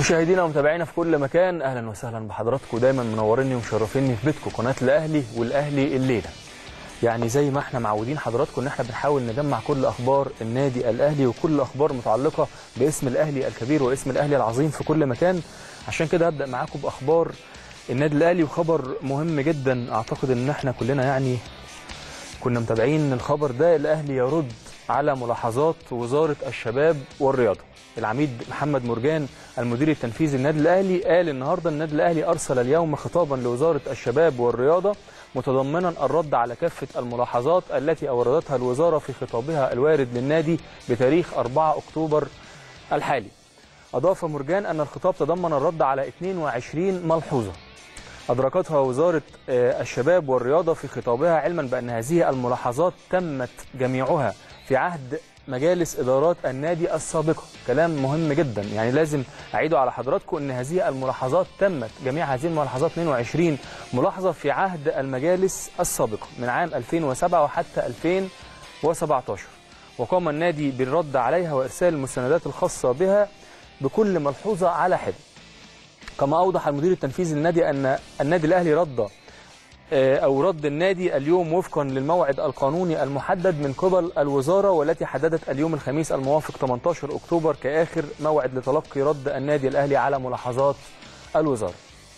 مشاهدينا ومتابعينا في كل مكان اهلا وسهلا بحضراتكم دايما منوريني ومشرفيني في بيتكم قناه الاهلي والاهلي الليله يعني زي ما احنا معودين حضراتكم ان احنا بنحاول نجمع كل اخبار النادي الاهلي وكل اخبار متعلقه باسم الاهلي الكبير واسم الاهلي العظيم في كل مكان عشان كده هبدا معاكم باخبار النادي الاهلي وخبر مهم جدا اعتقد ان احنا كلنا يعني كنا متابعين الخبر ده الاهلي يرد على ملاحظات وزاره الشباب والرياضه العميد محمد مرجان المدير التنفيذي للنادي الاهلي قال النهارده النادي الاهلي ارسل اليوم خطابا لوزاره الشباب والرياضه متضمنا الرد على كافه الملاحظات التي اوردتها الوزاره في خطابها الوارد للنادي بتاريخ 4 اكتوبر الحالي. اضاف مرجان ان الخطاب تضمن الرد على 22 ملحوظه أدركتها وزارة الشباب والرياضة في خطابها علما بأن هذه الملاحظات تمت جميعها في عهد مجالس إدارات النادي السابقة كلام مهم جدا يعني لازم أعيده على حضراتكم أن هذه الملاحظات تمت جميع هذه الملاحظات 22 ملاحظة في عهد المجالس السابقة من عام 2007 وحتى 2017 وقام النادي بالرد عليها وإرسال المستندات الخاصة بها بكل ملحوظة على حدة كما اوضح المدير التنفيذي للنادي ان النادي الاهلي رد او رد النادي اليوم وفقا للموعد القانوني المحدد من قبل الوزاره والتي حددت اليوم الخميس الموافق 18 اكتوبر كاخر موعد لتلقي رد النادي الاهلي على ملاحظات الوزاره.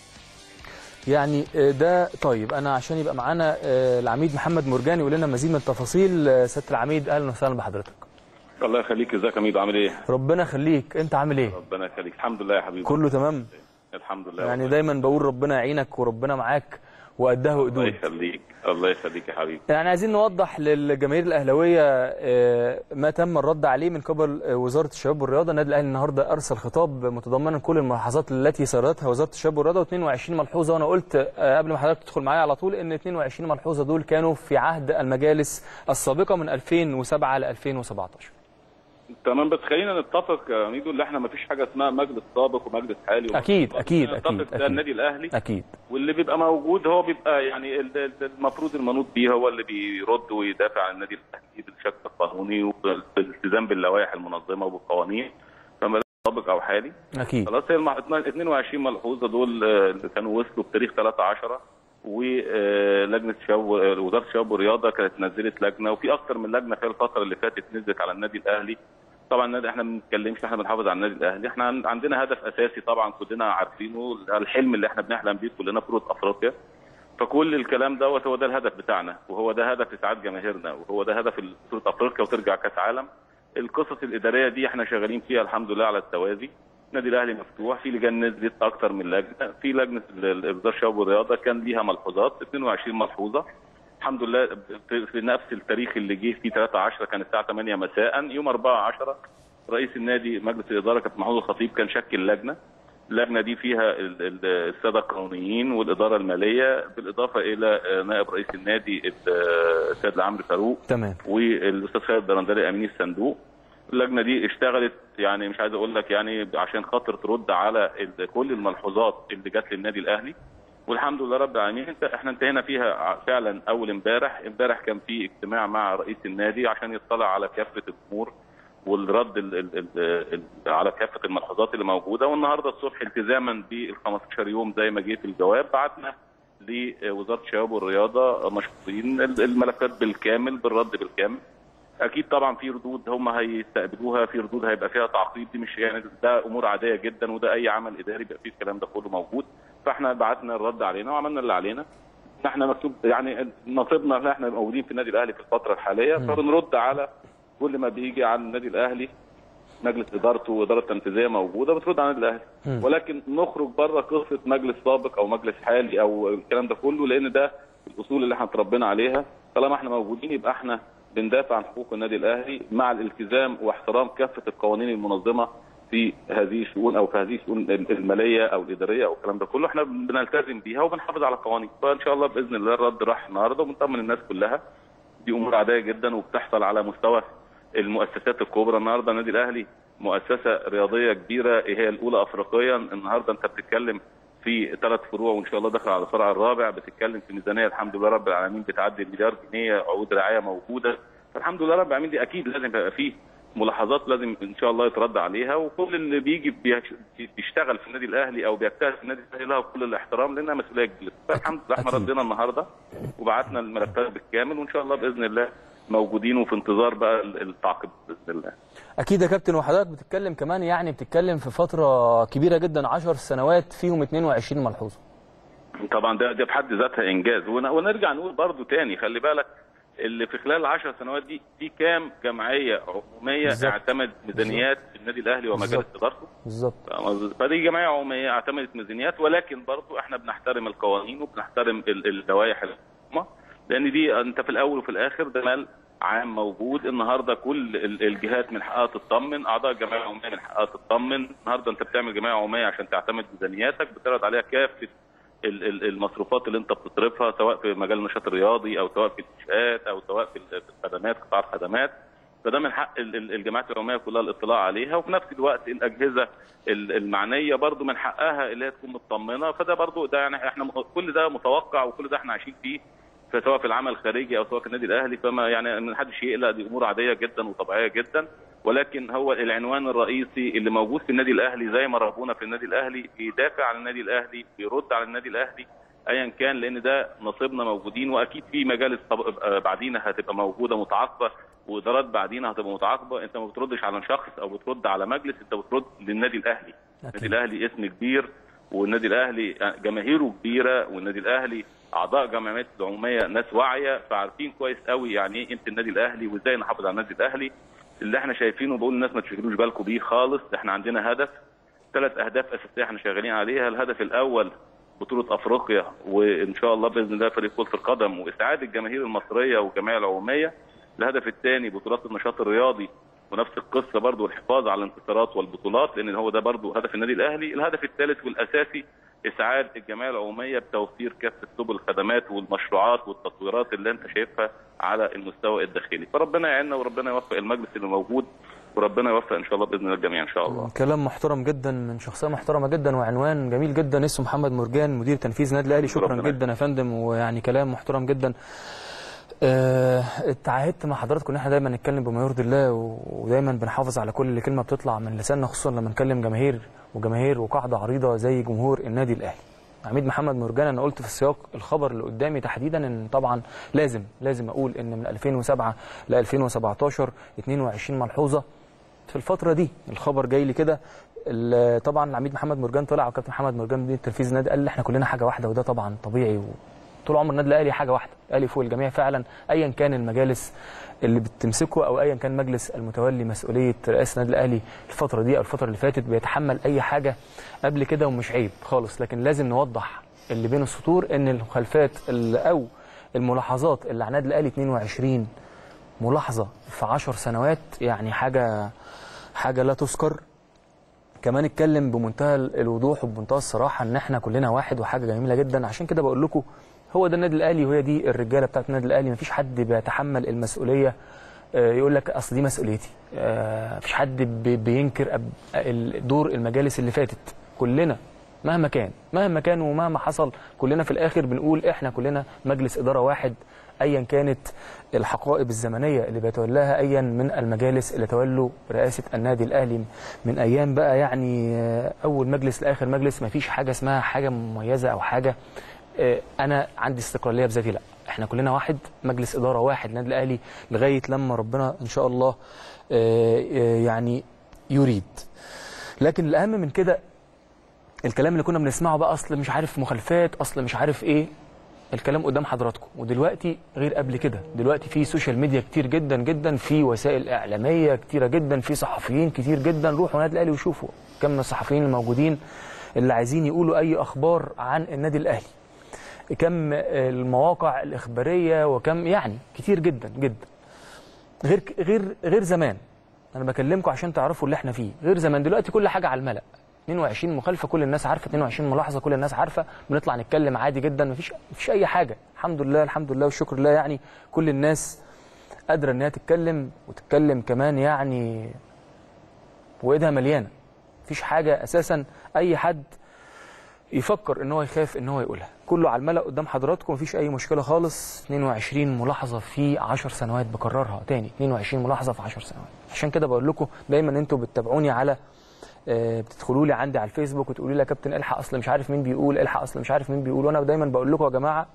يعني ده طيب انا عشان يبقى معانا العميد محمد مرجاني يقول لنا مزيد من التفاصيل سياده العميد اهلا وسهلا بحضرتك. الله يخليك ازيك يا ميدو عامل ايه؟ ربنا يخليك انت عامل ايه؟ ربنا يخليك الحمد لله يا حبيبي كله تمام؟ الحمد لله يعني دايما بقول ربنا يعينك وربنا معاك وقدها الله وقدود يخليك الله يخليك يا حبيبي يعني عايزين نوضح للجماهير الاهلاويه آه، ما تم الرد عليه من قبل آه، وزاره الشباب والرياضه النادي الاهلي النهارده ارسل خطاب متضمنا كل الملاحظات التي سردتها وزاره الشباب والرياضه و22 ملحوظه وانا قلت آه، قبل ما حضرتك تدخل معايا على طول ان 22 ملحوظه دول كانوا في عهد المجالس السابقه من 2007 ل 2017 تمام بس خلينا نتفق يا ميدو ان احنا ما فيش حاجه اسمها مجلس سابق ومجلس حالي ومجلس أكيد، سابق. أكيد، نتفق أكيد، ده أكيد. النادي الاهلي اكيد واللي بيبقى موجود هو بيبقى يعني ال- ال- المفروض المنوط بيه هو اللي بيرد ويدافع عن النادي الاهلي بالشكل القانوني وبالالتزام باللوائح المنظمه وبالقوانين فما سابق او حالي اكيد خلاص هي المع- 22 ملحوظه دول آه، اللي كانوا وصلوا بتاريخ 3 10 ولجنه شباب وزاره الشباب والرياضه كانت نزلت لجنه وفي اكثر من لجنه في الفتره اللي فاتت نزلت على النادي الاهلي طبعا النادي احنا ما بنتكلمش احنا بنحافظ على النادي الاهلي احنا عن- عندنا هدف اساسي طبعا كلنا عارفينه الحلم اللي احنا بنحلم بيه كلنا بطوله افريقيا فكل الكلام دوت هو ده الهدف بتاعنا وهو ده هدف اسعاد جماهيرنا وهو ده هدف بطوله افريقيا وترجع كاس عالم القصص الاداريه دي احنا شغالين فيها الحمد لله على التوازي النادي الاهلي مفتوح في لجان نزلت اكتر من لجنه في لجنه ال- ال- وزاره الشباب والرياضه كان ليها ملحوظات 22 ملحوظه الحمد لله في في نفس التاريخ اللي جه فيه 3 10 كان الساعه 8 مساء يوم 4 10 رئيس النادي مجلس الاداره كابتن محمود الخطيب كان شكل لجنه اللجنه دي فيها ال- ال- الساده القانونيين والاداره الماليه بالاضافه الى آه، نائب رئيس النادي ال- آه، السيد عمرو فاروق تمام والاستاذ خالد درندلي امين الصندوق اللجنه دي اشتغلت يعني مش عايز اقول لك يعني عشان خاطر ترد على ال- كل الملحوظات اللي جت للنادي الاهلي والحمد لله رب العالمين انت احنا انتهينا فيها ع- فعلا اول امبارح امبارح كان في اجتماع مع رئيس النادي عشان يطلع على كافه الامور والرد ال ال ال ال على كافه الملحوظات اللي موجوده والنهارده الصبح التزاما بال 15 يوم زي ما جه في الجواب بعتنا لوزاره الشباب والرياضه مشكورين ال- الملفات بالكامل بالرد بالكامل اكيد طبعا في ردود هم هيستقبلوها في ردود هيبقى فيها تعقيب دي مش يعني ده امور عاديه جدا وده اي عمل اداري بيبقى فيه الكلام ده كله موجود فاحنا بعتنا الرد علينا وعملنا اللي علينا احنا مكتوب يعني نصيبنا ان احنا موجودين في النادي الاهلي في الفتره الحاليه فبنرد على كل ما بيجي على النادي الاهلي مجلس ادارته واداره تنفيذيه موجوده بترد على النادي الاهلي ولكن نخرج بره قصه مجلس سابق او مجلس حالي او الكلام ده كله لان ده الاصول اللي احنا اتربينا عليها طالما احنا موجودين يبقى احنا بندافع عن حقوق النادي الاهلي مع الالتزام واحترام كافه القوانين المنظمه في هذه الشؤون او في هذه الشؤون الماليه او الاداريه او الكلام ده كله احنا بنلتزم بيها وبنحافظ على القوانين فان شاء الله باذن الله الرد راح النهارده وبنطمن الناس كلها دي امور عاديه جدا وبتحصل على مستوى المؤسسات الكبرى النهارده النادي الاهلي مؤسسه رياضيه كبيره هي الاولى افريقيا النهارده انت بتتكلم في ثلاث فروع وان شاء الله داخل على الفرع الرابع بتتكلم في ميزانيه الحمد لله رب العالمين بتعدي المليار جنيه عقود رعايه موجوده فالحمد لله رب العالمين دي اكيد لازم يبقى فيه ملاحظات لازم ان شاء الله يترد عليها وكل اللي بيجي بيش- بيشتغل في النادي الاهلي او بيجتهد في النادي الاهلي له كل الاحترام لانها مسؤوليه كبيره فالحمد لله احنا أكيد. ردينا النهارده وبعتنا الملفات بالكامل وان شاء الله باذن الله موجودين وفي انتظار بقى التعقيب باذن الله اكيد يا كابتن وحضرتك بتتكلم كمان يعني بتتكلم في فتره كبيره جدا 10 سنوات فيهم 22 ملحوظه طبعا ده ده في حد ذاتها انجاز ون- ونرجع نقول برضو تاني خلي بالك اللي في خلال العشر سنوات دي في كام جمعيه عموميه بالظبط. اعتمدت ميزانيات النادي الاهلي ومجالس بالظبط. ادارته بالظبط فاهم قصدي؟ فدي جمعيه عموميه اعتمدت ميزانيات ولكن برضو احنا بنحترم القوانين وبنحترم ال- اللوائح الحكومه لان دي انت في الاول وفي الاخر ده مال عام موجود النهارده كل ال- الجهات من حقها تطمن اعضاء الجمعيه العموميه من حقها تطمن النهارده انت بتعمل جمعيه عموميه عشان تعتمد ميزانياتك بتعرض عليها كافه ال- ال- المصروفات اللي انت بتصرفها سواء في مجال النشاط الرياضي او سواء في الانشاءات او سواء في ال- في الخدمات قطاع الخدمات فده من حق ال- ال- الجماعات العموميه كلها الاطلاع عليها وفي نفس الوقت الاجهزه ال- المعنيه برضو من حقها اللي هي تكون مطمنه فده برضو ده يعني احنا م- كل ده متوقع وكل ده احنا عايشين فيه سواء في العمل الخارجي او سواء في النادي الاهلي فما يعني ما حدش يقلق دي امور عاديه جدا وطبيعيه جدا ولكن هو العنوان الرئيسي اللي موجود في النادي الاهلي زي ما ربونا في النادي الاهلي بيدافع عن النادي الاهلي بيرد على النادي الاهلي ايا كان لان ده نصيبنا موجودين واكيد في مجالس طب- آه بعدينا هتبقى موجوده متعاقبه وادارات بعدينا هتبقى متعاقبه انت ما بتردش على شخص او بترد على مجلس انت بترد للنادي الاهلي النادي أكيد. الاهلي اسم كبير والنادي الاهلي جماهيره كبيره والنادي الاهلي اعضاء جمعيات العموميه ناس واعيه فعارفين كويس قوي يعني ايه قيمه النادي الاهلي وازاي نحافظ على النادي الاهلي اللي احنا شايفينه بقول للناس ما تشغلوش بالكم بيه خالص احنا عندنا هدف ثلاث اهداف اساسيه احنا شغالين عليها الهدف الاول بطوله افريقيا وان شاء الله باذن الله فريق كره القدم واسعاد الجماهير المصريه والجمعيه العموميه الهدف الثاني بطولات النشاط الرياضي ونفس القصه برضو الحفاظ على الانتصارات والبطولات لان هو ده برضو هدف النادي الاهلي الهدف الثالث والاساسي اسعاد الجمعيه العموميه بتوفير كافه سبل الخدمات والمشروعات والتطويرات اللي انت شايفها على المستوى الداخلي فربنا يعيننا وربنا يوفق المجلس اللي موجود وربنا يوفق ان شاء الله باذن الله الجميع ان شاء الله كلام محترم جدا من شخصيه محترمه جدا وعنوان جميل جدا اسمه محمد مرجان مدير تنفيذي النادي الاهلي شكرا ربنا جدا يا فندم ويعني كلام محترم جدا آه، اتعهدت مع حضراتكم ان احنا دايما نتكلم بما يرضي الله و- ودايما بنحافظ على كل كلمه بتطلع من لساننا خصوصا لما نكلم جماهير وجماهير وقاعده عريضه زي جمهور النادي الاهلي عميد محمد مرجان انا قلت في السياق الخبر اللي قدامي تحديدا ان طبعا لازم لازم اقول ان من 2007 ل 2017 22 ملحوظه في الفتره دي الخبر جاي لي كده ال- طبعا العميد محمد مرجان طلع وكابتن محمد مرجان مدير تنفيذي النادي قال احنا كلنا حاجه واحده وده طبعا طبيعي طول عمر النادي الاهلي حاجه واحده الاهلي فوق الجميع فعلا ايا كان المجالس اللي بتمسكه او ايا كان مجلس المتولي مسؤوليه رئاسه النادي الاهلي الفتره دي او الفتره اللي فاتت بيتحمل اي حاجه قبل كده ومش عيب خالص لكن لازم نوضح اللي بين السطور ان المخالفات اللي او الملاحظات اللي على النادي الاهلي 22 ملاحظه في 10 سنوات يعني حاجه حاجه لا تذكر كمان اتكلم بمنتهى الوضوح وبمنتهى الصراحه ان احنا كلنا واحد وحاجه جميله جدا عشان كده بقول لكم هو ده النادي الاهلي وهي دي الرجاله بتاعت النادي الاهلي مفيش حد بيتحمل المسؤوليه آه، يقول لك اصل دي مسؤوليتي آه، مفيش حد بي- بينكر أب- ال- دور المجالس اللي فاتت كلنا مهما كان مهما كان ومهما حصل كلنا في الاخر بنقول احنا كلنا مجلس اداره واحد ايا كانت الحقائب الزمنيه اللي بيتولاها ايا من المجالس اللي تولوا رئاسه النادي الاهلي من ايام بقى يعني آه، اول مجلس لاخر مجلس مفيش حاجه اسمها حاجه مميزه او حاجه آه، انا عندي استقلاليه بذاتي لا احنا كلنا واحد مجلس اداره واحد النادي الاهلي لغايه لما ربنا ان شاء الله آه، آه، يعني يريد لكن الاهم من كده الكلام اللي كنا بنسمعه بقى اصل مش عارف مخالفات اصل مش عارف ايه الكلام قدام حضراتكم ودلوقتي غير قبل كده دلوقتي في سوشيال ميديا كتير جدا جدا في وسائل اعلاميه كتيره جدا في صحفيين كتير جدا روحوا النادي الاهلي وشوفوا كم من الصحفيين الموجودين اللي عايزين يقولوا اي اخبار عن النادي الاهلي كم المواقع الاخباريه وكم يعني كتير جدا جدا غير غير غير زمان انا بكلمكم عشان تعرفوا اللي احنا فيه غير زمان دلوقتي كل حاجه على الملأ 22 مخالفه كل الناس عارفه 22 ملاحظه كل الناس عارفه بنطلع نتكلم عادي جدا مفيش مفيش اي حاجه الحمد لله الحمد لله والشكر لله يعني كل الناس قادره انها تتكلم وتتكلم كمان يعني وايدها مليانه مفيش حاجه اساسا اي حد يفكر ان هو يخاف ان هو يقولها كله على الملأ قدام حضراتكم مفيش اي مشكله خالص 22 ملاحظه في 10 سنوات بكررها تاني 22 ملاحظه في 10 سنوات عشان كده بقول لكم دايما انتوا بتتابعوني على آه، بتدخلوا لي عندي على الفيسبوك وتقولوا لي يا كابتن الحق اصل مش عارف مين بيقول الحق اصل مش عارف مين بيقول وانا دايما بقول لكم يا جماعه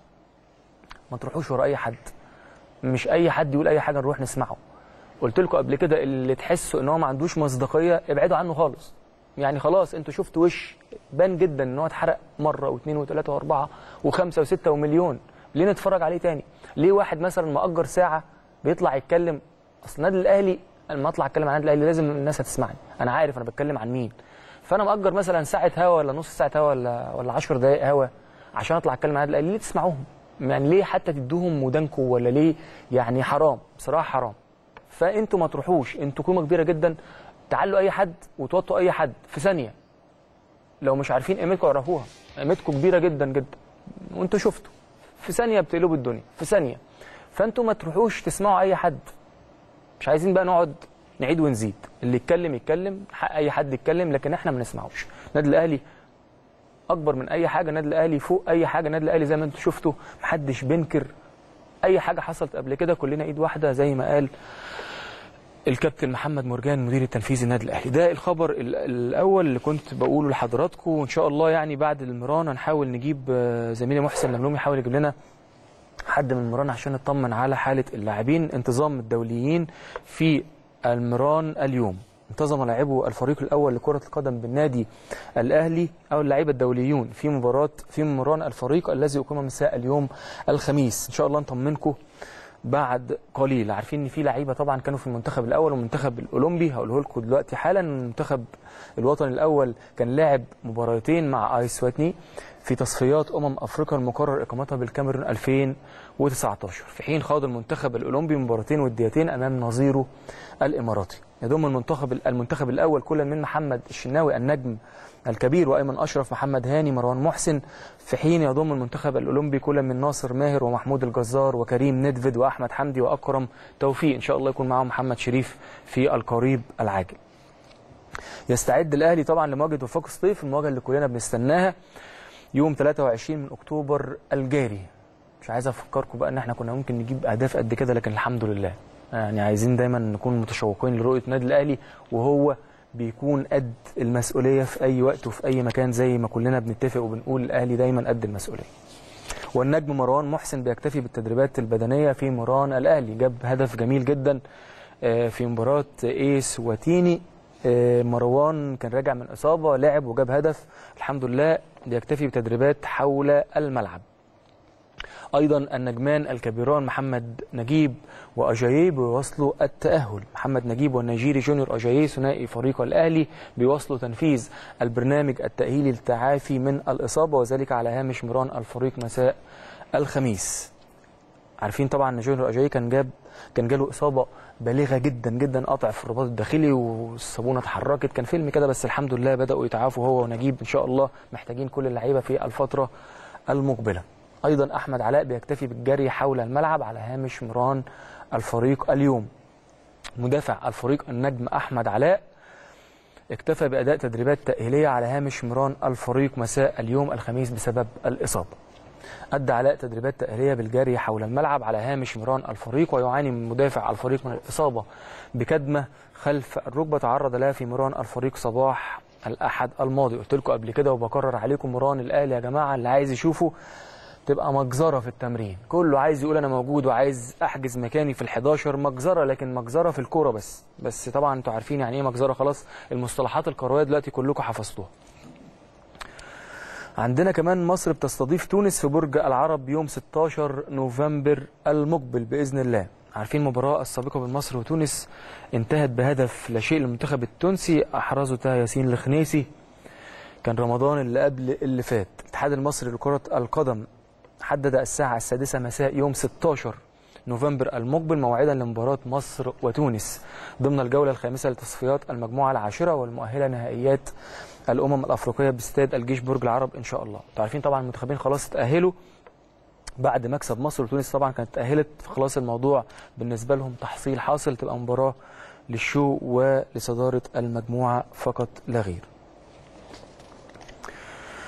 ما تروحوش ورا اي حد مش اي حد يقول اي حاجه نروح نسمعه قلت لكم قبل كده اللي تحسوا ان هو ما عندوش مصداقيه ابعدوا عنه خالص يعني خلاص انتوا شفتوا وش بان جدا ان هو اتحرق مره واثنين وثلاثه واربعه وخمسه وسته ومليون ليه نتفرج عليه تاني؟ ليه واحد مثلا مأجر ساعه بيطلع يتكلم اصل النادي الاهلي لما اطلع اتكلم عن النادي الاهلي لازم الناس هتسمعني انا عارف انا بتكلم عن مين فانا مأجر مثلا ساعه هوا ولا نص ساعه هوا ولا ولا 10 دقائق هوا عشان اطلع اتكلم عن النادي الاهلي ليه تسمعوهم؟ يعني ليه حتى تدوهم ودانكم ولا ليه يعني حرام بصراحه حرام فانتوا ما تروحوش انتوا قيمه كبيره جدا تعلوا اي حد وتوطوا اي حد في ثانيه لو مش عارفين قيمتكم اعرفوها قيمتكم كبيره جدا جدا وانتوا شفتوا في ثانيه بتقلبوا الدنيا في ثانيه فانتوا ما تروحوش تسمعوا اي حد مش عايزين بقى نقعد نعيد ونزيد اللي يتكلم يتكلم حق اي حد يتكلم لكن احنا ما نسمعوش النادي الاهلي اكبر من اي حاجه النادي الاهلي فوق اي حاجه النادي الاهلي زي ما انتم شفتوا محدش بينكر اي حاجه حصلت قبل كده كلنا ايد واحده زي ما قال الكابتن محمد مرجان مدير التنفيذي النادي الاهلي ده الخبر ال- الاول اللي كنت بقوله لحضراتكم وان شاء الله يعني بعد المران هنحاول نجيب آه، زميلي محسن لملوم يحاول يجيب لنا حد من المران عشان نطمن على حاله اللاعبين انتظام الدوليين في المران اليوم انتظم لاعبو الفريق الاول لكره القدم بالنادي الاهلي او اللعيبه الدوليون في مباراه في مران الفريق الذي اقيم مساء اليوم الخميس ان شاء الله نطمنكم بعد قليل عارفين ان في لعيبه طبعا كانوا في المنتخب الاول والمنتخب الاولمبي هقوله لكم دلوقتي حالا المنتخب الوطني الاول كان لاعب مباراتين مع ايس واتني في تصفيات امم افريقيا المقرر اقامتها بالكاميرون 2019 في حين خاض المنتخب الاولمبي مباراتين وديتين امام نظيره الاماراتي يضم المنتخب المنتخب الاول كل من محمد الشناوي النجم الكبير وايمن اشرف محمد هاني مروان محسن في حين يضم المنتخب الاولمبي كل من ناصر ماهر ومحمود الجزار وكريم ندفد واحمد حمدي واكرم توفيق ان شاء الله يكون معاهم محمد شريف في القريب العاجل يستعد الاهلي طبعا لمواجهه وفاق سطيف المواجهه اللي كلنا بنستناها يوم 23 من اكتوبر الجاري مش عايز افكركم بقى ان احنا كنا ممكن نجيب اهداف قد كده لكن الحمد لله يعني عايزين دايما نكون متشوقين لرؤيه النادي الاهلي وهو بيكون قد المسؤوليه في اي وقت وفي اي مكان زي ما كلنا بنتفق وبنقول الاهلي دايما قد المسؤوليه والنجم مروان محسن بيكتفي بالتدريبات البدنيه في مران الاهلي جاب هدف جميل جدا آه، في مباراه ايس وتيني آه، مروان كان راجع من اصابه لعب وجاب هدف الحمد لله بيكتفي بتدريبات حول الملعب ايضا النجمان الكبيران محمد نجيب واجاييه بيواصلوا التاهل محمد نجيب والنيجيري جونيور اجاييه ثنائي فريق الاهلي بيواصلوا تنفيذ البرنامج التاهيلي للتعافي من الاصابه وذلك على هامش مران الفريق مساء الخميس عارفين طبعا ان جونيور اجاييه كان جاب كان جاله اصابه بالغه جدا جدا قطع في الرباط الداخلي والصابونه اتحركت كان فيلم كده بس الحمد لله بداوا يتعافوا هو ونجيب ان شاء الله محتاجين كل اللعيبه في الفتره المقبله ايضا احمد علاء بيكتفي بالجري حول الملعب على هامش مران الفريق اليوم مدافع الفريق النجم احمد علاء اكتفى باداء تدريبات تاهيليه على هامش مران الفريق مساء اليوم الخميس بسبب الاصابه أدى علاء تدريبات تأهيلية بالجري حول الملعب على هامش مران الفريق ويعاني من مدافع الفريق من الإصابة بكدمة خلف الركبة تعرض لها في مران الفريق صباح الأحد الماضي قلت لكم قبل كده وبكرر عليكم مران الأهلي يا جماعة اللي عايز يشوفه تبقى مجزرة في التمرين كله عايز يقول أنا موجود وعايز أحجز مكاني في ال11 مجزرة لكن مجزرة في الكورة بس بس طبعا أنتوا عارفين يعني إيه مجزرة خلاص المصطلحات الكروية دلوقتي كلكم حفظتوها عندنا كمان مصر بتستضيف تونس في برج العرب يوم 16 نوفمبر المقبل باذن الله عارفين المباراه السابقه بين مصر وتونس انتهت بهدف لا شيء للمنتخب التونسي احرزه طه ياسين الخنيسي كان رمضان اللي قبل اللي فات الاتحاد المصري لكره القدم حدد الساعه السادسه مساء يوم 16 نوفمبر المقبل موعدا لمباراه مصر وتونس ضمن الجوله الخامسه لتصفيات المجموعه العاشره والمؤهله نهائيات الامم الافريقيه باستاد الجيش برج العرب ان شاء الله انتوا عارفين طبعا المنتخبين خلاص اتاهلوا بعد مكسب مصر وتونس طبعا كانت اتاهلت فخلاص الموضوع بالنسبه لهم تحصيل حاصل تبقى مباراه للشو ولصداره المجموعه فقط لا غير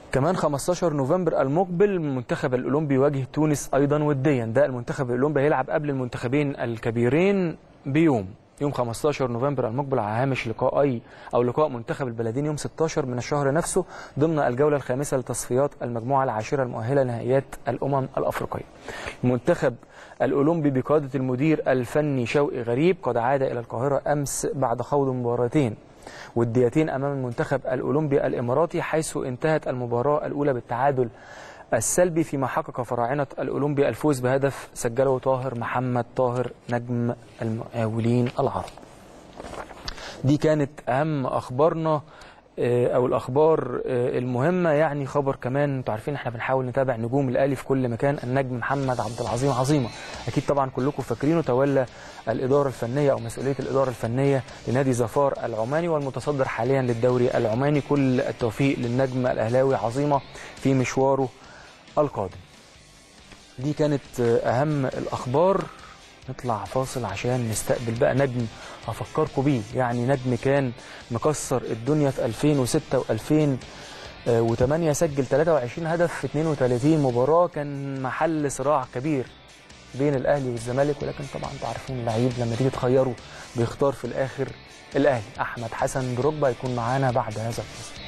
كمان 15 نوفمبر المقبل المنتخب الاولمبي يواجه تونس ايضا وديا ده المنتخب الاولمبي هيلعب قبل المنتخبين الكبيرين بيوم يوم 15 نوفمبر المقبل على هامش لقائي او لقاء منتخب البلدين يوم 16 من الشهر نفسه ضمن الجوله الخامسه لتصفيات المجموعه العاشره المؤهله لنهائيات الامم الافريقيه. المنتخب الاولمبي بقياده المدير الفني شوقي غريب قد عاد الى القاهره امس بعد خوض مباراتين وديتين امام المنتخب الاولمبي الاماراتي حيث انتهت المباراه الاولى بالتعادل السلبي فيما حقق فراعنه الاولمبي الفوز بهدف سجله طاهر محمد طاهر نجم المقاولين العرب. دي كانت اهم اخبارنا آه، او الاخبار آه، المهمه يعني خبر كمان انتوا عارفين احنا بنحاول نتابع نجوم الاهلي في كل مكان النجم محمد عبد العظيم عظيمه اكيد طبعا كلكم فاكرينه تولى الاداره الفنيه او مسؤوليه الاداره الفنيه لنادي ظفار العماني والمتصدر حاليا للدوري العماني كل التوفيق للنجم الاهلاوي عظيمه في مشواره القادم دي كانت آه، اهم الاخبار نطلع فاصل عشان نستقبل بقى نجم هفكركم بيه يعني نجم كان مكسر الدنيا في 2006 و2008 سجل 23 هدف في 32 مباراة كان محل صراع كبير بين الاهلي والزمالك ولكن طبعا انتوا عارفين اللعيب لما تيجي تخيره بيختار في الاخر الاهلي احمد حسن دروجبا يكون معانا بعد هذا الفاصل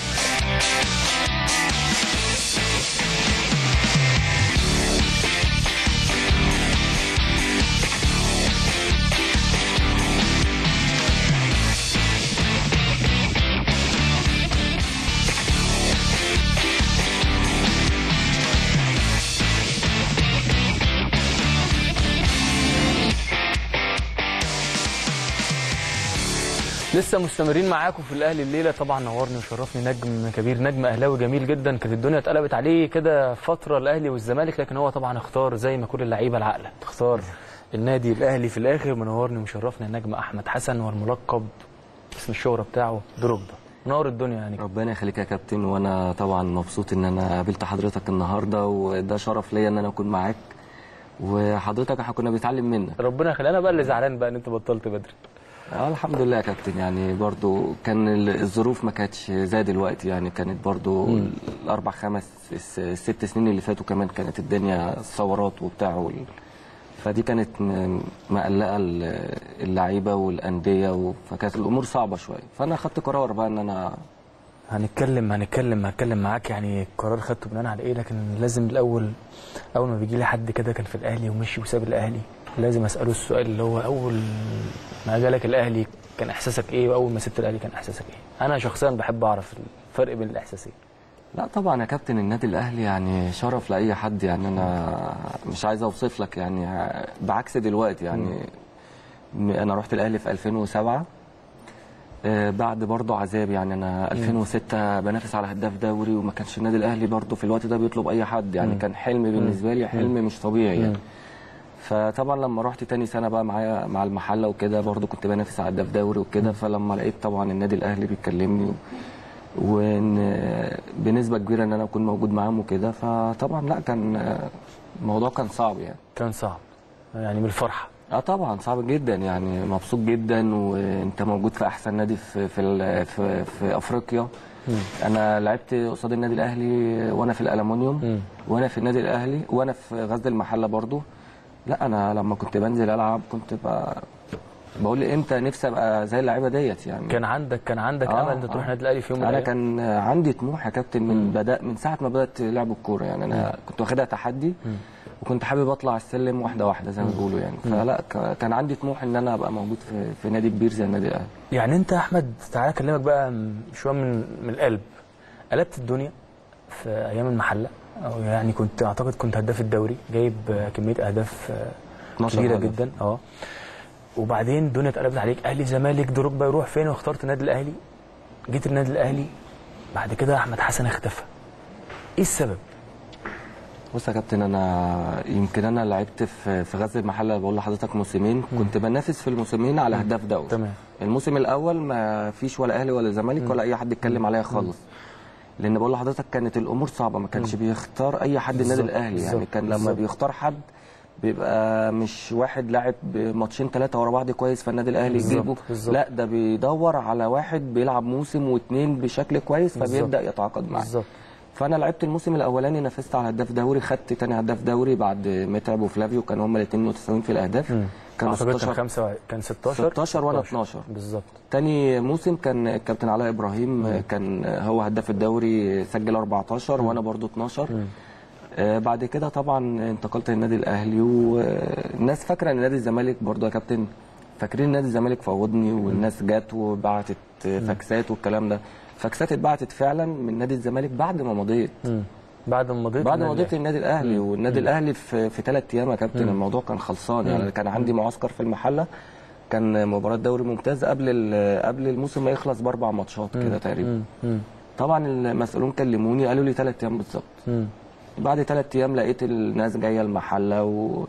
لسه مستمرين معاكم في الاهلي الليله طبعا نورني وشرفني نجم كبير نجم اهلاوي جميل جدا كانت الدنيا اتقلبت عليه كده فتره الاهلي والزمالك لكن هو طبعا اختار زي ما كل اللعيبه العاقله تختار النادي الاهلي في الاخر منورني ومشرفني النجم احمد حسن والملقب اسم الشهره بتاعه دروجبا نور الدنيا يعني ربنا يخليك يا كابتن وانا طبعا مبسوط ان انا قابلت حضرتك النهارده وده شرف ليا ان انا اكون معاك وحضرتك احنا كنا بنتعلم منك ربنا يخلي انا بقى اللي زعلان بقى ان انت بطلت بدري اه الحمد لله يا كابتن يعني برضو كان ال- الظروف ما كانتش زي دلوقتي يعني كانت برضو الاربع خمس الس- الست سنين اللي فاتوا كمان كانت الدنيا ثورات وبتاع وال... فدي كانت م- مقلقه ال- اللعيبه والانديه و... فكانت الامور صعبه شويه فانا خدت قرار بقى ان انا هنتكلم هنتكلم هتكلم معاك يعني القرار خدته بناء على ايه لكن لازم الاول اول ما بيجي لي حد كده كان في الاهلي ومشي وساب الاهلي لازم اساله السؤال اللي هو اول ما جالك الاهلي كان احساسك ايه واول ما سبت الاهلي كان احساسك ايه انا شخصيا بحب اعرف الفرق بين الاحساسين لا طبعا يا كابتن النادي الاهلي يعني شرف لاي حد يعني انا مش عايز اوصف لك يعني بعكس دلوقتي يعني م- انا رحت الاهلي في 2007 آه، بعد برضه عذاب يعني انا 2006 بنافس على هداف دوري وما كانش النادي الاهلي برضه في الوقت ده بيطلب اي حد يعني كان حلم بالنسبه لي حلم مش طبيعي يعني فطبعا لما رحت تاني سنه بقى معايا مع المحله وكده برضه كنت بنافس على هداف دوري وكده فلما لقيت طبعا النادي الاهلي بيكلمني وان بنسبه كبيره ان انا اكون موجود معاهم وكده فطبعا لا كان الموضوع كان صعب يعني كان صعب يعني من الفرحه اه طبعا صعب جدا يعني مبسوط جدا وانت موجود في احسن نادي في في ال- في, في افريقيا انا لعبت قصاد النادي الاهلي وانا في الالومنيوم وانا في النادي الاهلي وانا في غزل المحله برضو لا انا لما كنت بنزل العب كنت بقى بقول امتى نفسي ابقى زي اللعيبه ديت يعني كان عندك كان عندك آه، امل انت تروح آه. النادي الاهلي في يوم من انا الأيام؟ كان عندي طموح يا كابتن من بدا من ساعه ما بدات لعب الكوره يعني انا كنت واخدها تحدي وكنت حابب اطلع السلم واحده واحده زي ما بيقولوا يعني فلا ك- كان عندي طموح ان انا ابقى موجود في, في نادي كبير زي النادي الاهلي يعني انت يا احمد تعالى اكلمك بقى م- شويه من من القلب قلبت الدنيا في ايام المحله او يعني كنت اعتقد كنت هداف الدوري جايب آه، كميه اهداف آه، 12 كبيره هدف. جدا اه وبعدين الدنيا اتقلبت عليك اهلي زمالك دروجبا يروح فين واخترت النادي الاهلي جيت النادي الاهلي بعد كده احمد حسن اختفى ايه السبب بص يا كابتن انا يمكن انا لعبت في في غزل المحله بقول لحضرتك موسمين كنت بنافس في الموسمين على اهداف دوري تمام. الموسم الاول ما فيش ولا اهلي ولا زمالك ولا اي حد اتكلم عليا خالص لان بقول لحضرتك كانت الامور صعبه ما كانش بيختار اي حد النادي بالظبط، الاهلي يعني بالظبط، كان لما بالظبط. بيختار حد بيبقى مش واحد لاعب ماتشين ثلاثه ورا بعض كويس فالنادي الاهلي بالظبط، يجيبه بالظبط. لا ده بيدور على واحد بيلعب موسم واثنين بشكل كويس بالظبط. فبيبدا يتعاقد معاه بالظبط فانا لعبت الموسم الاولاني نافست على هداف دوري خدت تاني هداف دوري بعد متعب وفلافيو كانوا هما الاثنين متساويين في الاهداف كانوا اعتقد كان 16 خمسة وع- كان 16 16 وأنا 12. بالظبط تاني موسم كان الكابتن علاء ابراهيم كان هو هداف الدوري سجل 14 وانا برضو 12 آه بعد كده طبعا انتقلت للنادي الاهلي والناس فاكره ان نادي الزمالك برضو يا كابتن فاكرين نادي الزمالك فوضني والناس جت وبعتت فاكسات والكلام ده فاكسات اتبعتت فعلا من نادي الزمالك بعد ما مضيت مم. بعد ما مضيت بعد ما النادي مضيت النادي الاهلي والنادي الاهلي في في ثلاث ايام يا كابتن الموضوع كان خلصان يعني كان عندي معسكر في المحله كان مباراه دوري ممتاز قبل ال- قبل الموسم ما يخلص باربع ماتشات كده تقريبا مم. مم. طبعا المسؤولون كلموني قالوا لي ثلاث ايام بالظبط مم. بعد ثلاث ايام لقيت الناس جايه المحله و...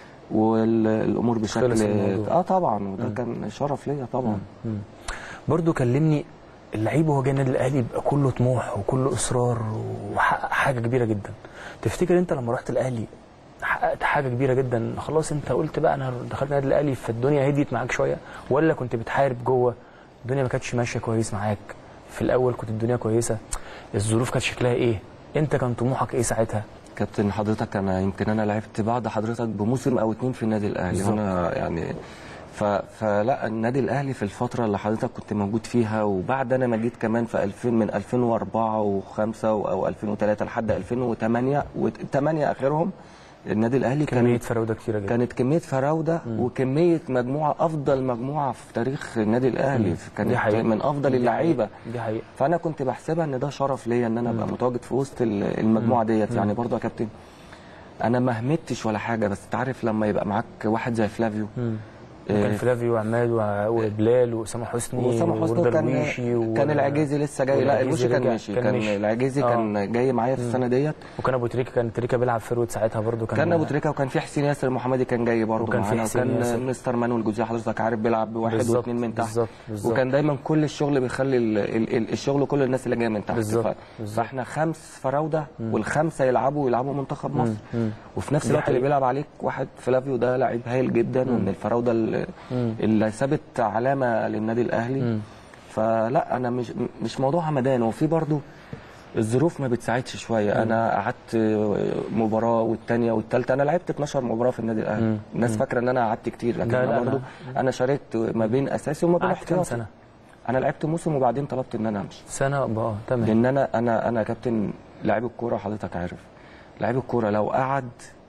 والامور بشكل خلص الموضوع. اه طبعا وده كان شرف ليا طبعا برضو كلمني اللعيب وهو جاي النادي الاهلي يبقى كله طموح وكله اصرار وحقق حاجه كبيره جدا تفتكر انت لما رحت الاهلي حققت حاجه كبيره جدا خلاص انت قلت بقى انا دخلت النادي الاهلي فالدنيا هديت معاك شويه ولا كنت بتحارب جوه الدنيا ما كانتش ماشيه كويس معاك في الاول كنت الدنيا كويسه الظروف كانت شكلها ايه انت كان طموحك ايه ساعتها كابتن حضرتك انا يمكن انا لعبت بعد حضرتك بموسم او اتنين في النادي الاهلي بالظبط. وانا يعني ف... فلا النادي الاهلي في الفتره اللي حضرتك كنت موجود فيها وبعد انا ما جيت كمان في 2000 من 2004 و5 او 2003 لحد 2008 و8 اخرهم النادي الاهلي كميه كان فراوده كتيره جدا كانت كميه فراوده وكميه مجموعه افضل مجموعه في تاريخ النادي الاهلي دي كانت حقيقة. من افضل دي اللعيبه حقيقة. دي حقيقه فانا كنت بحسبها ان ده شرف ليا ان انا ابقى متواجد في وسط ال- المجموعه ديت يعني برضو يا كابتن انا ما همتش ولا حاجه بس انت عارف لما يبقى معاك واحد زي فلافيو كان فلافيو وعماد وع- وبلال واسامه حسني واسامه حسني كان ودرويشي و- كان العجيزي لسه جاي لا والعجيزي الوشي كان رجع- ماشي كان كان ماشي. العجيزي آه. كان جاي معايا في السنه ديت وكان ابو تريكه كان تريكه بيلعب فيرود ساعتها برضو كان كان ابو تريكه وكان في حسين ياسر المحمدي كان جاي برضه وكان في معانا حسين ياسر. وكان مستر مانويل جوزيه حضرتك عارف بيلعب بواحد بالظبط، واثنين من تحت بالظبط، بالظبط. وكان دايما كل الشغل بيخلي ال ال ال الشغل كل الناس اللي جايه من تحت بالظبط، ف- بالظبط. فاحنا خمس فراوده والخمسه يلعبوا يلعبوا منتخب مصر مم. وفي نفس دي الوقت اللي حقيقة. بيلعب عليك واحد فلافيو ده لعيب هايل جدا ومن الفراوده اللي, اللي سابت علامه للنادي الاهلي فلا انا مش مش موضوع همدان وفي برضه الظروف ما بتساعدش شويه انا قعدت مباراه والثانيه والثالثه انا لعبت 12 مباراه في النادي الاهلي الناس فاكره ان انا قعدت كتير لكن لا، انا لا، برضه انا شاركت ما بين اساسي وما بين قعدت كام احتياطي سنه؟ انا لعبت موسم وبعدين طلبت ان انا امشي سنه اه تمام لان انا انا انا كابتن لعيب الكوره حضرتك عارف لعيب الكوره لو قعد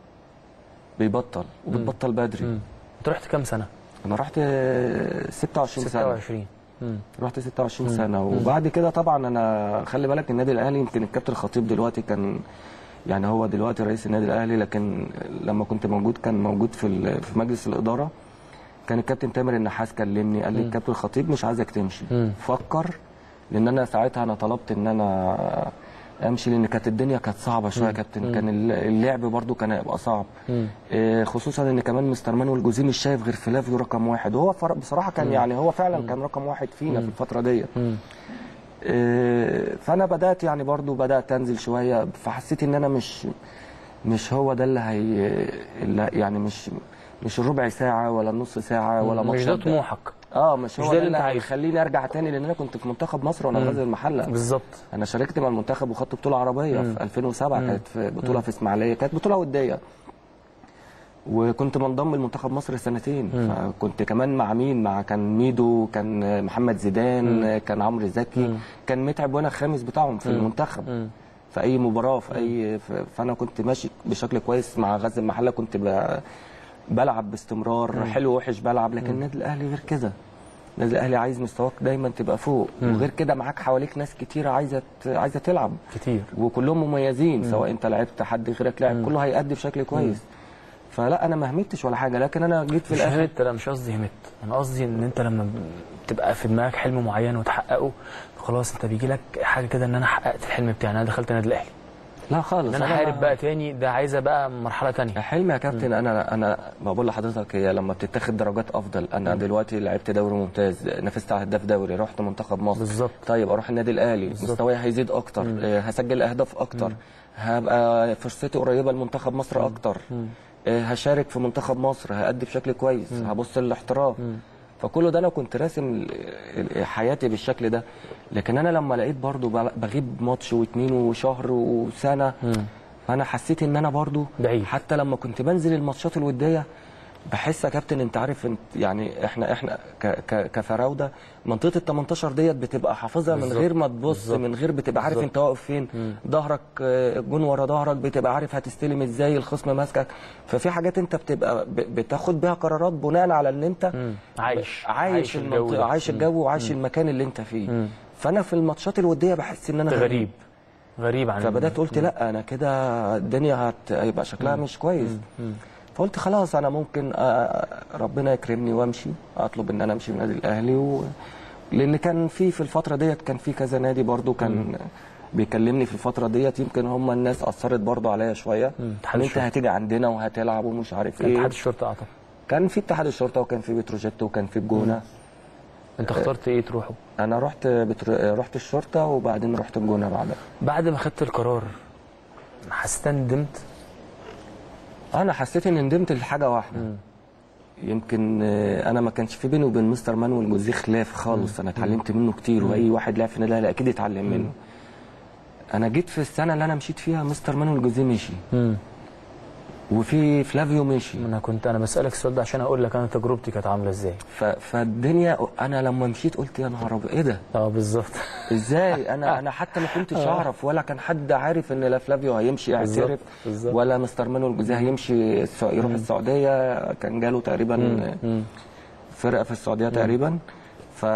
بيبطل وبتبطل بدري مم. انت رحت كام سنه؟ انا رحت 26 سنه 26 مم. رحت 26 سنه وبعد كده طبعا انا خلي بالك النادي الاهلي يمكن الكابتن الخطيب دلوقتي كان يعني هو دلوقتي رئيس النادي الاهلي لكن لما كنت موجود كان موجود في ال- في مجلس الاداره كان الكابتن تامر النحاس كلمني قال لي الكابتن الخطيب مش عايزك تمشي مم. فكر لان انا ساعتها انا طلبت ان انا امشي لان كانت الدنيا كانت صعبه شويه يا كابتن كان الل- اللعب برده كان هيبقى صعب مم. إيه، خصوصا ان كمان مستر مانويل جوزيه مش شايف غير فلافيو رقم واحد وهو فر- بصراحه كان يعني هو فعلا كان رقم واحد فينا في الفتره ديت مم. إيه، فانا بدات يعني برضو بدات انزل شويه فحسيت ان انا مش مش هو ده اللي هي اللي يعني مش مش الربع ساعه ولا النص ساعه ولا مش ماتش ده أبدأ. طموحك اه مش مش هو ده ده اللي اللي أنت عايزه. هيخليني ارجع تاني لان انا كنت في منتخب مصر وانا نازل المحله بالظبط انا شاركت مع المنتخب وخدت بطوله عربيه في 2007 كانت في بطوله في اسماعيليه كانت بطوله وديه وكنت منضم لمنتخب مصر سنتين فكنت كمان مع مين مع كان ميدو كان محمد زيدان كان عمرو زكي كان متعب وانا الخامس بتاعهم في المنتخب في اي مباراه في اي ف- فانا كنت ماشي بشكل كويس مع غزل المحله كنت ب- بلعب باستمرار حلو وحش بلعب لكن النادي الاهلي غير كده النادي الاهلي عايز مستواك دايما تبقى فوق وغير كده معاك حواليك ناس كتيره عايزه ت- عايزه تلعب كتير وكلهم مميزين سواء انت لعبت حد غيرك لعب كله هيأدي بشكل كويس فلا انا ما همتش ولا حاجه لكن انا جيت في مش الاخر همت لا مش قصدي همت انا قصدي ان انت لما تبقى في دماغك حلم معين وتحققه خلاص انت بيجي لك حاجه كده ان انا حققت الحلم بتاعي انا دخلت النادي الاهلي لا خالص ان انا حارب بقى تاني ده عايزه بقى مرحله تانية حلمي يا كابتن انا انا ما بقول لحضرتك هي لما بتتاخد درجات افضل انا دلوقتي لعبت دوري ممتاز نافست على هداف دوري رحت منتخب مصر بالظبط. طيب اروح النادي الاهلي مستواي هيزيد اكتر آه، هسجل اهداف اكتر هبقى فرصتي قريبه لمنتخب مصر اكتر آه، هشارك في منتخب مصر هأدي بشكل كويس هبص للاحتراف فكل ده انا كنت راسم ال- ال- حياتي بالشكل ده لكن انا لما لقيت برضو بل- بغيب ماتش واتنين وشهر وسنه فانا حسيت ان انا برضو بعيد. حتى لما كنت بنزل الماتشات الوديه بحس يا كابتن انت عارف انت يعني احنا احنا ك ك كفراوده منطقه ال 18 ديت بتبقى حافظها من بالظبط. غير ما تبص بالظبط. من غير بتبقى عارف بالظبط. انت واقف فين ظهرك آه، الجون ورا ظهرك بتبقى عارف هتستلم ازاي الخصم ماسكك ففي حاجات انت بتبقى ب- بتاخد بيها قرارات بناء على ان انت عايش عايش الجو المنطقه ده. عايش الجو وعايش المكان اللي انت فيه فانا في الماتشات الوديه بحس ان انا انت غريب غريب عن فبدات قلت لا انا كده الدنيا هت- هيبقى شكلها مش كويس فقلت خلاص انا ممكن آه، ربنا يكرمني وامشي اطلب ان انا امشي من النادي الاهلي و... لان كان في في الفتره ديت كان في كذا نادي برضو كان بيكلمني في الفتره ديت يمكن هم الناس اثرت برضو عليا شويه مم. ان انت هتيجي عندنا وهتلعب ومش عارف كان ايه اتحاد الشرطه اعتقد كان في اتحاد الشرطه وكان في بتروجيت وكان في الجونه انت اخترت ايه تروحه انا رحت بتر... رحت الشرطه وبعدين رحت الجونه بعدها بعد ما خدت القرار حسيت إن ندمت انا حسيت ان ندمت لحاجه واحده يمكن آه، انا ما كانش في بيني وبين مستر مانويل جوزيه خلاف خالص انا اتعلمت منه كتير واي واحد لعب في النادي الأهلي اكيد يتعلم منه انا جيت في السنه اللي انا مشيت فيها مستر مانويل جوزيه مشي وفي فلافيو مشي انا كنت انا بسالك السؤال ده عشان اقول لك انا تجربتي كانت عامله ازاي ف... فالدنيا انا لما مشيت قلت يا نهار ابيض ايه ده اه بالظبط ازاي انا انا حتى ما كنتش اعرف ولا كان حد عارف ان لا فلافيو هيمشي بالظبط، يعترف بالظبط. ولا مستر مانويل جوزيه هيمشي الس- يروح السعوديه كان جاله تقريبا فرقه في السعوديه تقريبا ف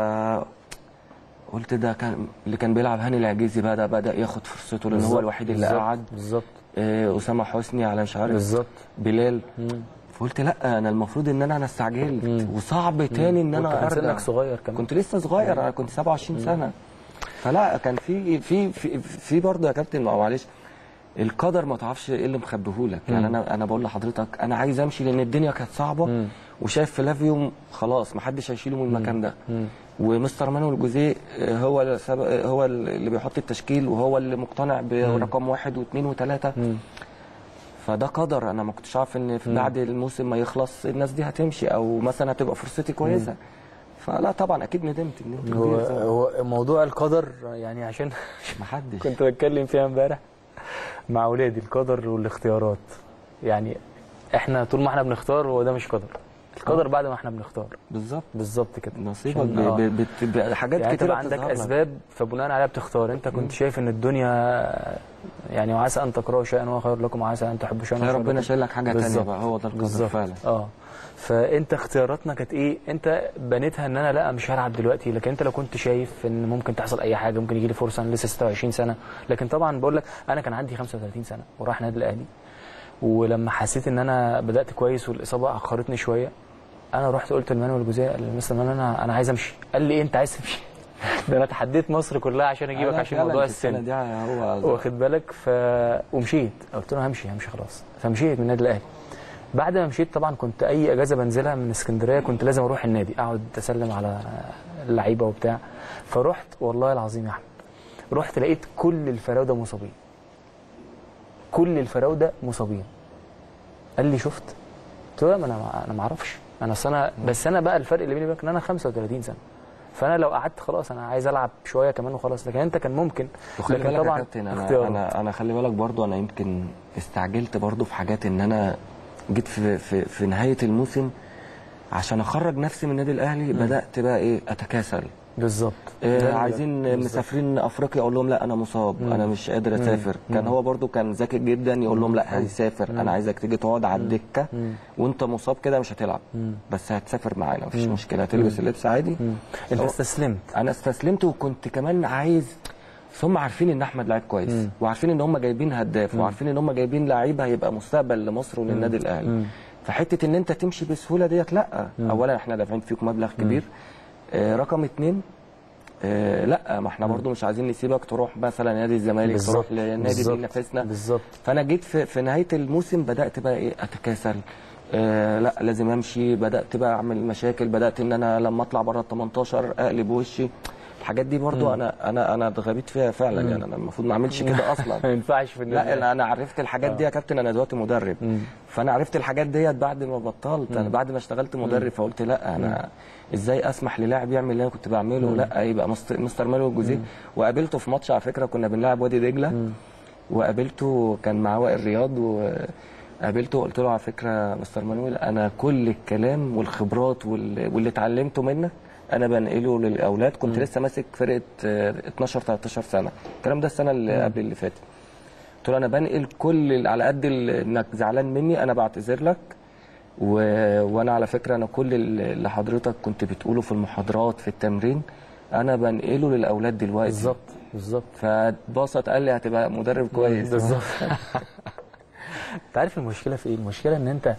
قلت ده كان اللي كان بيلعب هاني العجيزي بدا بدا ياخد فرصته لان هو بالظبط، الوحيد اللي بالظبط، قعد بالظبط آه، اسامه حسني على مش عارف بالظبط بلال فقلت لا انا المفروض ان انا انا استعجلت وصعب تاني ان انا وانت كان ارجع سنك صغير كمان كنت لسه صغير انا كنت 27 سنه فلا كان في في في, في برضه يا كابتن ما هو معلش القدر ما تعرفش ايه اللي مخبيهولك يعني انا انا بقول لحضرتك انا عايز امشي لان الدنيا كانت صعبه وشايف فلافيو خلاص ما حدش هيشيله من المكان ده ومستر مانويل جوزيه آه، هو السبب- آه، هو اللي بيحط التشكيل وهو اللي مقتنع برقم واحد واثنين وثلاثه فده قدر انا ما كنتش عارف ان في بعد الموسم ما يخلص الناس دي هتمشي او مثلا هتبقى فرصتي كويسه فلا طبعا اكيد ندمت ندمت هو كبير طبعاً. هو موضوع القدر يعني عشان محدش كنت بتكلم فيها امبارح مع اولادي القدر والاختيارات يعني احنا طول ما احنا بنختار هو ده مش قدر القدر بعد ما احنا بنختار بالظبط بالظبط كده نصيبك عشان- ب- آه. ب- بت- ب- حاجات يعني كتير تبقى عندك اسباب فبناء عليها بتختار انت كنت شايف ان الدنيا يعني وعسى ان تكرهوا شيئا وهو خير لكم وعسى ان تحبوا شيئا يا وهو خير ربنا لكم. شايل لك حاجه تانية بالظبط. بقى هو ده القدر بالظبط فعلا اه فانت اختياراتنا كانت ايه انت بنيتها ان انا لا مش هلعب دلوقتي لكن انت لو كنت شايف ان ممكن تحصل اي حاجه ممكن يجي لي فرصه انا لسه 26 سنه لكن طبعا بقول لك انا كان عندي 35 سنه وراح نادي الاهلي ولما حسيت ان انا بدات كويس والاصابه اخرتني شويه انا رحت قلت لمانويل جوزيه لمستر مانويل انا انا عايز امشي قال لي إيه انت عايز تمشي ده انا تحديت مصر كلها عشان اجيبك لا، عشان فعلاً موضوع في السنة السن دي هو واخد بالك ف ومشيت قلت له همشي همشي خلاص فمشيت من النادي الاهلي بعد ما مشيت طبعا كنت اي اجازه بنزلها من اسكندريه كنت لازم اروح النادي اقعد اسلم على اللعيبه وبتاع فرحت والله العظيم يا احمد رحت لقيت كل الفراوده مصابين كل الفراوده مصابين قال لي شفت قلت له لا ما انا انا ما اعرفش انا اصل انا بس انا بقى الفرق اللي بيني وبينك ان انا 35 سنه فانا لو قعدت خلاص انا عايز العب شويه كمان وخلاص لكن انت كان ممكن وخلي لكن بالك يا كابتن انا اختيارات. انا انا خلي بالك برضو انا يمكن استعجلت برضو في حاجات ان انا جيت في في, في نهايه الموسم عشان اخرج نفسي من النادي الاهلي بدات بقى ايه اتكاسل بالظبط آه ده- عايزين بالظبط. مسافرين افريقيا اقول لهم لا انا مصاب انا مش قادر اسافر كان هو برضو كان ذكي جدا يقول لهم لا هيسافر انا عايزك تيجي تقعد على الدكه وانت مصاب كده مش هتلعب بس هتسافر معانا مفيش مشكله هتلبس اللبس عادي انت هو- استسلمت انا استسلمت وكنت كمان عايز بس هم عارفين ان احمد لعيب كويس وعارفين ان هم جايبين هداف وعارفين ان هم جايبين لعيب هيبقى مستقبل لمصر وللنادي الاهلي فحته ان انت تمشي بسهوله ديت لا اولا احنا دافعين فيك مبلغ كبير آه رقم اتنين آه لا ما احنا برضو مش عايزين نسيبك تروح مثلا نادي الزمالك بالظبط. تروح لنادي بالظبط. بينافسنا بالظبط فانا جيت في, في نهايه الموسم بدات بقى ايه اتكاسل آه لا لازم امشي بدات بقى اعمل مشاكل بدات ان انا لما اطلع بره ال 18 اقلب وشي الحاجات دي برضو انا انا انا اتغبيت فيها فعلا يعني انا المفروض ما اعملش كده اصلا ما ينفعش في النادي لا انا انا عرفت الحاجات دي يا كابتن انا دلوقتي مدرب فانا عرفت الحاجات ديت بعد ما بطلت انا بعد ما اشتغلت مدرب فقلت لا انا ازاي اسمح للاعب يعمل اللي انا كنت بعمله لا يبقى مستر, مستر مالو الجوزيه وقابلته في ماتش على فكره كنا بنلعب وادي دجله وقابلته كان معاه وائل رياض وقابلته قلت له على فكره مستر مانويل انا كل الكلام والخبرات وال- واللي اتعلمته منك انا بنقله للاولاد كنت لسه ماسك فرقه آه، 12 13 سنه الكلام ده السنه اللي قبل اللي فاتت قلت له انا بنقل كل ال- على قد ال- انك زعلان مني انا بعتذر لك و... وانا على فكره انا كل ال- اللي حضرتك كنت بتقوله في المحاضرات في التمرين انا بنقله للاولاد دلوقتي بالظبط بالظبط فاتبسط قال لي هتبقى مدرب كويس بالظبط انت عارف المشكله في ايه المشكله ان انت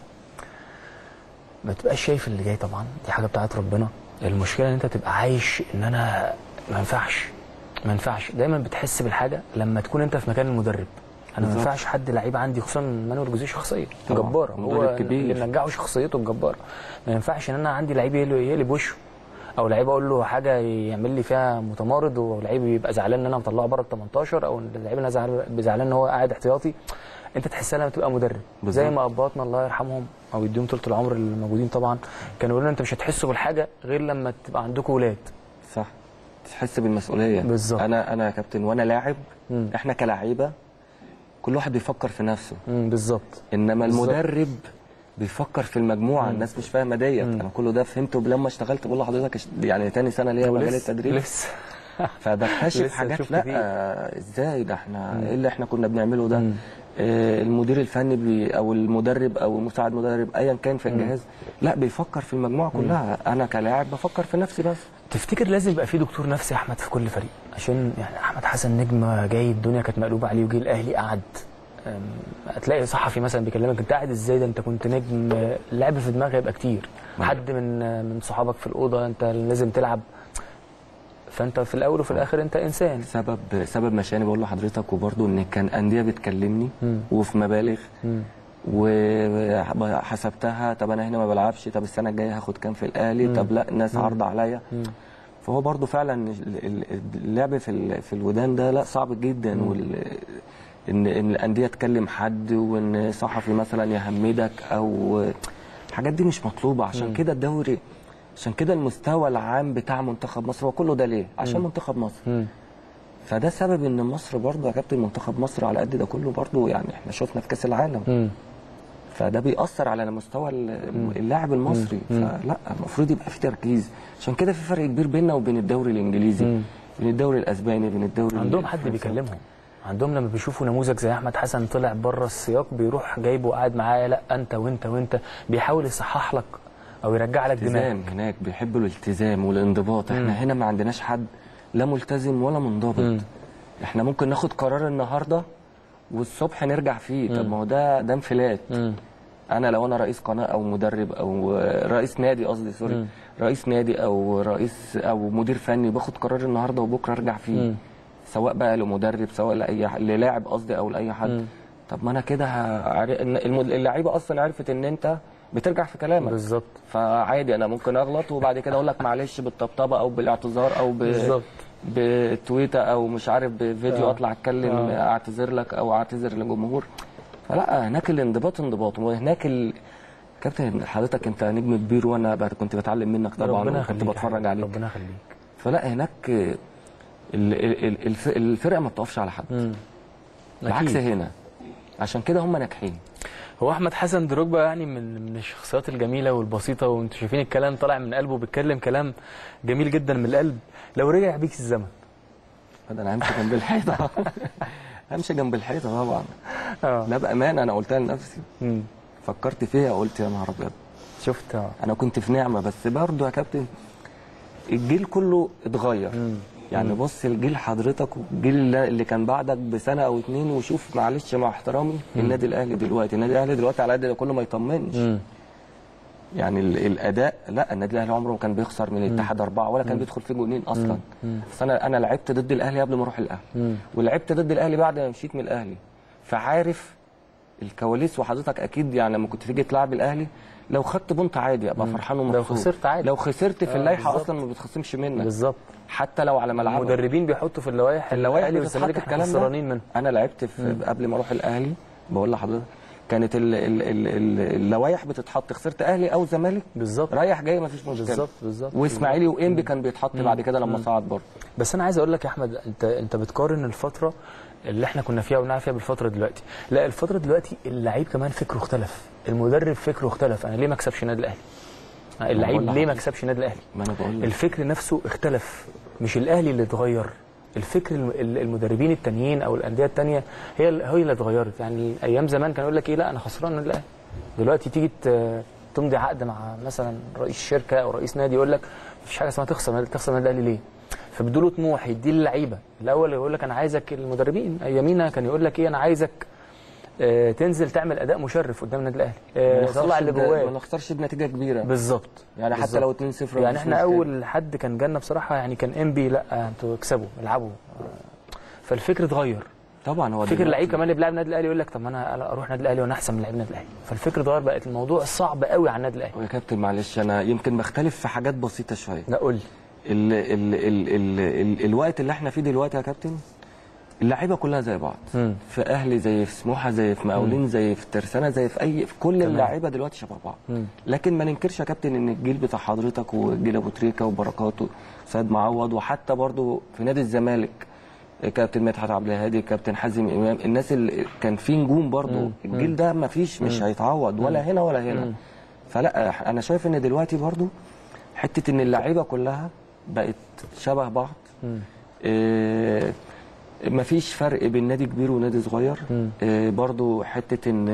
ما تبقاش شايف اللي جاي طبعا دي حاجه بتاعت ربنا المشكله ان انت تبقى عايش ان انا ما ينفعش ما ينفعش دايما بتحس بالحاجه لما تكون انت في مكان المدرب انا ما بالظبط. ينفعش حد لعيب عندي خصوصا مانويل جوزيه شخصيه طبعا. جباره هو مدرب كبير. اللي نجحه شخصيته الجباره ما ينفعش ان انا عندي لعيب يقلب يقلب وشه او لعيب اقول له حاجه يعمل لي فيها متمارض ولعيب يبقى زعلان ان انا مطلعه بره ال 18 او اللعيب انا زعلان زعلان ان هو قاعد احتياطي انت تحسها لما تبقى مدرب بالظبط. زي ما اباطنا الله يرحمهم او يديهم طول العمر اللي موجودين طبعا كانوا يقولوا لنا انت مش هتحسوا بالحاجه غير لما تبقى عندكم ولاد صح تحس بالمسؤوليه بالظبط. انا انا يا كابتن وانا لاعب مم. احنا كلاعيبه كل واحد بيفكر في نفسه امم بالظبط انما بالظبط. المدرب بيفكر في المجموعه الناس مش فاهمه ديت انا كله ده فهمته لما اشتغلت بقول لحضرتك اش- يعني تاني سنه ليا مجال ولسه- التدريب لسه فبكتشف لسه حاجات هتشوف لا كتير. آه، ازاي ده احنا ايه اللي احنا كنا بنعمله ده آه المدير الفني بي او المدرب او مساعد مدرب ايا كان في الجهاز لا بيفكر في المجموعه كلها انا كلاعب بفكر في نفسي بس تفتكر لازم يبقى في دكتور نفسي يا احمد في كل فريق عشان يعني احمد حسن نجم جاي الدنيا كانت مقلوبه عليه وجه الاهلي قعد أم، هتلاقي صحفي مثلا بيكلمك انت قاعد ازاي ده انت كنت نجم آه، اللعب في دماغي هيبقى كتير حد من آه، من صحابك في الاوضه انت لازم تلعب فانت في الاول وفي الاخر انت انسان سبب سبب مشاني بقول لحضرتك وبرضه ان كان انديه بتكلمني وفي مبالغ وحسبتها طب انا هنا ما بلعبش طب السنه الجايه هاخد كام في الاهلي طب لا الناس عارضه عليا فهو برضه فعلا ال- ال- اللعب في ال- في الودان ده لا صعب جدا وال ان ان الانديه تكلم حد وان صحفي مثلا يهمدك او الحاجات دي مش مطلوبه عشان كده الدوري عشان كده المستوى العام بتاع منتخب مصر هو كله ده ليه؟ عشان منتخب مصر فده سبب ان مصر برضه يا كابتن منتخب مصر على قد ده كله برضه يعني احنا شفنا في كاس العالم فده بيأثر على مستوى ال- اللاعب المصري فلا المفروض يبقى في تركيز عشان كده في فرق كبير بيننا وبين الدوري الانجليزي بين الدوري الاسباني بين الدوري عندهم حد الفرنسي. بيكلمهم عندهم لما بيشوفوا نموذج زي احمد حسن طلع بره السياق بيروح جايبه وقاعد معاه لا انت وانت وانت بيحاول يصحح لك او يرجع لك دماغك التزام هناك بيحبوا الالتزام والانضباط احنا هنا ما عندناش حد لا ملتزم ولا منضبط احنا ممكن ناخد قرار النهارده والصبح نرجع فيه طب ما هو ده ده انفلات انا لو انا رئيس قناه او مدرب او رئيس نادي قصدي سوري رئيس نادي او رئيس او مدير فني باخد قرار النهارده وبكره ارجع فيه سواء بقى لمدرب سواء لاي ح- للاعب قصدي او لاي حد طب ما انا كده هعر- إن- الم- اللعيبه اصلا عرفت ان انت بترجع في كلامك بالظبط فعادي انا ممكن اغلط وبعد كده اقول لك معلش بالطبطبه او بالاعتذار او ب... بالظبط. بتويته او مش عارف بفيديو آه. اطلع اتكلم آه. اعتذر لك او اعتذر للجمهور فلا هناك الانضباط انضباط وهناك ال... كابتن حضرتك انت نجم كبير وانا بقى كنت بتعلم منك طبعا ربنا وكنت يخليك بتفرج عليك ربنا يخليك فلا هناك ال... ال... الف... الفرقه ما بتقفش على حد العكس أكيد. هنا عشان كده هم ناجحين هو احمد حسن دروجبا يعني من من الشخصيات الجميله والبسيطه وانتوا شايفين الكلام طالع من قلبه بيتكلم كلام جميل جدا من القلب لو رجع بيك الزمن ده انا همشي جنب الحيطه همشي جنب الحيطه طبعا اه لا بامانه انا قلتها لنفسي مم. فكرت فيها قلت يا نهار ابيض شفت اه انا كنت في نعمه بس برضه يا كابتن الجيل كله اتغير يعني بص الجيل حضرتك والجيل اللي- اللي كان بعدك بسنه او اتنين وشوف معلش مع احترامي النادي الاهلي دلوقتي النادي الاهلي دلوقتي على قد ده كله ما يطمنش مم. يعني ال- الاداء لا النادي الاهلي عمره ما كان بيخسر من الاتحاد اربعه ولا كان بيدخل فيه جونين اصلا بس انا انا لعبت ضد الاهلي قبل ما اروح الاهلي ولعبت ضد الاهلي بعد ما مشيت من الاهلي فعارف الكواليس وحضرتك اكيد يعني لما كنت تيجي تلعب الاهلي لو خدت بونت عادي ابقى فرحان ومبسوط لو خسرت عادي. لو خسرت في آه، اللائحه بالظبط. اصلا ما بتخصمش منك بالظبط حتى لو على ملعبك المدربين بيحطوا في اللوائح اللوائح الاهلي بتتحط والزمالك احنا الكلام ده. خسرانين منه انا لعبت في قبل ما اروح الاهلي بقول لحضرتك كانت ال- ال- ال- ال- اللوائح بتتحط خسرت اهلي او زمالك بالظبط رايح جاي مفيش مشكله بالظبط بالظبط واسماعيلي وانبي كان بيتحط بعد كده لما صعد برضه بس انا عايز اقول لك يا احمد انت انت بتقارن الفتره اللي احنا كنا فيها ونلعب فيها بالفتره دلوقتي لا الفتره دلوقتي اللعيب كمان فكره اختلف المدرب فكره اختلف انا ليه ما اكسبش النادي الاهلي اللعيب بقول ليه ما لحضرتك. اكسبش النادي الاهلي ما انا بقول لك الفكر نفسه اختلف مش الاهلي اللي اتغير الفكر الم- ال- المدربين التانيين او الانديه التانيه هي ال- هي اللي اتغيرت يعني ايام زمان كان يقول لك ايه لا انا خسران النادي الاهلي دلوقتي تيجي ت- تمضي عقد مع مثلا رئيس شركه او رئيس نادي يقول لك مفيش حاجه اسمها تخسر النادي- تخسر النادي الاهلي ليه؟ فبيدوا له طموح يديه للعيبه الاول يقول لك انا عايزك المدربين ايامينا كان يقول لك ايه انا عايزك آه، تنزل تعمل اداء مشرف قدام النادي الاهلي آه، ما طلع اللي نخسرش ب- ما جواك نخسرش بنتيجه كبيره بالظبط يعني حتى بالظبط. لو 2-0 يعني مفيش احنا مشكلة. اول حد كان جالنا بصراحه يعني كان انبي لا انتوا اكسبوا العبوا فالفكر اتغير طبعا هو فكر دلوقتي- اللعيب كمان اللي بيلعب النادي الاهلي يقول لك طب ما انا اروح النادي الاهلي وانا احسن من لعيب النادي الاهلي فالفكر اتغير بقت الموضوع صعب قوي على النادي الاهلي يا كابتن معلش انا يمكن بختلف في حاجات بسيطه شويه لا قول لي ال ال ال ال ال الوقت اللي احنا فيه دلوقتي يا كابتن اللعيبه كلها زي بعض مم. في اهلي زي في سموحه زي في مقاولين زي في ترسانه زي في اي في كل اللعيبه دلوقتي شبه بعض مم. لكن ما ننكرش يا كابتن ان الجيل بتاع حضرتك وجيل ابو تريكه وبركات وسيد معوض وحتى برضو في نادي الزمالك كابتن مدحت عبد الهادي كابتن حازم امام الناس اللي كان في نجوم برضو الجيل ده ما فيش مش هيتعوض ولا هنا ولا هنا فلا انا شايف ان دلوقتي برضو حته ان اللعيبه كلها بقت شبه بعض إيه مفيش فرق بين نادي كبير ونادي صغير إيه برضو حته ان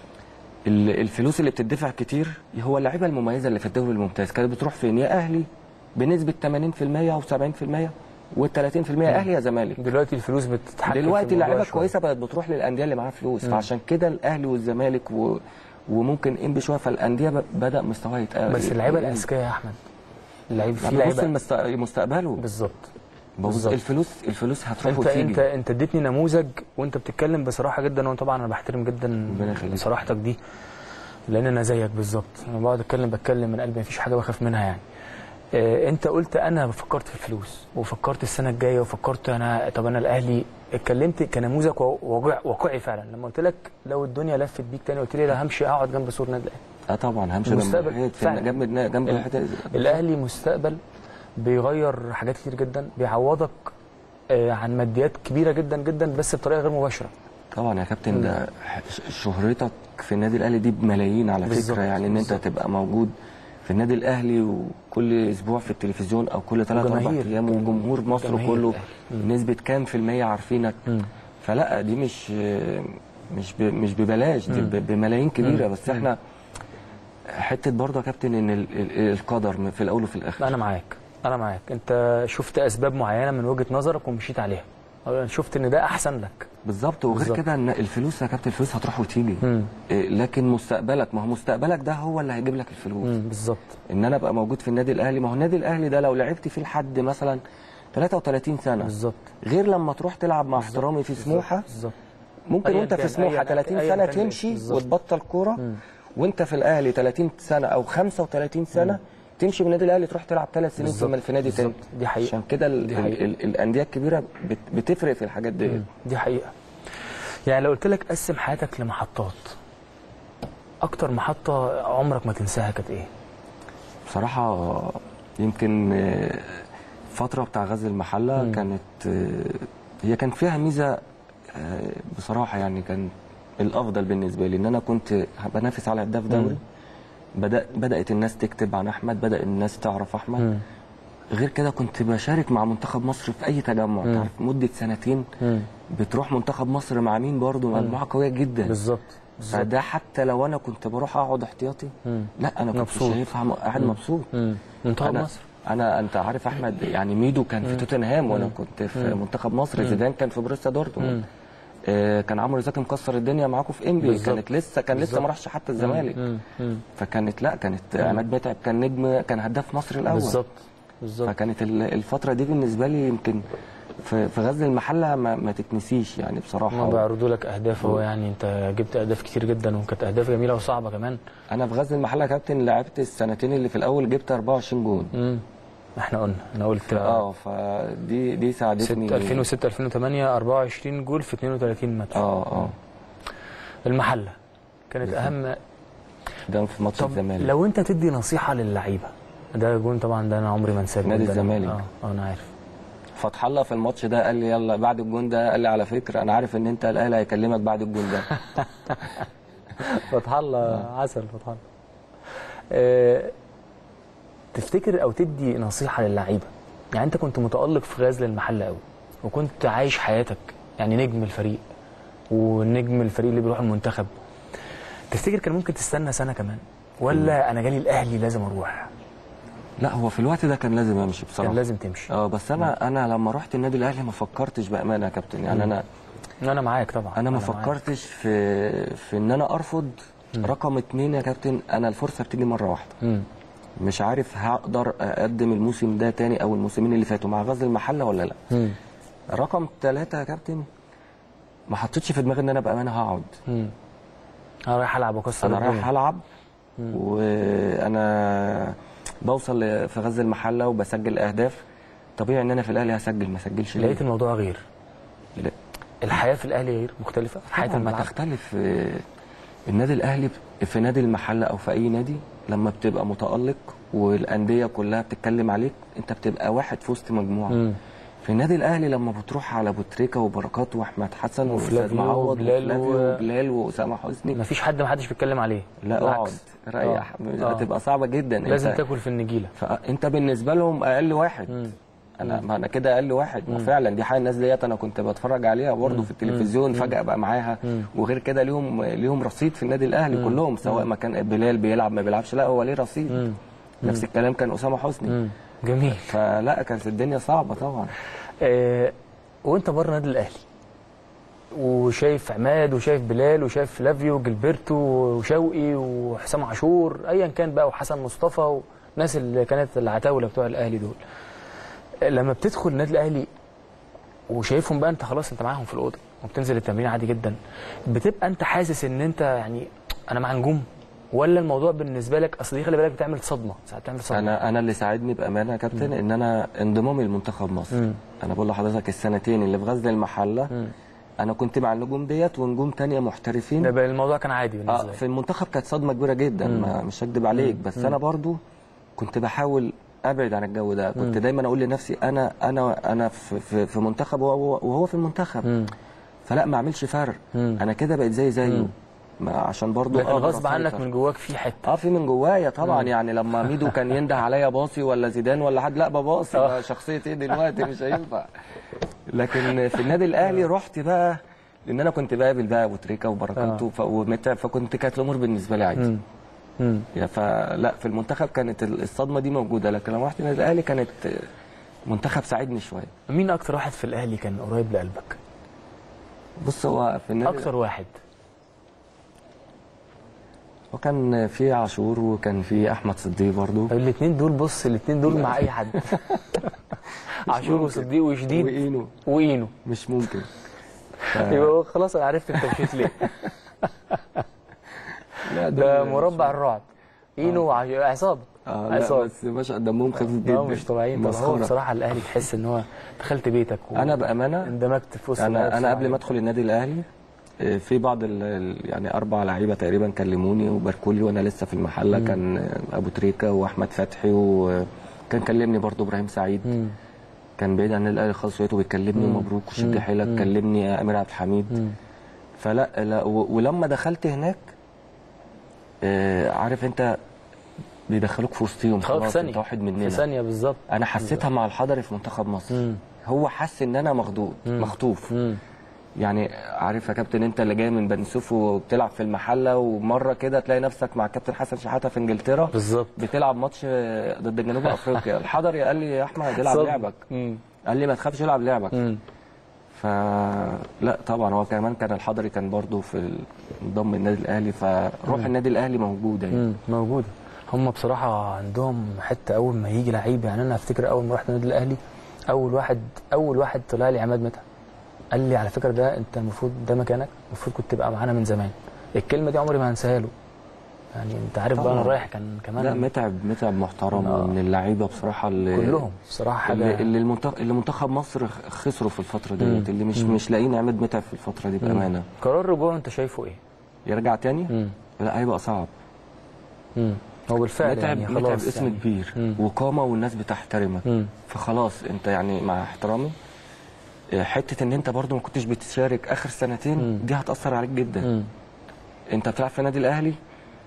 ال- الفلوس اللي بتدفع كتير هو اللعيبه المميزه اللي في الدوري الممتاز كانت بتروح فين يا اهلي بنسبه 80% او 70% وال 30% اهلي يا زمالك دلوقتي الفلوس بتتحكم في دلوقتي الموضوع اللعيبه شوية. كويسه بقت بتروح للانديه اللي معاها فلوس فعشان كده الاهلي والزمالك و... وممكن انبي شويه فالانديه ب- بدا مستواها يتقل بس اللعيبه الاذكياء يا احمد اللعيب في بص لعيبه المست... مستقبله بالظبط بص بالظبط. الفلوس الفلوس هتروح انت وتيجي انت انت اديتني نموذج وانت بتتكلم بصراحه جدا وانا طبعا انا بحترم جدا ربنا يخليك. صراحتك دي لان انا زيك بالظبط انا بقعد اتكلم بتكلم من قلبي مفيش حاجه بخاف منها يعني اه انت قلت انا فكرت في الفلوس وفكرت السنه الجايه وفكرت انا طب انا الاهلي اتكلمت كنموذج واقع- واقعي فعلا لما قلت لك لو الدنيا لفت بيك تاني قلت لي لا همشي اقعد جنب سور النادي الاهلي اه طبعا همشي المستقبل جنب الحيط، فعلا. جنب جنب ال- الحته الاهلي مستقبل بيغير حاجات كتير جدا بيعوضك آه، عن ماديات كبيره جدا جدا بس بطريقه غير مباشره طبعا يا كابتن ده ش- شهرتك في النادي الاهلي دي بملايين على بالظبط، فكره يعني ان انت بالظبط. تبقى موجود في النادي الاهلي وكل اسبوع في التلفزيون او كل ثلاث اربع وجماهير. ايام وجمهور مصر جماهير كله الأهلي. نسبه كام في الميه عارفينك فلا دي مش مش ب- مش ببلاش دي ب- بملايين كبيره بس احنا حته برضه يا كابتن ان ال- ال- القدر في الاول وفي الاخر انا معاك انا معاك انت شفت اسباب معينه من وجهه نظرك ومشيت عليها أو شفت ان ده احسن لك بالظبط وغير بالظبط. كده ان الفلوس يا كابتن الفلوس هتروح وتيجي مم. إيه، لكن مستقبلك ما هو مستقبلك ده هو اللي هيجيب لك الفلوس مم، بالظبط ان انا ابقى موجود في النادي الاهلي ما هو النادي الاهلي ده لو لعبت فيه لحد مثلا 33 سنه بالظبط غير لما تروح تلعب مع احترامي في سموحه بالظبط ممكن أيا وانت في كان، سموحه أيا- 30 أيا سنه كان إيه، تمشي بالظبط. وتبطل كوره وانت في الاهلي 30 سنه او 35 سنه تمشي من النادي الاهلي تروح تلعب ثلاث سنين بالظبط، في في نادي تاني بالظبط. دي حقيقة. عشان كده ال- دي حقيقة. ال- ال- الانديه الكبيره بت- بتفرق في الحاجات دي دي حقيقه يعني لو قلت لك قسم حياتك لمحطات اكتر محطه عمرك ما تنساها كانت ايه بصراحة يمكن آه، فترة بتاع غزل المحلة كانت آه، هي كان فيها ميزة آه، بصراحة يعني كان الأفضل بالنسبة لي إن أنا كنت بنافس على هداف دوري بدأ بدأت الناس تكتب عن أحمد بدأ الناس تعرف أحمد غير كده كنت بشارك مع منتخب مصر في أي تجمع تعرف مدة سنتين بتروح منتخب مصر مع مين برضه مجموعة قوية جدا بالظبط بالظبط فده حتى لو انا كنت بروح اقعد احتياطي لا انا كنت مبسوط. شايفها م- قاعد مبسوط مم. منتخب انا مصر انا انت عارف احمد يعني ميدو كان في توتنهام وانا كنت في منتخب مصر زيدان كان في بروسيا دورتموند آه كان عمرو زكي مكسر الدنيا معاكم في انبي بالظبط. كانت لسه كان لسه ما راحش حتى الزمالك مم. مم. فكانت لا كانت عماد متعب كان نجم كان هداف مصر الاول بالظبط بالظبط فكانت ال- الفتره دي بالنسبه لي يمكن في في غزل المحله ما, ما تتنسيش يعني بصراحه هم بيعرضوا لك اهداف هو يعني انت جبت اهداف كتير جدا وكانت اهداف جميله وصعبه كمان انا في غزل المحله يا كابتن لعبت السنتين اللي في الاول جبت 24 جون امم احنا قلنا انا قلت اه فدي دي ست ساعدتني 2006 2008 24 جول في 32 ماتش اه اه المحله كانت اهم ده في ماتش طب الزمالك لو انت تدي نصيحه للعيبه ده جون طبعا ده انا عمري ما انساه نادي الجون ده. الزمالك. اه آه، انا عارف فتح الله في الماتش ده قال لي يلا بعد الجون ده قال لي على فكره انا عارف ان انت الاهلي هيكلمك بعد الجون ده فتح الله عسل فتح الله آه، تفتكر او تدي نصيحه للعيبه يعني انت كنت متالق في غزل المحله قوي وكنت عايش حياتك يعني نجم الفريق ونجم الفريق اللي بيروح المنتخب تفتكر كان ممكن تستنى سنه كمان ولا انا جالي الاهلي لازم اروح لا هو في الوقت ده كان لازم امشي بصراحه كان لازم تمشي اه بس انا انا لما رحت النادي الاهلي ما فكرتش بامانه يا كابتن يعني انا انا معاك طبعا انا ما معاك. فكرتش في في ان انا ارفض رقم اتنين يا كابتن انا الفرصه بتيجي مره واحده مم. مش عارف هقدر اقدم الموسم ده تاني او الموسمين اللي فاتوا مع غزل المحله ولا لا مم. رقم ثلاثة يا كابتن ما حطيتش في دماغي ان انا بامانه هقعد مم. انا رايح العب واكسر انا الدنيا. رايح العب وانا بوصل ل- في غزل المحله وبسجل اهداف طبيعي ان انا في الاهلي هسجل ما اسجلش ليه لقيت الموضوع غير لا. الحياه في الاهلي غير مختلفه حياه طبعاً الملعب بتختلف آه، النادي الاهلي ب- في نادي المحله او في اي نادي لما بتبقى متالق والانديه كلها بتتكلم عليك انت بتبقى واحد في وسط مجموعه مم. في النادي الاهلي لما بتروح على ابو تريكه وبركات واحمد حسن واستاذ وفلافيو معوض وبلال وفلافيو و- وبلال واسامه حسني مفيش حد ما حدش بيتكلم عليه لا اقعد بالعكس. ريح آه. هتبقى صعبه جدا لازم انت تاكل في النجيله فانت بالنسبه لهم اقل واحد انا ما انا كده اقل واحد وفعلا دي حاجه الناس ديت انا كنت بتفرج عليها برضه في التلفزيون فجاه بقى معاها وغير كده ليهم ليهم رصيد في النادي الاهلي كلهم سواء ما كان بلال بيلعب ما بيلعبش لا هو ليه رصيد نفس الكلام كان اسامه حسني مم. جميل فلا كانت الدنيا صعبه طبعا آه وانت بره النادي الاهلي وشايف عماد وشايف بلال وشايف فلافيو وجilberto وشوقي وحسام عاشور ايا كان بقى وحسن مصطفى والناس اللي كانت العتاوله بتوع الاهلي دول آه، لما بتدخل النادي الاهلي وشايفهم بقى انت خلاص انت معاهم في الاوضه وبتنزل التمرين عادي جدا بتبقى انت حاسس ان انت يعني انا مع نجوم ولا الموضوع بالنسبه لك اصل دي خلي بالك بتعمل صدمه ساعات بتعمل صدمه انا انا اللي ساعدني بامانه يا كابتن ان انا انضمامي لمنتخب مصر مم. انا بقول لحضرتك السنتين اللي في غزل المحله مم. انا كنت مع النجوم ديت ونجوم تانية محترفين ده بقى الموضوع كان عادي بالنسبه اه لك في المنتخب كانت صدمه كبيره جدا ما مش هكدب عليك بس انا برضو كنت بحاول ابعد عن الجو ده كنت دايما اقول لنفسي انا انا انا في, في, في منتخب وهو, وهو في المنتخب مم. فلا ما اعملش فرق مم. انا كده بقيت زي زيه ما عشان برضو لكن أقدر غصب عنك أسيطر. من جواك في حته اه في من جوايا طبعا يعني لما ميدو كان ينده عليا باصي ولا زيدان ولا حد لا بباصي آه. بقى شخصيه ايه دلوقتي مش هينفع لكن في النادي الاهلي رحت بقى لان انا كنت بقابل بقى ابو تريكه وبركات آه. وف- ومتعب فكنت كانت الامور بالنسبه لي عادي مم. مم. يا فلا في المنتخب كانت الصدمه دي موجوده لكن لما رحت النادي الاهلي كانت منتخب ساعدني شويه مين اكتر واحد في الاهلي كان قريب لقلبك بص هو في النادي اكتر واحد وكان في عاشور وكان في احمد صديق برضو الاثنين دول بص الاثنين دول مع اي حد عاشور ممكن. وصديق وشديد واينو واينو مش ممكن يبقى خلاص انا عرفت انت مشيت ليه لا ده دول مربع الرعب اينو وعش- عصابه اه لا عصابه بس باشا دمهم خفيف لا جدا مش طبيعيين طبعا هو مسخرة. بصراحه الاهلي تحس ان هو دخلت بيتك و- انا بامانه اندمجت في وسط انا الناس انا قبل بصراحة. ما ادخل النادي الاهلي آه، في بعض ال- ال- يعني اربع لعيبه تقريبا كلموني وباركوا لي وانا لسه في المحله كان آه، ابو تريكه واحمد فتحي وكان كلمني برضو ابراهيم سعيد مم. كان بعيد عن الاهلي خالص لقيته بيكلمني ومبروك وشد حيلك كلمني امير عبد الحميد مم. فلا لا و- ولما دخلت هناك آه، عارف انت بيدخلوك في وسطهم خلاص في خلاص ثانيه انت واحد في مننا ثانيه بالظبط انا حسيتها مع الحضري في منتخب مصر مم. هو حس ان انا مخضوض مخطوف مم. يعني عارف يا كابتن انت اللي جاي من بني سويف وبتلعب في المحله ومره كده تلاقي نفسك مع كابتن حسن شحاته في انجلترا بالظبط بتلعب ماتش ضد جنوب افريقيا الحضري قال لي يا احمد العب صدمة. لعبك مم. قال لي ما تخافش العب لعبك مم. فلا طبعا هو كمان كان الحضري كان برضو في ال- انضم النادي الاهلي فروح النادي الاهلي موجوده يعني مم. موجوده هم بصراحه عندهم حته اول ما يجي لعيب يعني انا افتكر اول ما رحت النادي الاهلي اول واحد اول واحد طلع لي عماد متعب قال لي على فكره ده انت المفروض ده مكانك المفروض كنت تبقى معانا من زمان الكلمه دي عمري ما هنساها له يعني انت عارف بقى انا طبعاً. رايح كان كمان لا متعب متعب محترم آه. ومن اللعيبه بصراحه اللي كلهم بصراحه حاجه اللي, اللي, المنتخب اللي منتخب مصر خسروا في الفتره مم. ديت اللي مش مم. مش لاقيين عماد متعب في الفتره دي بامانه قرار رجوعه انت شايفه ايه؟ يرجع تاني مم. لا هيبقى صعب مم. هو بالفعل متعب يعني متعب خلاص اسم يعني. كبير مم. وقامه والناس بتحترمك مم. فخلاص انت يعني مع احترامي اه، حته ان انت برضو ما كنتش بتشارك اخر سنتين مم. دي هتاثر عليك جدا مم. انت بتلعب في النادي الاهلي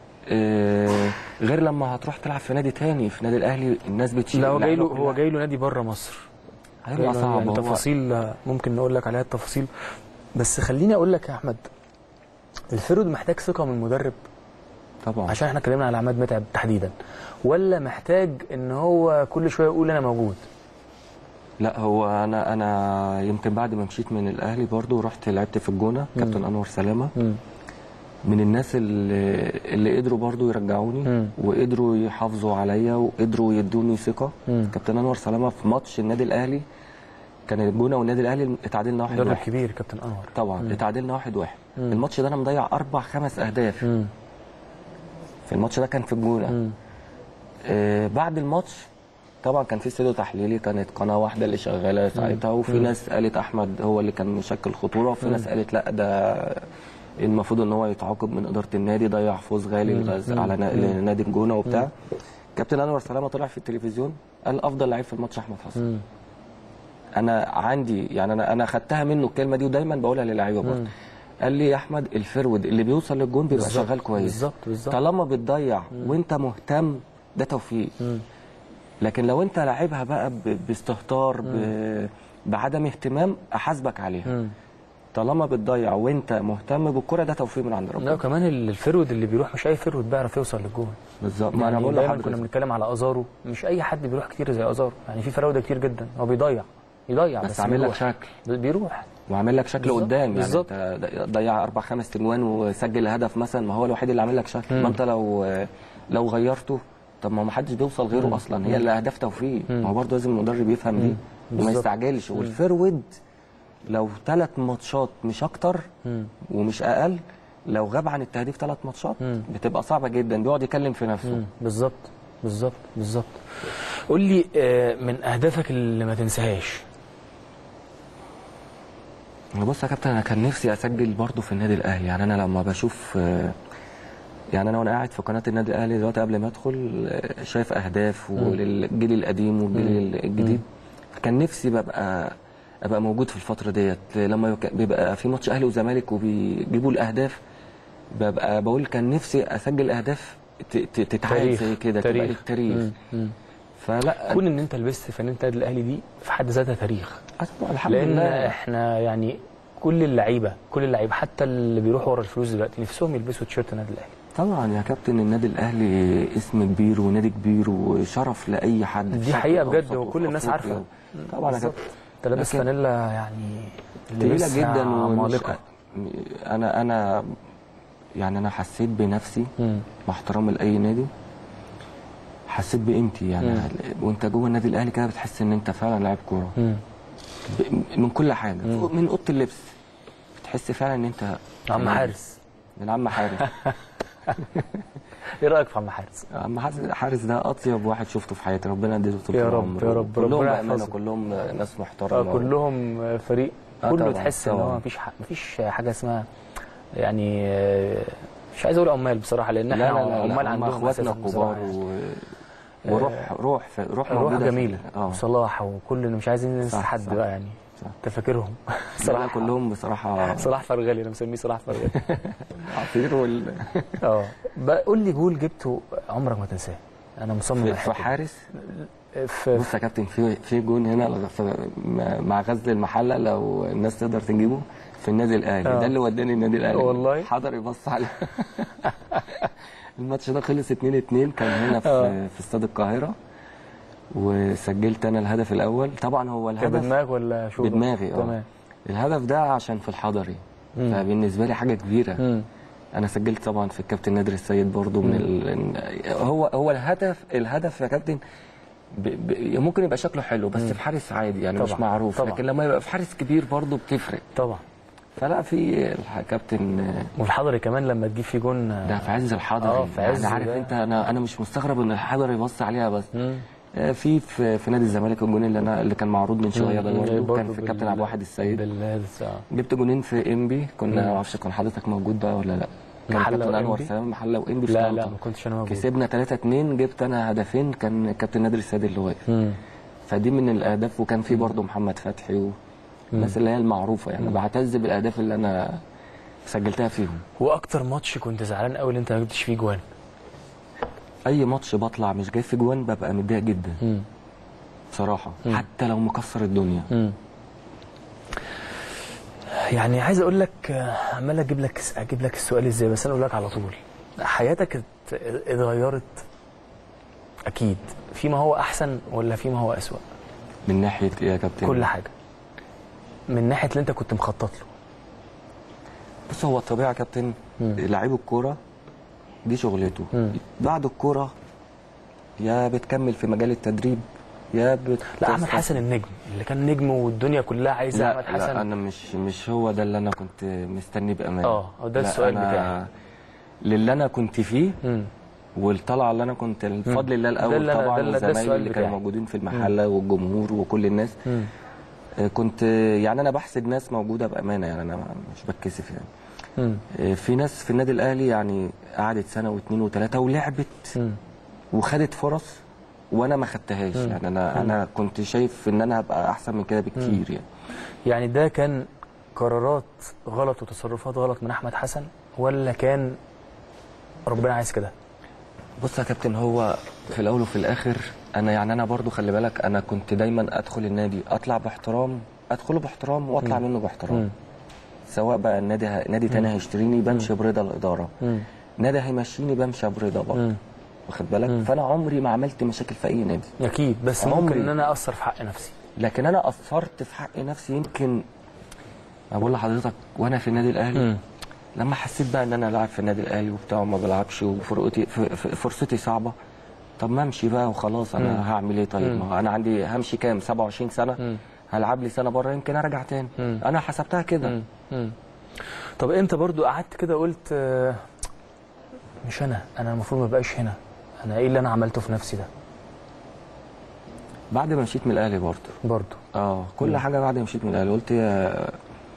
اه، غير لما هتروح تلعب في نادي تاني في النادي الاهلي الناس بتشيل لا هو جاي له اللعيبة هو كلها. جاي له نادي بره مصر هيبقى يعني صعب هو تفاصيل ممكن نقول لك عليها التفاصيل بس خليني اقول لك يا احمد الفرود محتاج ثقه من المدرب طبعا عشان احنا اتكلمنا على عماد متعب تحديدا ولا محتاج ان هو كل شويه يقول انا موجود لا هو انا انا يمكن بعد ما مشيت من الاهلي برضو رحت لعبت في الجونه كابتن انور سلامه مم. من الناس اللي, اللي قدروا برضو يرجعوني مم. وقدروا يحافظوا عليا وقدروا يدوني ثقه مم. كابتن انور سلامه في ماتش النادي الاهلي كان الجونه والنادي الاهلي اتعادلنا واحد مدرب واحد كبير كابتن انور طبعا اتعادلنا واحد واحد مم. الماتش ده انا مضيع اربع خمس اهداف مم. في الماتش ده كان في الجونه مم. آه بعد الماتش طبعا كان في استوديو تحليلي كانت قناه واحده اللي شغاله ساعتها وفي ناس قالت احمد هو اللي كان مشكل خطوره وفي ناس قالت لا ده المفروض ان هو يتعاقب من اداره النادي ضيع فوز غالي لغاز- على نا- لنادي الجونه وبتاع كابتن انور سلامه طلع في التلفزيون قال افضل لعيب في الماتش احمد حسن مم. انا عندي يعني انا انا خدتها منه الكلمه دي ودايما بقولها للعيبه برضه قال لي يا احمد الفرود اللي بيوصل للجون بيبقى بالظبط، شغال كويس بالظبط بالظبط طالما بتضيع وانت مهتم ده توفيق مم. لكن لو انت لاعبها بقى ب- باستهتار ب- بعدم اهتمام احاسبك عليها مم. طالما بتضيع وانت مهتم بالكره ده توفيق من عند لا ربنا كمان الفرود اللي بيروح مش اي فرود بيعرف يوصل للجون بالظبط ما انا يعني بقول دايما كنا لحضرتك بنتكلم على ازارو مش اي حد بيروح كتير زي ازارو يعني في فراوده كتير جدا هو بيضيع يضيع بس, بس عامل لك بيروح. شكل بيروح وعامل لك شكل بالظبط، قدام يعني بالظبط. انت ضيع اربع خمس تجوان وسجل هدف مثلا ما هو الوحيد اللي عامل لك شكل ما انت لو لو غيرته طب ما ما حدش بيوصل غيره اصلا هي الاهداف توفيق ما هو برضه لازم المدرب يفهم دي وما بالظبط. يستعجلش والفرود لو ثلاث ماتشات مش اكتر مم. ومش اقل لو غاب عن التهديف ثلاث ماتشات مم. بتبقى صعبه جدا بيقعد يكلم في نفسه مم. بالظبط بالظبط بالظبط قول لي آه، من اهدافك اللي ما تنساهاش أنا بص يا كابتن انا كان نفسي اسجل برضه في النادي الاهلي يعني انا لما بشوف آه، يعني انا وانا قاعد في قناه النادي الاهلي دلوقتي قبل ما ادخل آه، شايف اهداف وللجيل القديم والجيل الجديد كان نفسي ببقى ابقى موجود في الفتره ديت لما يك- بيبقى في ماتش اهلي وزمالك وبيجيبوا الاهداف ببقى بقول كان نفسي اسجل اهداف ت- ت- تتعاد تاريخ زي كده تبقى تاريخ للتاريخ مم. مم. فلا كون ان انت لبست فانلة النادي الاهلي دي في حد ذاتها تاريخ أسمع الحمد لان لله احنا يعني كل اللعيبه كل اللعيبه حتى اللي بيروحوا ورا الفلوس دلوقتي نفسهم يلبسوا تيشيرت النادي الاهلي طبعا يا كابتن النادي الاهلي اسم كبير ونادي كبير وشرف لاي حد في دي شرق حقيقة الأوسط بجد وكل وفي الناس أفريقيا. عارفة. طبعا يا بالظبط. كابتن انت لابس لكن- فانيلا يعني تقيله لبسها جدا ومش عمالقه انا انا يعني انا حسيت بنفسي مم. مع احترامي لاي نادي حسيت بقيمتي يعني مم. وانت جوه النادي الاهلي كده بتحس ان انت فعلا لاعب كوره مم. ب- من كل حاجه من اوضه اللبس بتحس فعلا ان انت عم حارس من عم حارس ايه رايك في عم حارس؟ عم حارس حارس ده اطيب واحد شفته في حياتي ربنا يديله طول يا رب، العمر. يا رب، كلهم ربنا بامانه يحفظه. كلهم ناس آه محترمه كلهم فريق آه كله طبعاً، تحس ان هو طبعاً. مفيش ح- مفيش حاجه اسمها يعني آه، مش عايز اقول عمال بصراحه لان لا احنا لا لا, عمال لا هم عندهم اخواتنا أساساً الكبار بصراحة يعني. و... وروح روح في روح روح موجودة في- جميله اه وصلاح وكل مش عايزين ننسى صح، حد صح. بقى يعني صح. انت فاكرهم صراحه صلاح كلهم بصراحه صلاح فرغلي انا مسميه صلاح فرغلي عصير وال... اه بقى قول لي جول جبته عمرك ما تنساه انا مصمم في, على في الحتة دي. حارس في بص يا كابتن في في جون هنا في مع غزل المحله لو الناس تقدر تجيبه في النادي الاهلي آه. ده اللي وداني النادي الاهلي والله؟ حضر يبص عليه الماتش ده خلص 2 2 كان هنا في آه. في استاد القاهره وسجلت انا الهدف الاول طبعا هو كان الهدف بدماغك ولا شو بدماغي اه تمام الهدف ده عشان في الحضري مم. فبالنسبه لي حاجه كبيره مم. انا سجلت طبعا في الكابتن نادر السيد برضو من ال... هو هو الهدف الهدف يا كابتن ب... ب... ممكن يبقى شكله حلو بس في حارس عادي يعني مش طبعاً، معروف طبعاً. لكن لما يبقى في حارس كبير برضه بتفرق طبعا فلا في الكابتن والحضري كمان لما تجيب فيه جون ده في عز الحضري اه في عز يعني عارف ده. انت انا انا مش مستغرب ان الحضري يبص عليها بس مم. آه، في في, في نادي الزمالك الجون اللي انا اللي كان معروض من شويه ده مم. برضه كان برضه في بال- كابتن عبد الواحد السيد بال آه. جبت جونين في انبي كنا ما اعرفش كان حضرتك موجود بقى ولا لا كان محلة كابتن انور وإنبي؟ سلام محله وانبي في لا طنطا. لا ما كنتش انا موجود كسبنا 3 2 جبت انا هدفين كان كابتن نادر السيد اللي واقف مم. فدي من الاهداف وكان في برضه محمد فتحي و... الناس اللي هي المعروفه يعني بعتز بالاهداف اللي انا سجلتها فيهم واكتر ماتش كنت زعلان قوي اللي انت ما جبتش فيه جوان اي ماتش بطلع مش جاي في جوان ببقى متضايق جدا مم. بصراحه حتى لو مكسر الدنيا مم. يعني عايز اقول لك آه، عمال اجيب لك اجيب لك السؤال ازاي بس انا اقول لك على طول حياتك ات- اتغيرت اكيد فيما هو احسن ولا فيما هو اسوأ من ناحيه ايه يا كابتن كل حاجه من ناحيه اللي انت كنت مخطط له بص هو الطبيعه يا كابتن مم. لعيب الكوره دي شغلته مم. بعد الكوره يا بتكمل في مجال التدريب يا بت لا احمد حسن النجم اللي كان نجم والدنيا كلها عايزه لا, احمد حسن لا انا مش مش هو ده اللي انا كنت مستني بامانه اه، هو ده لا، السؤال أنا بتاعي. للي انا كنت فيه مم. والطلعه اللي انا كنت الفضل الله ده الاول اللي أنا- طبعا ده اللي- ده وزمايلي السؤال اللي كانوا بتاعي. موجودين في المحله والجمهور وكل الناس مم. آه، كنت يعني انا بحسد ناس موجوده بامانه يعني انا مش بتكسف يعني مم. آه، في ناس في النادي الاهلي يعني قعدت سنه واثنين وثلاثه ولعبت مم. وخدت فرص وانا ما خدتهاش يعني انا انا كنت شايف ان انا هبقى احسن من كده بكتير يعني يعني ده كان قرارات غلط وتصرفات غلط من احمد حسن ولا كان ربنا عايز كده بص يا كابتن هو في الاول وفي الاخر انا يعني انا برضو خلي بالك انا كنت دايما ادخل النادي اطلع باحترام ادخله باحترام واطلع منه باحترام مم. سواء بقى النادي ه... نادي تاني هيشتريني بمشي برضا الاداره مم. نادي هيمشيني بمشي برضا برضه مم. واخد بالك فانا عمري ما عملت مشاكل في اي نادي اكيد بس عمري. ممكن ان انا اثر في حق نفسي لكن انا قصرت في حق نفسي يمكن أنا بقول لحضرتك وانا في النادي الاهلي مم. لما حسيت بقى ان انا لاعب في النادي الاهلي وبتاع وما بلعبش وفرقتي ف- ف- فرصتي صعبه طب ما امشي بقى وخلاص انا هعمل ايه طيب ما هو انا عندي همشي كام 27 سنه هلعب لي سنه بره يمكن ارجع تاني انا حسبتها كده مم. طب انت برضو قعدت كده قلت آه، مش انا انا المفروض ما بقاش هنا انا ايه اللي انا عملته في نفسي ده بعد ما مشيت من الاهلي برضه برضو اه كل حاجه بعد ما مشيت من الاهلي قلت يا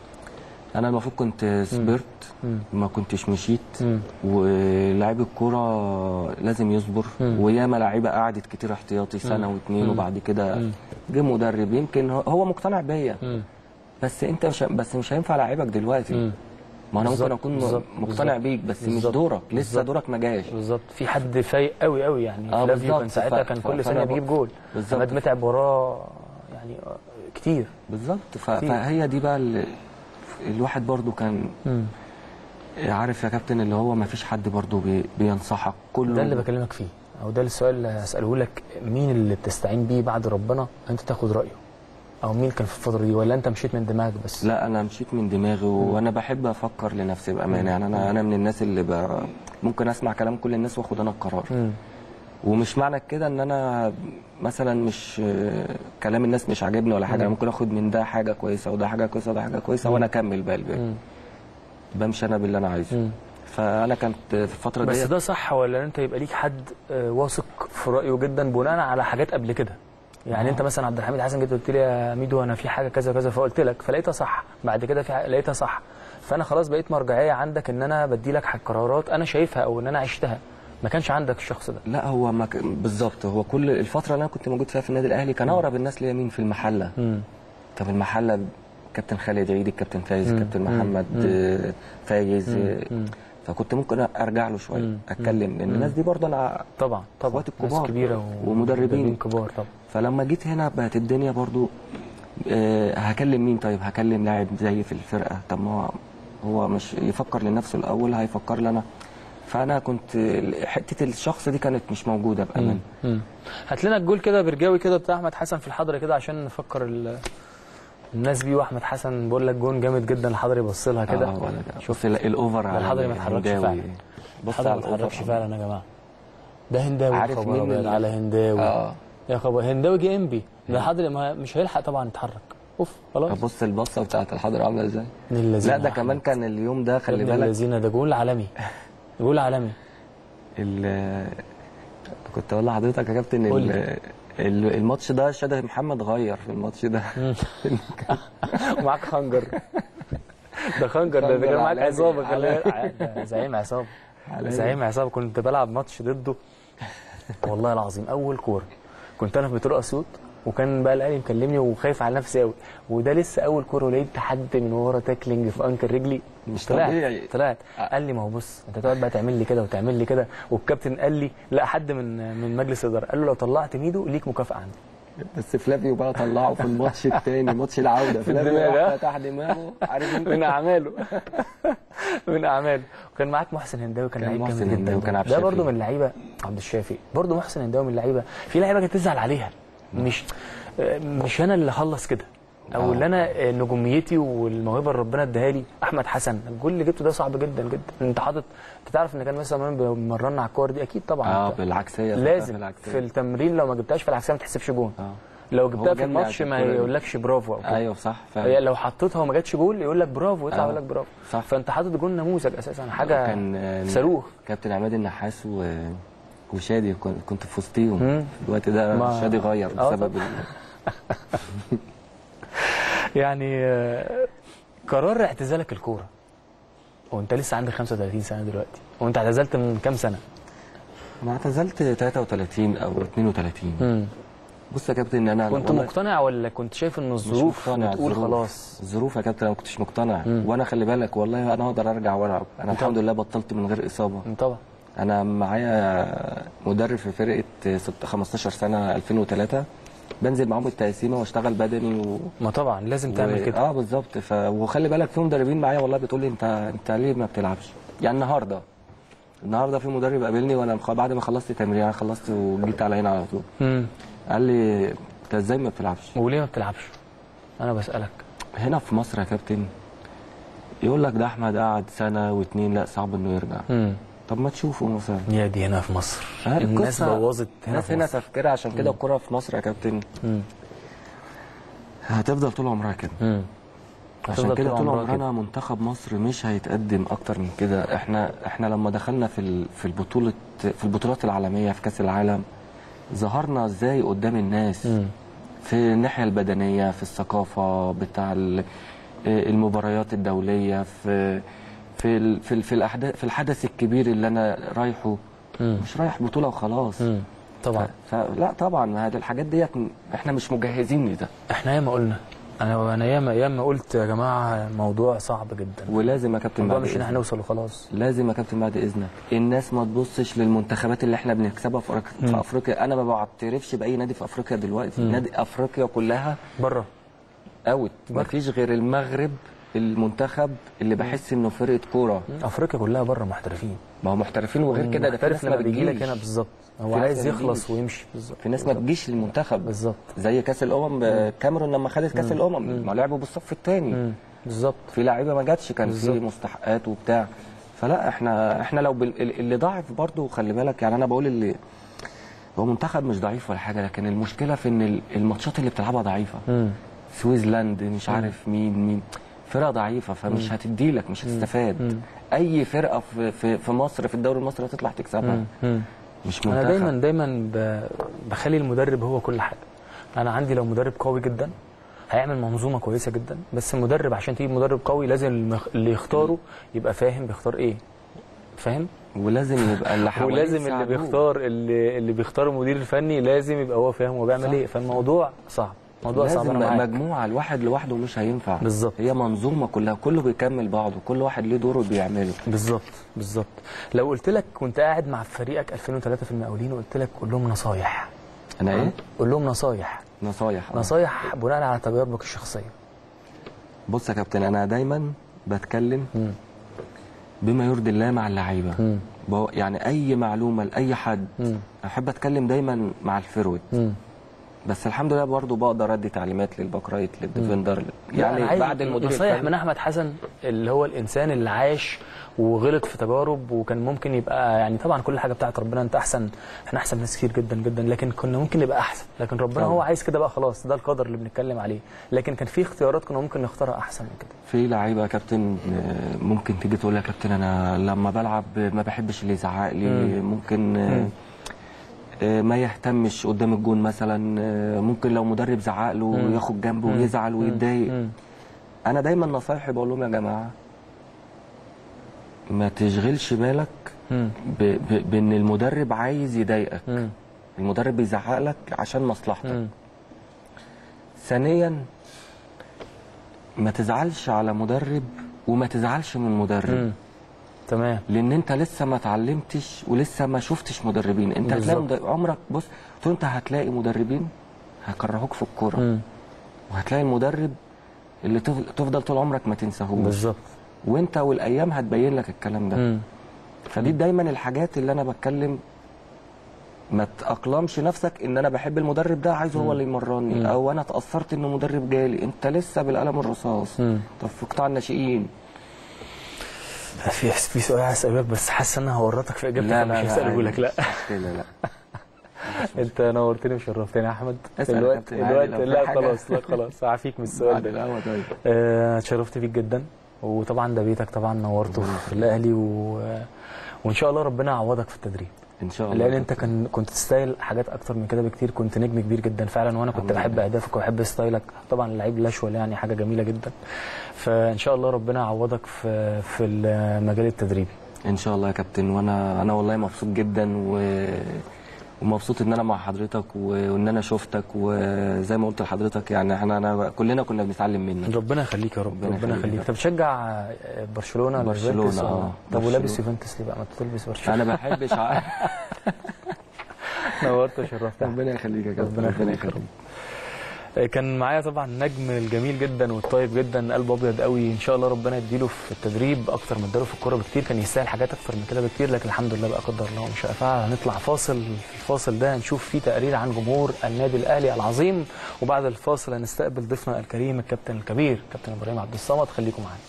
انا المفروض كنت صبرت ما كنتش مشيت مم. ولاعيب الكوره لازم يصبر وياما لعيبه قعدت كتير احتياطي سنه واتنين وبعد كده جه مدرب يمكن هو- هو مقتنع بيا مم. بس انت مش بس مش هينفع العبك دلوقتي مم. ما انا ممكن بالظبط، اكون بالظبط، مقتنع بالظبط، بيك بس مش بالظبط، دورك لسه بالظبط. دورك ما جاش بالظبط في حد فايق قوي قوي يعني آه، فلافيو كان بالظبط. ساعتها ف- كان ف- كل فأنا ثانيه ب- بيجيب جول بالظبط. عماد متعب وراه يعني آه، كتير بالظبط ف... كتير. فهي دي بقى ال... الواحد برضو كان عارف يا كابتن اللي هو ما فيش حد برضو بي... بينصحك كله ده اللي بكلمك فيه او ده السؤال اللي هساله لك مين اللي بتستعين بيه بعد ربنا انت تاخد رايه او مين كان في الفتره دي ولا انت مشيت من دماغك بس لا انا مشيت من دماغي وانا بحب افكر لنفسي بامانه يعني انا انا من الناس اللي ب... ممكن اسمع كلام كل الناس واخد انا القرار مم. ومش معنى كده ان انا مثلا مش كلام الناس مش عاجبني ولا حاجه انا ممكن اخد من ده حاجه كويسه وده حاجه كويسه وده حاجه كويسه وانا اكمل بقى الباقي مم. بمشي انا باللي انا عايزه مم. فانا كانت في الفتره بس دي ده صح ولا انت يبقى ليك حد آه، واثق في رايه جدا بناء على حاجات قبل كده يعني انت مثلا عبد الحميد حسن جيت قلت لي يا ميدو انا في حاجه كذا كذا فقلت لك فلقيتها صح بعد كده في حاجة لقيتها صح فانا خلاص بقيت مرجعيه عندك ان انا بدي لك قرارات انا شايفها او ان انا عشتها ما كانش عندك الشخص ده لا هو ما ك... بالظبط هو كل الفتره اللي انا كنت موجود فيها في النادي الاهلي كان اقرب الناس ليا مين في المحله مم. طب المحله كابتن خالد عيد الكابتن فايز الكابتن محمد آه، فايز آه، فكنت ممكن ارجع له شويه اتكلم لان الناس دي برضه انا طبعا طبعا اخواتي ناس الكبار كبيره و- ومدربين. كبار طبعا فلما جيت هنا بقت الدنيا برضو آه، هكلم مين طيب هكلم لاعب زي في الفرقه طب ما هو هو مش يفكر لنفسه الاول هيفكر لي انا فانا كنت حته الشخص دي كانت مش موجوده بامان مم. هات لنا الجول كده برجاوي كده بتاع احمد حسن في الحضره كده عشان نفكر ال- الناس بيه واحمد حسن بقول لك جون جامد جدا الحضري بص لها كده اه ولا ده. شوف ال- الاوفر على الحضري ما اتحركش الهنداوي. فعلا بص الحضري على ما اتحركش الأوفر. فعلا يا جماعه ده هنداوي عارف خبر مين أبيض ال- على هنداوي اه يا خبر هنداوي جه انبي ده حضر ما مش هيلحق طبعا يتحرك اوف خلاص طب بص البصه بتاعت الحضر عامله ازاي ابن اللذينة لا ده يا كمان أحمد. كان اليوم ده خلي ابن بالك اللذينة ده جول عالمي جول عالمي ال- كنت اقول لحضرتك يا كابتن قول ال- لي. ال- الماتش ده شادي محمد غير في الماتش ده ومعاك خنجر ده خنجر ده, ده خنجر كان معاك عالمي، عصابه خلي عالمي. بالك. ده زعيم عصابه عالمي. زعيم عصابه كنت بلعب ماتش ضده والله العظيم اول كوره كنت انا في بتروق اسيوط وكان بقى الاهلي مكلمني وخايف على نفسي قوي وده لسه اول كوره ولقيت حد من ورا تاكلينج في انكل رجلي مش طلعت طبيعي. طلعت قال لي ما هو بص انت تقعد بقى تعمل لي كده وتعمل لي كده والكابتن قال لي لا حد من من مجلس الاداره قال له لو طلعت ميدو ليك مكافاه عندي بس فلافيو بقى طلعه في الماتش الثاني ماتش العوده فلافيو الدماغ، راح ها؟ فتح دماغه عارف انت من اعماله من اعماله وكان معاك محسن هنداوي كان كان لعيب محسن جامد هنداوي، جدا كان عبد ده الشافي. برضه من اللعيبه عبد الشافي برضه محسن هنداوي من اللعيبه في لعيبه كانت تزعل عليها مش مش انا اللي اخلص كده او آه. اللي انا نجوميتي والموهبه اللي ربنا اداها لي احمد حسن الجول اللي جبته ده صعب جدا جدا انت حاطط انت تعرف ان كان مثلا بيمرنا على الكور دي اكيد طبعا اه أنت بالعكسيه لازم بالعكسية. في التمرين لو ما جبتهاش في العكسيه ما تحسبش جون اه لو هو جبتها في جاب لي الماتش على ما الكورة دي. يقولكش برافو او كده. ايوه صح هي فعلا لو حطيتها وما جاتش جول يقول لك برافو يطلع آه. يقول لك برافو صح. فانت حاطط جول نموذج اساسا حاجه كان آه، صاروخ كابتن عماد النحاس و... وشادي كنت كنت في وسطيهم مم. في الوقت ده ما- شادي غير آه بسبب طبعا. ال... يعني آه، قرار اعتزالك الكوره وانت لسه عندك 35 سنه دلوقتي وانت اعتزلت من كام سنه انا اعتزلت 33 او 32 بص يا كابتن انا كنت والله مقتنع ولا كنت شايف ان مش الظروف مقتنع بتقول الظروف. خلاص الظروف يا كابتن انا ما كنتش مقتنع مم. وانا خلي بالك والله انا اقدر ارجع والعب انا الحمد لله بطلت من غير اصابه طبعا انا معايا مدرب في فرقه ست- 15 سنه 2003 بنزل معاهم التقسيمه واشتغل بدني و... ما طبعا لازم تعمل و- كده اه بالظبط ف... وخلي بالك في مدربين معايا والله بتقول لي انت انت ليه ما بتلعبش يعني النهارده النهارده في مدرب قابلني وانا مخ- بعد ما خلصت تمرين انا خلصت وجيت على هنا على طول مم. قال لي انت ازاي ما بتلعبش وليه ما بتلعبش انا بسالك هنا في مصر يا كابتن يقول لك ده احمد قعد سنه واتنين لا صعب انه يرجع مم. طب ما تشوفه مثلا يا دي هنا في مصر آه، الناس القصة- بوظت هنا الناس في هنا مصر تفكيرها عشان كده الكرة في مصر يا كابتن مم. هتفضل طول عمرها كده مم. عشان هتفضل كده طول عمرها كده. عمرنا منتخب مصر مش هيتقدم اكتر من كده احنا احنا لما دخلنا في ال- في البطوله في البطولات العالميه في كاس العالم ظهرنا ازاي قدام الناس مم. في الناحيه البدنيه في الثقافه بتاع ال- المباريات الدوليه في في ال- في ال- في الاحداث في الحدث الكبير اللي انا رايحه مم. مش رايح بطوله وخلاص مم. طبعا ف- فلا طبعا ما هذه الحاجات ديت احنا مش مجهزين لده احنا ياما قلنا انا انا ياما ياما قلت يا جماعه موضوع صعب جدا ولازم يا كابتن الموضوع بعد مش ان احنا إذنك. نوصل وخلاص لازم يا كابتن بعد اذنك الناس ما تبصش للمنتخبات اللي احنا بنكسبها في, أفريقيا- في افريقيا انا ما بعترفش باي نادي في افريقيا دلوقتي نادي افريقيا كلها بره اوت ما بره. فيش غير المغرب المنتخب اللي بحس انه فرقه كوره افريقيا كلها بره محترفين ما هو محترفين وغير كده ده في محترف ناس ما لما بيجي لك بتجيش هنا بالظبط هو في ناس عايز ما يخلص بتجيش. ويمشي بالظبط في ناس ما بتجيش للمنتخب بالظبط زي كاس الامم الكاميرون لما خدت كاس الامم ما لعبوا بالصف الثاني مم. بالظبط في لعيبه ما جاتش كان في بالظبط. مستحقات وبتاع فلا احنا احنا لو بال... اللي ضعف برضو خلي بالك يعني انا بقول اللي هو منتخب مش ضعيف ولا حاجه لكن المشكله في ان ال- الماتشات اللي بتلعبها ضعيفه مم. سويسلاند مش عارف مين مين فرقه ضعيفه فمش هتديلك مش هتستفاد اي فرقه في, في في مصر في الدوري المصري هتطلع تكسبها مم. مش انا منتخب دايما دايما ب... بخلي المدرب هو كل حاجه انا عندي لو مدرب قوي جدا هيعمل منظومه كويسه جدا بس المدرب عشان تجيب مدرب قوي لازم المخ- اللي يختاره يبقى فاهم بيختار ايه فاهم ولازم يبقى اللي حواليه ولازم اللي يساعدوه. بيختار اللي اللي بيختار المدير الفني لازم يبقى هو فاهم هو بيعمل صح. ايه فالموضوع صعب موضوع صعب لازم انا معاك مجموعه الواحد لوحده مش هينفع بالظبط. هي منظومه كلها كله بيكمل بعضه كل واحد ليه دوره بيعمله بالظبط بالظبط لو قلت لك كنت قاعد مع فريقك 2003 في المقاولين وقلت لك قول لهم نصايح انا ايه قول لهم نصايح نصايح آه. نصايح بناء على تجاربك الشخصيه بص يا كابتن انا دايما بتكلم مم. بما يرضي الله مع اللعيبه مم. بو- يعني اي معلومه لاي حد مم. احب اتكلم دايما مع الفرود مم. بس الحمد لله برضه بقدر ادي تعليمات للباك رايت للديفندر يعني يعني عايز بعد المدير نصايح الفني- من احمد حسن اللي هو الانسان اللي عاش وغلط في تجارب وكان ممكن يبقى يعني طبعا كل حاجه بتاعت ربنا انت احسن احنا احسن ناس كتير جدا جدا لكن كنا ممكن نبقى احسن لكن ربنا طبعا. هو عايز كده بقى خلاص ده القدر اللي بنتكلم عليه لكن كان في اختيارات كنا ممكن نختارها احسن من كده في لعيبه يا كابتن آه، ممكن تيجي تقول يا كابتن انا لما بلعب ما بحبش اللي يزعق لي ممكن آه، آه، ما يهتمش قدام الجون مثلا آه، ممكن لو مدرب زعق له ياخد جنبه ويزعل ويتضايق انا دايما نصايحي بقول لهم يا جماعه ما تشغلش بالك مم. ب- ب- بان المدرب عايز يضايقك مم. المدرب بيزعق لك عشان مصلحتك مم. ثانيا ما تزعلش على مدرب وما تزعلش من مدرب مم. تمام لان انت لسه ما اتعلمتش ولسه ما شفتش مدربين انت هتلاقي بالظبط. مدرب عمرك بص قلت له انت هتلاقي مدربين هيكرهوك في الكوره مم. وهتلاقي المدرب اللي تفضل, تفضل طول عمرك ما تنساهوش بالظبط وانت والايام هتبين لك الكلام ده مم. فدي دايما الحاجات اللي انا بتكلم ما تأقلمش نفسك ان انا بحب المدرب ده عايزه هو اللي يمرني او انا اتأثرت ان مدرب جالي انت لسه بالقلم الرصاص مم. طب في قطاع الناشئين في في سؤال عايز اسالك بس حاسس ان انا هورطك في اجابتك مش هساله لك لا لا لا انت نورتني وشرفتني يا احمد اسأل يا الوقت كابتن عادي الوقت لو في لا حاجة. خلاص لا خلاص هعفيك من السؤال بعد ده القهوة طيب آه، اتشرفت بيك جدا وطبعا ده بيتك طبعا نورته في الاهلي و... وان شاء الله ربنا يعوضك في التدريب ان شاء الله لان انت كان كنت تستاهل حاجات اكتر من كده بكتير كنت نجم كبير جدا فعلا وانا كنت الحمد بحب لله. اهدافك وبحب ستايلك طبعا اللعيب الاشول يعني حاجه جميله جدا فان شاء الله ربنا يعوضك في في المجال التدريبي ان شاء الله يا كابتن وانا انا والله مبسوط جدا و ومبسوط ان انا مع حضرتك و- وان انا شفتك وزي ما قلت لحضرتك يعني احنا انا كلنا كنا بنتعلم منك ربنا يخليك يا رب ربنا ربنا يخليك. يخليك انت بتشجع برشلونه ولا برشلونة، يوفنتوس ولا- اه. طب ولابس برشلونة. يوفنتوس ليه بقى ما تلبس برشلونه انا بحبش ع- نورت وشرفت ربنا يخليك يا كابتن ربنا يخليك يا رب. كان معايا طبعا نجم الجميل جدا والطيب جدا قلب ابيض قوي ان شاء الله ربنا يديله في التدريب اكتر من اداله في الكوره بكتير كان يستاهل حاجات اكتر من كده بكتير لكن الحمد لله بقى قدر الله مش فعلا هنطلع فاصل في الفاصل ده هنشوف فيه تقرير عن جمهور النادي الاهلي العظيم وبعد الفاصل هنستقبل ضيفنا الكريم الكابتن الكبير كابتن ابراهيم عبد الصمد خليكم معانا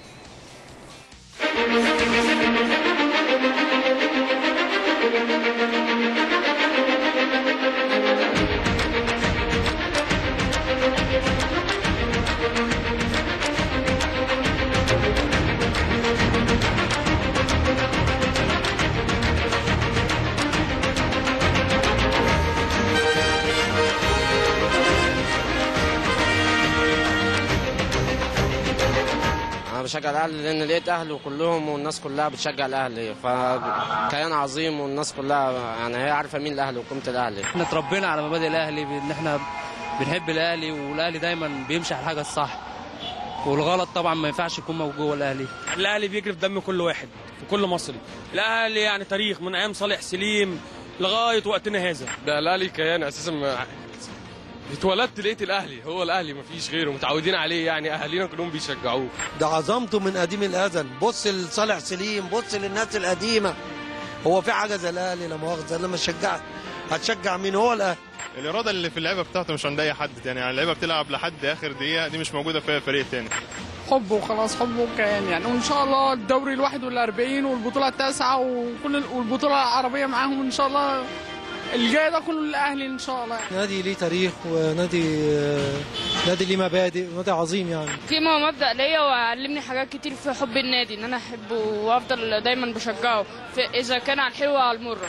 انا بشجع الاهلي لان لقيت اهلي كلهم والناس كلها بتشجع الاهلي فكيان عظيم والناس كلها يعني هي عارفه مين الاهلي وقيمه الاهلي احنا اتربينا على مبادئ الاهلي ان احنا بنحب الاهلي والاهلي دايما بيمشي على الحاجه الصح والغلط طبعا ما ينفعش يكون موجود جوه الاهلي الاهلي بيجري في دم كل واحد في كل مصري الاهلي يعني تاريخ من ايام صالح سليم لغايه وقتنا هذا ده الاهلي كيان اساسا ما اتولدت لقيت الاهلي هو الاهلي مفيش غيره متعودين عليه يعني اهالينا كلهم بيشجعوه ده عظمته من قديم الازل بص لصالح سليم بص للناس القديمه هو في حاجه زي الاهلي لا مؤاخذه لما شجعت هتشجع مين هو الاهلي الاراده اللي في اللعيبه بتاعته مش عند اي حد تاني يعني اللعيبه بتلعب لحد اخر دقيقه دي مش موجوده في أي فريق تاني حب وخلاص حب وكيان يعني وان شاء الله الدوري الواحد والاربعين والبطوله التاسعه وكل والبطوله العربيه معاهم ان شاء الله الجاي ده كله للاهلي ان شاء الله نادي ليه تاريخ ونادي نادي ليه مبادئ ونادي عظيم يعني قيمة ومبدأ ليا وعلمني حاجات كتير في حب النادي ان انا احبه وافضل دايما بشجعه في اذا كان على الحلوة وعلى المرة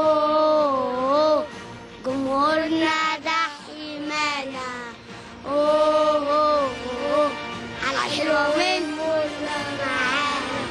جمهورنا ده حمانا أوه أوه أوه على الحلوة والمرة معانا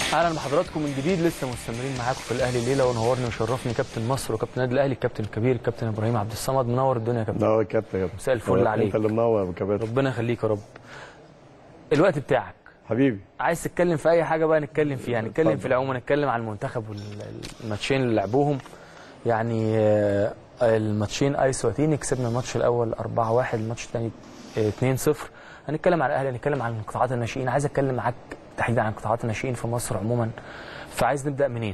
اهلا بحضراتكم من جديد لسه مستمرين معاكم في الاهلي الليله ونورني وشرفني كابتن مصر وكابتن النادي الاهلي الكابتن الكبير الكابتن ابراهيم عبد الصمد منور الدنيا يا كابتن منور الكابتن يا ابني. مساء الفل عليك انت اللي منور يا ابو كباتن ربنا يخليك يا رب الوقت بتاعك حبيبي عايز تتكلم في اي حاجه بقى نتكلم فيها نتكلم اتفضل. في العموم نتكلم عن المنتخب والماتشين اللي لعبوهم يعني آه، الماتشين اي سواتيني كسبنا الماتش الاول 4-1 الماتش الثاني 2-0 هنتكلم عن الاهلي هنتكلم عن قطاعات الناشئين عايز اتكلم معاك تحديدا عن قطاعات الناشئين في مصر عموما فعايز نبدا منين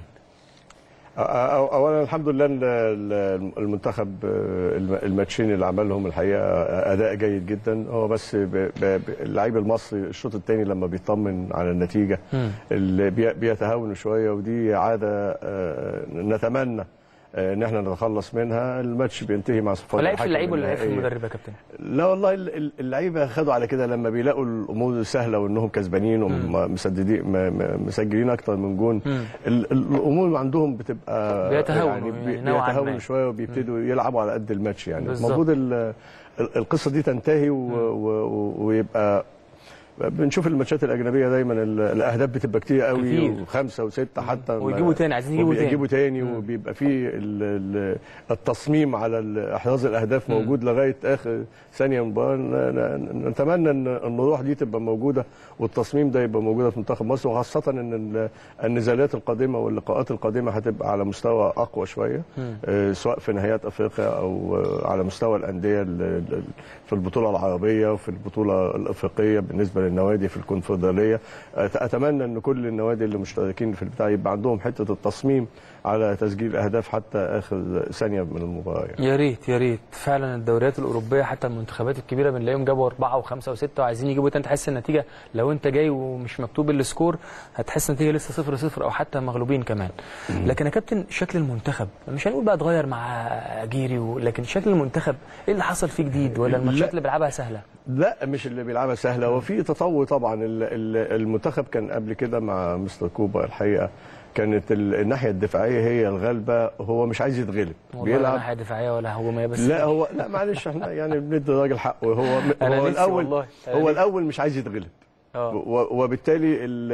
أ- أ- اولا الحمد لله ال- ال- المنتخب آه، الم- الماتشين اللي عملهم الحقيقه اداء جيد جدا هو بس ب- ب- ب- اللعيب المصري الشوط الثاني لما بيطمن على النتيجه اللي بي- بيتهاون شويه ودي عاده آه، نتمنى آه، ان احنا نتخلص منها الماتش بينتهي مع صفار لعيب في الحكم اللعيب ولا لعيب في النهائية. المدرب يا كابتن لا والله ال- ال- اللعيبه خدوا على كده لما بيلاقوا الامور سهله وانهم كسبانين ومسددين م- م- مسجلين اكتر من جون مم. ال- ال- الامور عندهم بتبقى بيتهاونوا يعني بي- يعني نوعاً ما. بيتهاونوا شويه وبيبتدوا يلعبوا على قد الماتش يعني بالظبط. المفروض ال- ال- القصه دي تنتهي و- و- و- ويبقى بنشوف الماتشات الاجنبيه دايما ال- الاهداف بتبقى كتير قوي كتير. وخمسه وسته حتى ما- ويجيبوا تاني، عايزين يجيبوا تاني. يجيبوا تاني وبيبقى في ال- ال- التصميم على ال- احراز الاهداف موجود لغايه اخر ثانيه من المباراه ن- ن- نتمنى ان ان الروح دي تبقى موجوده والتصميم ده يبقى موجوده في منتخب مصر وخاصه ان ال- النزالات القادمه واللقاءات القادمه هتبقى على مستوى اقوى شويه مم. آه، سواء في نهايات افريقيا او آه، على مستوى الانديه ال- ال- في البطوله العربيه وفي البطوله الافريقيه بالنسبه للنوادي في الكونفدراليه أت- اتمنى ان كل النوادي اللي مشتركين في البتاع يبقى عندهم حته التصميم على تسجيل اهداف حتى اخر ثانيه من المباراه يعني. يا ريت يا ريت فعلا الدوريات الاوروبيه حتى المنتخبات الكبيره بنلاقيهم جابوا اربعه وخمسه وسته وعايزين يجيبوا تاني تحس النتيجه لو انت جاي ومش مكتوب السكور هتحس النتيجه لسه صفر صفر او حتى مغلوبين كمان لكن يا كابتن شكل المنتخب مش هنقول بقى اتغير مع جيري و- لكن شكل المنتخب ايه اللي حصل فيه جديد ولا الماتشات لا. اللي بيلعبها سهله لا مش اللي بيلعبها سهله هو في تطور طبعا ال- ال- المنتخب كان قبل كده مع مستر كوبا الحقيقه كانت ال- الناحيه الدفاعيه هي الغالبه هو مش عايز يتغلب والله لا ناحيه دفاعيه ولا هجوميه بس لا هو لا معلش احنا يعني بندي الراجل حقه هو أنا هو نفسي الاول والله. أنا هو نفسي. الاول مش عايز يتغلب اه و- وبالتالي ال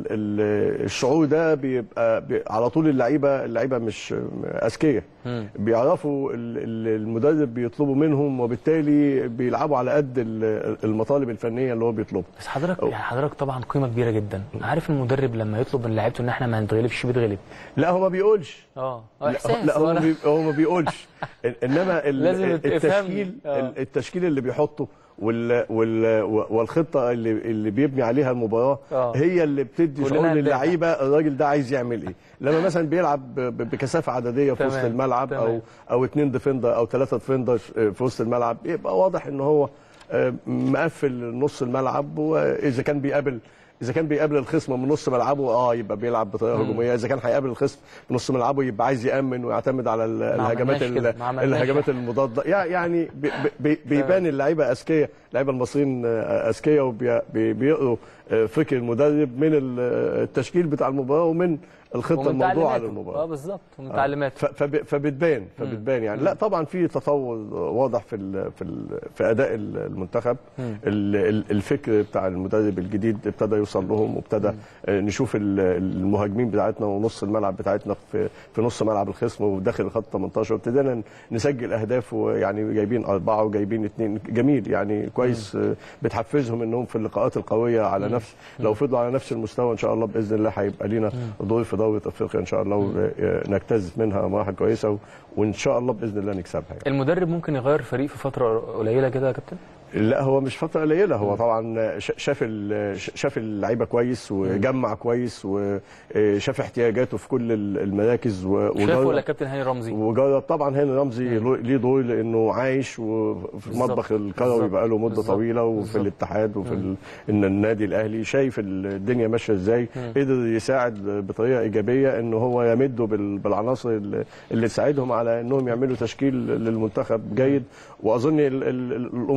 ال الشعور ده بيبقى بي على طول اللعيبه اللعيبه مش اذكياء مم. بيعرفوا ال- ال- المدرب بيطلبوا منهم وبالتالي بيلعبوا على قد ال- المطالب الفنيه اللي هو بيطلبها بس حضرتك يعني حضرتك طبعا قيمه كبيره جدا عارف المدرب لما يطلب من لعيبته ان احنا ما نتغلبش بيتغلب لا هو ما بيقولش اه لا, احساس لا هو, وأنا- بي هو ما بيقولش انما ال- لازم تفهمني. التشكيل آه. التشكيل اللي بيحطه وال وال والخطه اللي اللي بيبني عليها المباراه آه. هي اللي بتدي كلنا شعور هنلاقي. للعيبه الراجل ده عايز يعمل ايه لما مثلا بيلعب ب- ب- بكثافه عدديه في تمام، وسط الملعب او تمام. او اثنين ديفندر او ثلاثه ديفندر في وسط الملعب يبقى واضح ان هو آه، مقفل نص الملعب واذا كان بيقابل اذا كان بيقابل الخصم من نص ملعبه اه يبقى بيلعب بطريقه مم. هجوميه اذا كان هيقابل الخصم من نص ملعبه يبقى عايز يامن ويعتمد على ال- الهجمات عملناش كده، ال- ما عملناش. الهجمات المضاده يع- يعني بي- بي- بيبان اللعيبه اذكياء اللعيبه المصريين آه، اذكياء وبيقروا فكر المدرب من ال- التشكيل بتاع المباراه ومن الخطه ومن الموضوعه تعليماته. للمباراه اه بالظبط ومن تعليماته ف- فب- فبتبان فبتبان يعني لا طبعا في تطور واضح في ال في ال في اداء ال- المنتخب مم. ال- ال- الفكر بتاع المدرب الجديد ابتدى يوصل لهم وابتدى آه، نشوف ال- المهاجمين بتاعتنا ونص الملعب بتاعتنا في في نص ملعب الخصم وداخل خط 18 ابتدينا نسجل اهداف ويعني جايبين اربعه وجايبين اثنين جميل يعني كويس آه، بتحفزهم انهم في اللقاءات القويه على نفس لو فضلوا على نفس المستوى ان شاء الله باذن الله هيبقى لينا دور في دوره افريقيا ان شاء الله ونجتاز منها مراحل كويسه و- وان شاء الله باذن الله نكسبها يعني. المدرب ممكن يغير فريق في فتره قليله كده يا كابتن لا هو مش فتره قليله هو طبعا ش- شاف ال- ش- شاف اللعيبه كويس وجمع كويس وشاف احتياجاته في كل ال- المراكز و- شايفه وجرب- ولا كابتن هاني رمزي وجرب طبعا هاني رمزي له- ليه دور لانه عايش وفي بالظبط. المطبخ الكروي بالظبط. بقى له مده بالظبط. طويله وفي بالظبط. الاتحاد وفي ال- إن النادي الاهلي شايف الدنيا ماشيه ازاي مم. قدر يساعد بطريقه ايجابيه ان هو يمده بال- بالعناصر اللي- اللي تساعدهم على انهم يعملوا تشكيل للمنتخب جيد واظن ال- ال- الامور بقت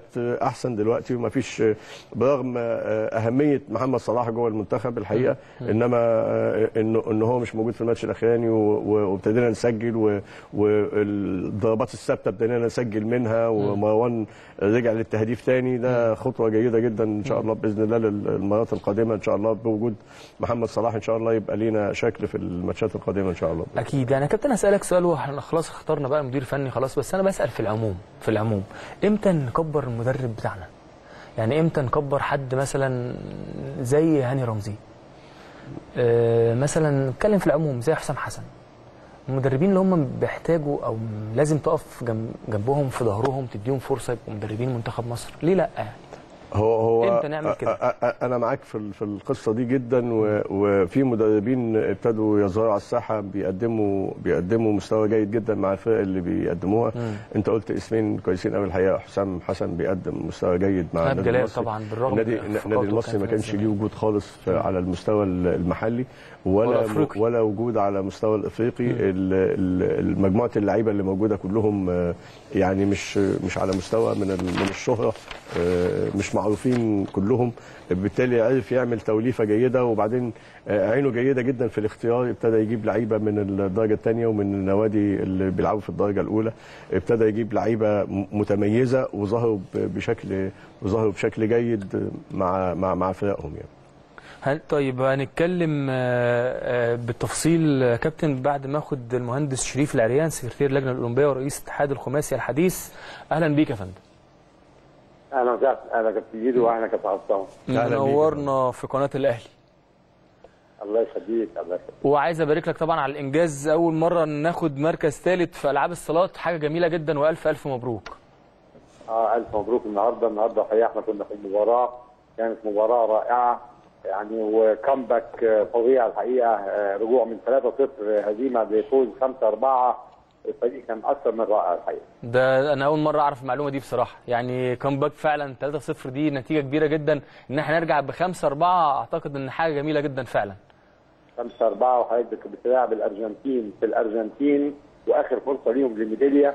احسن دلوقتي وما فيش برغم آه، اهميه محمد صلاح جوه المنتخب الحقيقه انما آه، انه ان هو مش موجود في الماتش الاخراني و- و- وابتدينا نسجل و- والضربات الثابته ابتدينا نسجل منها ومروان رجع للتهديف تاني ده خطوه جيده جدا ان شاء الله باذن الله للمرات القادمه ان شاء الله بوجود محمد صلاح ان شاء الله يبقى لينا شكل في الماتشات القادمه ان شاء الله اكيد يعني يا كابتن اسالك سؤال واحنا خلاص اخترنا بقى مدير فني خلاص بس انا بسال في العموم في العموم امتى نكبر المدرب بتاعنا يعني امتى نكبر حد مثلا زي هاني رمزي آه مثلا نتكلم في العموم زي حسام حسن المدربين اللي هم بيحتاجوا او لازم تقف جنب جنبهم في ظهرهم تديهم فرصه يبقوا مدربين منتخب مصر ليه لا يعني هو هو امتى نعمل كده؟ أ- أ- أ- انا معاك في ال- في القصه دي جدا و- وفي مدربين ابتدوا يظهروا على الساحه بيقدموا بيقدموا مستوى جيد جدا مع الفرق اللي بيقدموها مم. انت قلت اسمين كويسين قوي الحقيقه حسام حسن بيقدم مستوى جيد مع إيهاب النادي جلال المصري طبعاً بالرغم النادي من النادي إخفاقاته المصري ما كان في كانش ليه الزمالك. وجود خالص في على المستوى المحلي ولا ولا ولا, أفريقي. ولا وجود على مستوى الافريقي ال- ال- المجموعه اللعيبه اللي موجوده كلهم آه، يعني مش مش على مستوى من ال- من الشهره آه، مش معروفين كلهم بالتالي عرف يعمل توليفه جيده وبعدين آه، عينه جيده جدا في الاختيار ابتدى يجيب لعيبه من الدرجه الثانيه ومن النوادي اللي بيلعبوا في الدرجه الاولى ابتدى يجيب لعيبه م- متميزه وظهروا ب- بشكل وظهروا بشكل جيد مع مع مع فرقهم يعني هل طيب هنتكلم آه، آه، بالتفصيل آه، كابتن بعد ما اخد المهندس شريف العريان سكرتير اللجنه الاولمبيه ورئيس اتحاد الخماسي الحديث اهلا بيك يا فندم اهلا وسهلا اهلا كابتن جيدو واهلا كابتن عصام منورنا في قناه الاهلي الله يخليك الله يخليك وعايز ابارك لك طبعا على الانجاز اول مره ناخد مركز ثالث في العاب الصالات حاجه جميله جدا والف الف مبروك اه الف مبروك النهارده النهارده الحقيقه احنا كنا في المباراه كانت مباراه رائعه يعني وكامباك آه، فظيع الحقيقه آه، رجوع من 3-0 هزيمه لفوز 5-4 الفريق كان اكثر من رائع الحقيقه ده انا اول مره اعرف المعلومه دي بصراحه يعني كامباك فعلا 3-0 دي نتيجه كبيره جدا ان احنا نرجع ب 5-4 اعتقد ان حاجه جميله جدا فعلا 5 4 وحضرتك بتلاعب الارجنتين في الارجنتين واخر فرصه ليهم للميداليه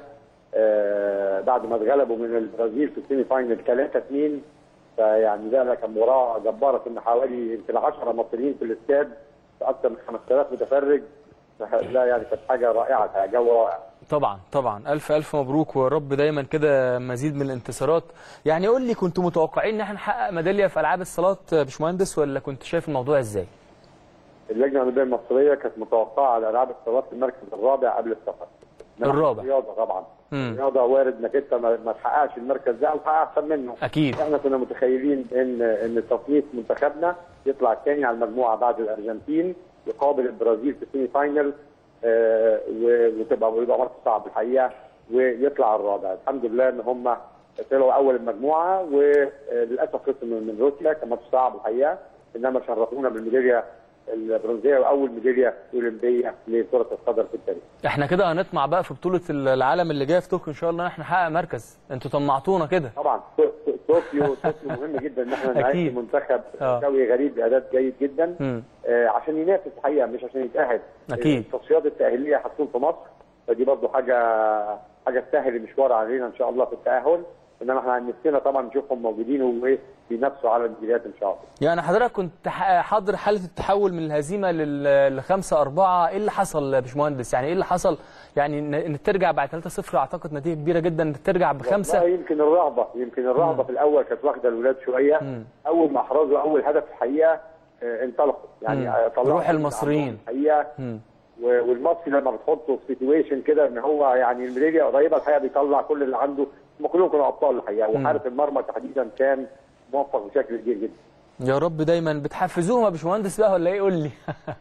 آه بعد ما اتغلبوا من البرازيل في السيمي فاينل 3 2 فيعني ده كان مباراه جباره كنا حوالي يمكن 10 مصريين في الاستاد في اكثر من 5000 متفرج لا يعني كانت حاجه رائعه كان جو رائع طبعا طبعا الف الف مبروك ورب دايما كده مزيد من الانتصارات يعني قول لي كنتوا متوقعين ان احنا نحقق ميداليه في العاب الصالات يا باشمهندس ولا كنت شايف الموضوع ازاي اللجنه الاولمبيه المصريه كانت متوقعه على العاب الصالات في المركز الرابع قبل السفر إنما الرابع. الرياضه طبعا مم. الرياضه وارد انك انت ما ما تحققش المركز ده او تحقق احسن منه اكيد احنا كنا متخيلين ان ان تصنيف منتخبنا يطلع الثاني على المجموعه بعد الارجنتين يقابل البرازيل في السيمي فاينل آه، و- وتبقى ويبقى ماتش صعب الحقيقه ويطلع الرابع الحمد لله ان هم طلعوا اول المجموعه وللاسف خسروا من من روسيا كان ماتش صعب الحقيقه انما شرفونا بالميداليه البرونزيه واول ميداليه اولمبيه لكره القدم في التاريخ احنا كده هنطمع بقى في بطوله العالم اللي جايه في طوكيو ان شاء الله ان احنا نحقق مركز انتوا طمعتونا كده طبعا تو- تو- طوكيو طوكيو مهم جدا ان احنا نعيش أكيد. منتخب آه. قوي غريب باعداد جيد جدا مم. آه، عشان ينافس الحقيقه مش عشان يتاهل أكيد. التصفيات التاهيليه هتكون في مصر فدي برضو حاجه حاجه تسهل المشوار علينا ان شاء الله في التاهل انما احنا نفسنا طبعا نشوفهم موجودين وبينافسوا على الميداليات ان شاء الله يعني حضرتك كنت ح- حاضر حاله التحول من الهزيمه لل 5 4 ايه اللي حصل يا باشمهندس يعني ايه اللي حصل يعني ان إن ترجع بعد 3 0 اعتقد نتيجه كبيره جدا انك ترجع بخمسه والله يمكن الرهبه يمكن الرهبه في الاول كانت واخده الولاد شويه مم. اول ما احرزوا اول هدف الحقيقه آه، انطلقوا يعني مم. آه، طلعوا روح المصريين. الحقيقه مم. و- والمصري لما بتحطه في سيتويشن كده ان هو يعني الميداليه قريبه الحقيقه بيطلع كل اللي عنده هم كلهم كانوا ابطال الحقيقه مم. وحارس المرمى تحديدا كان موفق بشكل كبير جدا يا رب دايما بتحفزوهم يا باشمهندس بقى ولا ايه قول لي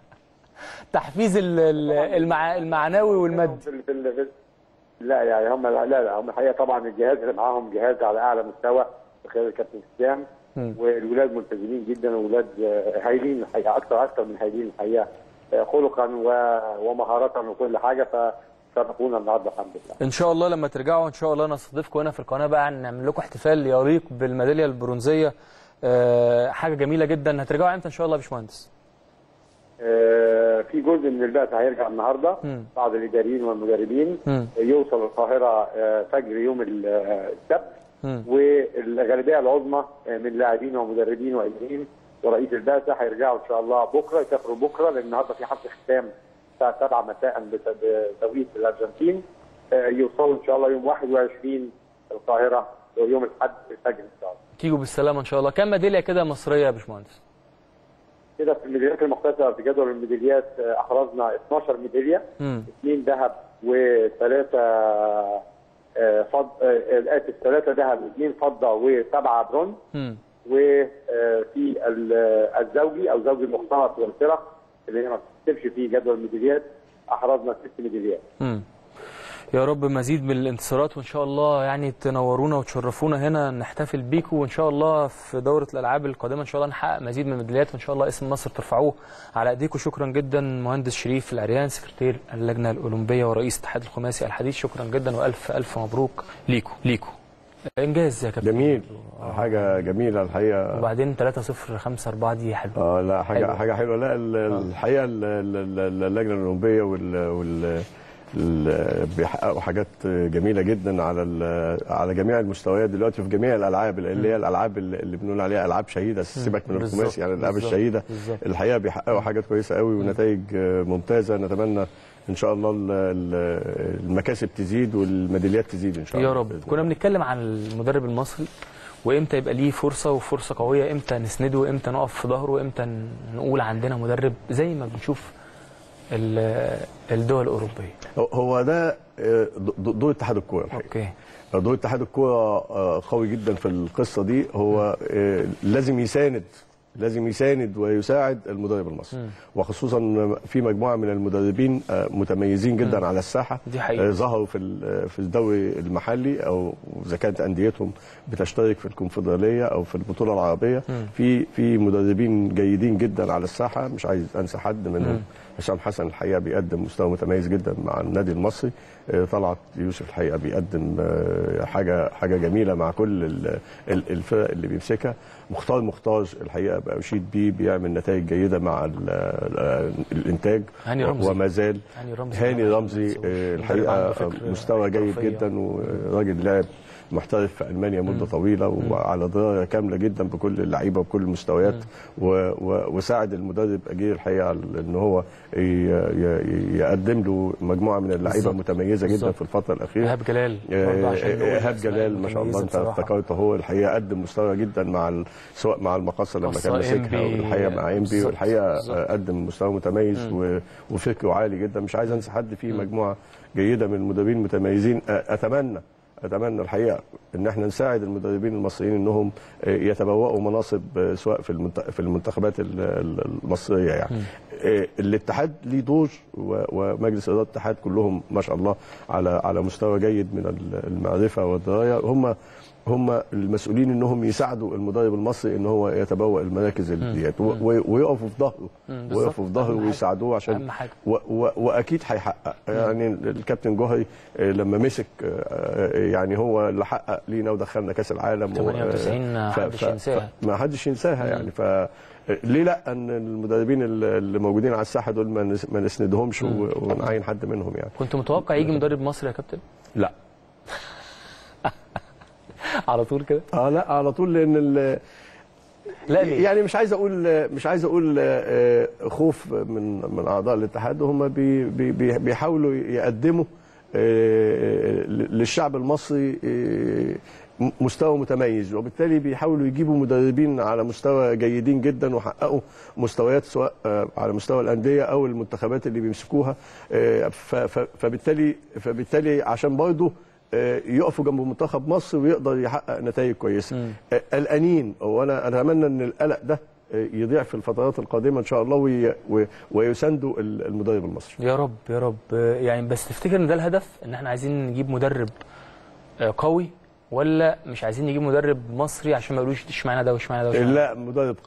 تحفيز ال- ال- المع... المعنوي والمادي في ال- في ال- في ال- لا يعني هم لا لا هم الحقيقه طبعا الجهاز اللي معاهم جهاز على اعلى مستوى بخلال الكابتن اسلام مم. والولاد ملتزمين جدا وولاد آه، هايلين الحقيقه اكثر اكثر من هايلين الحقيقه آه، خلقا و- ومهارة وكل حاجه فشرفونا النهارده الحمد لله ان شاء الله لما ترجعوا ان شاء الله نستضيفكم هنا في القناه بقى نعمل لكم احتفال يليق بالميداليه البرونزيه أه حاجه جميله جدا هترجعوا امتى ان شاء الله يا باشمهندس آه، في جزء من البعثه هيرجع النهارده مم. بعض الاداريين والمدربين مم. يوصل القاهره آه، فجر يوم ال- آه، السبت مم. والغالبيه العظمى من لاعبين ومدربين واداريين ورئيس البعثه هيرجعوا ان شاء الله بكره يسافروا بكره لان النهارده في حفل ختام الساعه 7 مساء بت- بتوقيت الارجنتين آه، يوصلوا ان شاء الله يوم 21 القاهره ويوم الاحد الفجر ان شاء الله تيجوا بالسلامه ان شاء الله كم ميداليه كده مصريه يا باشمهندس كده في الميداليات المختلفه في جدول الميداليات آه، احرزنا 12 ميداليه مم. اثنين ذهب وثلاثه آه، فض آه، اسف ثلاثه ذهب واثنين فضه وسبعه برونز مم. وفي الزوجي او زوجي المختلط والفرق اللي هي ما بتكتبش في جدول الميداليات احرزنا ست ميداليات مم. يا رب مزيد من الانتصارات وان شاء الله يعني تنورونا وتشرفونا هنا نحتفل بيكم وان شاء الله في دوره الالعاب القادمه ان شاء الله نحقق مزيد من الميداليات وان شاء الله اسم مصر ترفعوه على ايديكم شكرا جدا مهندس شريف العريان سكرتير اللجنه الاولمبيه ورئيس الاتحاد الخماسي الحديث شكرا جدا والف الف مبروك ليكم ليكم انجاز يا كابتن جميل حاجه جميله الحقيقه وبعدين 3 0 5 4 دي حلوه اه لا حاجه حلوة. حلوة. حاجه حلوه لا ال- الحقيقه ال- ال- ال- اللجنه الاولمبيه وال, وال ال- بيحققوا حاجات جميله جدا على ال- على جميع المستويات دلوقتي في جميع الالعاب اللي هي الالعاب اللي اللي بنقول عليها العاب شهيده سيبك من بالظبط، الخماسي يعني الالعاب بالظبط، الشهيده بالظبط. الحقيقه بيحققوا حاجات كويسه قوي ونتائج ممتازه نتمنى ان شاء الله ال- ال- المكاسب تزيد والميداليات تزيد ان شاء الله يا رب كنا بنتكلم عن المدرب المصري وامتى يبقى ليه فرصه وفرصه قويه امتى نسنده امتى نقف في ظهره امتى نقول عندنا مدرب زي ما بنشوف ال- الدول الاوروبيه هو- هو ده آه، ض- دور اتحاد الكوره الحقيقه اوكي دور اتحاد الكوره آه، قوي جدا في القصه دي هو آه، لازم يساند لازم يساند ويساعد المدرب المصري مم. وخصوصا في مجموعه من المدربين آه، متميزين جدا على الساحه دي حقيقة. آه، ظهروا في ال- في الدوري المحلي او اذا كانت انديتهم بتشترك في الكونفدراليه او في البطوله العربيه مم. في في مدربين جيدين جدا على الساحه مش عايز انسى حد منهم مم. هشام حسن الحقيقه بيقدم مستوى متميز جدا مع النادي المصري آه، طلعت يوسف الحقيقه بيقدم آه، حاجه حاجه جميله مع كل ال- ال- الفرق اللي بيمسكها مختار مختار الحقيقه بقى اشيد بيه بيعمل نتائج جيده مع ال- ال- الانتاج هاني رمزي. وما زال هاني رمزي هاني طبعاً رمزي ما آه، ننساهوش. مدرب عنده الحقيقه فكر مستوى جيد احترافية. جدا وراجل لاعب محترف في المانيا مده طويله وعلى درايه كامله جدا بكل اللعيبه وبكل المستويات و و وساعد المدرب اجير الحقيقه على ان هو ي- ي- يقدم له مجموعه من اللعيبه بالظبط. متميزه جدا بالظبط. في الفتره الاخيره ايهاب جلال آه، برضه عشان نقول ايهاب الأسماء جلال ما شاء الله المتميزة انت بصراحة. افتكرته هو الحقيقه قدم مستوى جدا مع ال... سواء مع المقصه لما كان مقصة ماسكها إنبي، والحقيقه مع انبي بالظبط، والحقيقه بالظبط. آه، قدم مستوى متميز مم. و... وفكره عالي جدا مش عايز انسى حد فيه مجموعه جيده من المدربين المتميزين آه، اتمنى اتمنى الحقيقه ان احنا نساعد المدربين المصريين انهم آه، يتبوأوا مناصب آه، سواء في المنت- في المنتخبات ال- ال- المصريه يعني آه، الاتحاد ليه دور و- ومجلس اداره الاتحاد كلهم ما شاء الله على على مستوى جيد من ال- المعرفه والدرايه هم هم المسؤولين انهم يساعدوا المدرب المصري ان هو يتبوأ المراكز ديت و- و- ويقفوا في ظهره مم، بالظبط. ويقفوا في ظهره أهم حاجة. ويساعدوه عشان أهم حاجة. و و واكيد هيحقق يعني الكابتن جوهري آه، لما مسك آه، آه، يعني هو اللي حقق لينا ودخلنا كاس العالم و- 98 آه، محدش ينساها. ما حدش ينساها يعني ف ليه لا ان المدربين اللي اللي موجودين على الساحه دول ما نس- ما نسندهمش و- ونعين حد منهم يعني كنت متوقع يجي مدرب مصري يا كابتن لا على طول كده اه لا على طول لان ال- لا ليه؟ يعني مش عايز اقول مش عايز اقول آه، خوف من من اعضاء الاتحاد هم بي بي بي- بيحاولوا يقدموا آه، للشعب المصري آه، مستوى متميز وبالتالي بيحاولوا يجيبوا مدربين على مستوى جيدين جدا وحققوا مستويات سواء آه، على مستوى الانديه او المنتخبات اللي بيمسكوها آه، ف- ف- فبالتالي فبالتالي عشان برضه آه، يقفوا جنب منتخب مصر ويقدر يحقق نتائج كويسه آه، قلقانين وانا انا اتمنى ان القلق ده آه، يضيع في الفترات القادمه ان شاء الله وي- و- ويساندوا ال- المدرب المصري يا رب يا رب يعني بس تفتكر ان ده الهدف ان احنا عايزين نجيب مدرب آه، قوي ولا مش عايزين نجيب مدرب مصري عشان ما يقولوش اشمعنى ده واشمعنى ده واشمعنى ده؟ لا مدرب قوي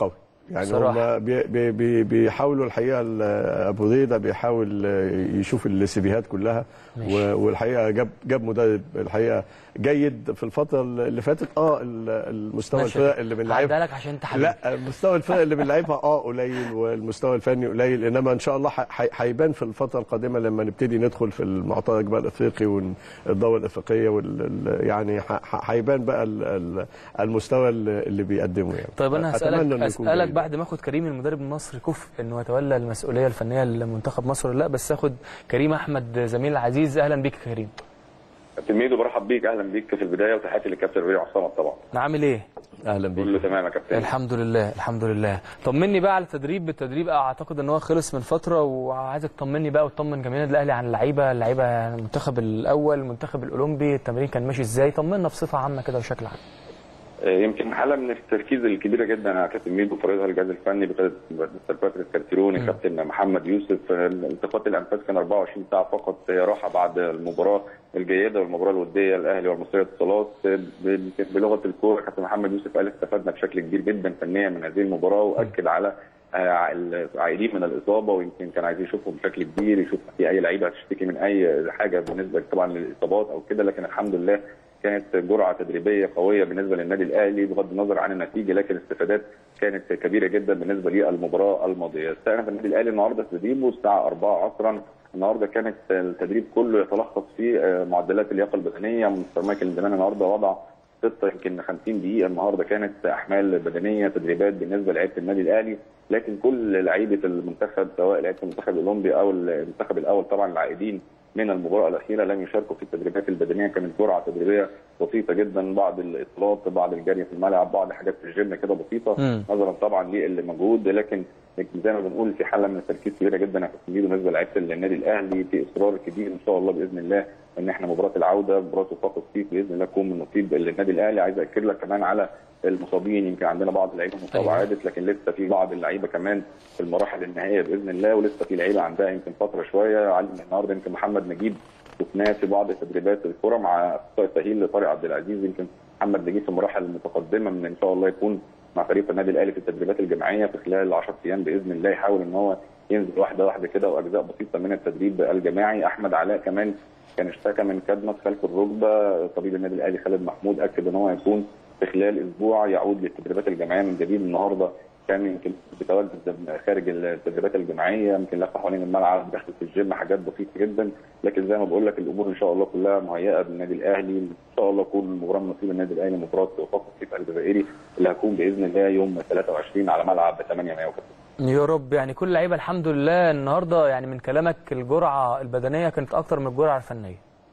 يعني بصراحة. هم بي بي بي بيحاولوا الحقيقه ال- ابو ريده بيحاول يشوف السيفيهات كلها ماشي. و- والحقيقه جاب جاب مدرب الحقيقه جيد في الفتره اللي فاتت اه ال- المستوى ماشي. الفرق اللي بنلعبها هعدها لك عشان انت حبيبي لا مستوى الفرق اللي بنلعبها اه قليل والمستوى الفني قليل انما ان شاء الله ح- ح- هيبان في الفتره القادمه لما نبتدي ندخل في المعترك بقى الافريقي والدوله الافريقيه وال ال- يعني ح- ح- هيبان بقى ال- ال- المستوى اللي اللي بيقدمه يعني طيب انا أتمنى هسالك إنه يكون اسالك جيد. بعد ما اخد كريم المدرب المصري كفء انه يتولى المسؤوليه الفنيه لمنتخب مصر ولا لا بس اخد كريم احمد زميل العزيز اهلا بيك يا كريم كابتن ميدو برحب بيك اهلا بيك في البدايه وتحياتي للكابتن ربيع عصام طبعا عامل ايه اهلا بيك كله تمام يا كابتن الحمد لله الحمد لله طمني بقى على التدريب التدريب اعتقد ان هو خلص من فتره وعايزك تطمني بقى وتطمن جماهير النادي الاهلي عن اللعيبه اللعيبه يعني المنتخب الاول المنتخب الاولمبي التمرين كان ماشي ازاي طمنا بصفه عامه كده بشكل عام آه، يمكن حاله من التركيز الكبيره جدا يا كابتن ميدو فريقها الجهاز الفني بقياده مستر باتريس كارتيروني كابتن محمد يوسف آه، التقاط الانفاس كان 24 ساعه فقط هي راحه بعد المباراه الجيده والمباراه الوديه الاهلي والمصريه الاتصالات آه، ب- بلغه الكوره كابتن محمد يوسف قال استفدنا بشكل كبير جدا فنيا من هذه المباراه واكد على آه، العائدين من الاصابه ويمكن كان عايز يشوفهم بشكل كبير يشوف في اي لعيبه هتشتكي من اي حاجه بالنسبه طبعا للاصابات او كده لكن الحمد لله كانت جرعه تدريبيه قويه بالنسبه للنادي الاهلي بغض النظر عن النتيجه لكن الاستفادات كانت كبيره جدا بالنسبه للمباراه الماضيه. استأنف النادي الاهلي النهارده تدريبه الساعه 4 عصرا النهارده كانت التدريب كله يتلخص في آه، معدلات اللياقه البدنيه مستر مايكل زمان النهارده وضع خطه يمكن 50 دقيقه النهارده كانت احمال بدنيه تدريبات بالنسبه لعيبه النادي الاهلي لكن كل لعيبه المنتخب سواء لعيبه المنتخب الاولمبي او المنتخب الاول طبعا العائدين من المباراه الاخيره لم يشاركوا في التدريبات البدنيه كانت جرعه تدريبيه بسيطه جدا بعض الاطلات بعض الجري في الملعب بعض حاجات في الجيم كده بسيطه مم. نظرا طبعا للمجهود لكن لكن زي ما بنقول في حاله من التركيز كبيره جدا يا كابتن ميدو بالنسبه لعيبه النادي الاهلي في اصرار كبير ان شاء الله باذن الله ان احنا مباراه العوده مباراه وفاق الصيف باذن الله تكون من نصيب للنادي الاهلي عايز اكد لك كمان على المصابين يمكن عندنا بعض اللعيبه مصابه أيوة. عادت لكن لسه في بعض اللعيبه كمان في المراحل النهائيه باذن الله ولسه في لعيبه عندها يمكن فتره شويه علي النهارده يمكن محمد نجيب شفناه في بعض تدريبات الكره مع اخصائي التاهيل لطارق عبد العزيز يمكن محمد نجيب في المراحل المتقدمه من ان شاء الله يكون مع فريق النادي الاهلي في التدريبات الجماعيه في خلال 10 ايام باذن الله يحاول ان هو ينزل واحده واحده كده واجزاء بسيطه من التدريب الجماعي احمد علاء كمان كان اشتكى من كدمه خلف الركبه طبيب النادي الاهلي خالد محمود اكد ان هو هيكون في خلال اسبوع يعود للتدريبات الجماعيه من جديد النهارده كان يمكن بتواجد خارج التدريبات الجماعيه يمكن لف حوالين الملعب داخل في الجيم حاجات بسيطه جدا لكن زي ما بقول لك الامور ان شاء الله كلها مهيئه بالنادي الاهلي ان شاء الله تكون المباراه من نصيب النادي الاهلي مباراه وفاق الصيف الجزائري اللي هتكون باذن الله يوم 23 على ملعب 8 مايو يا رب يعني كل لعيبه الحمد لله النهارده يعني من كلامك الجرعه البدنيه كانت اكتر من الجرعه الفنيه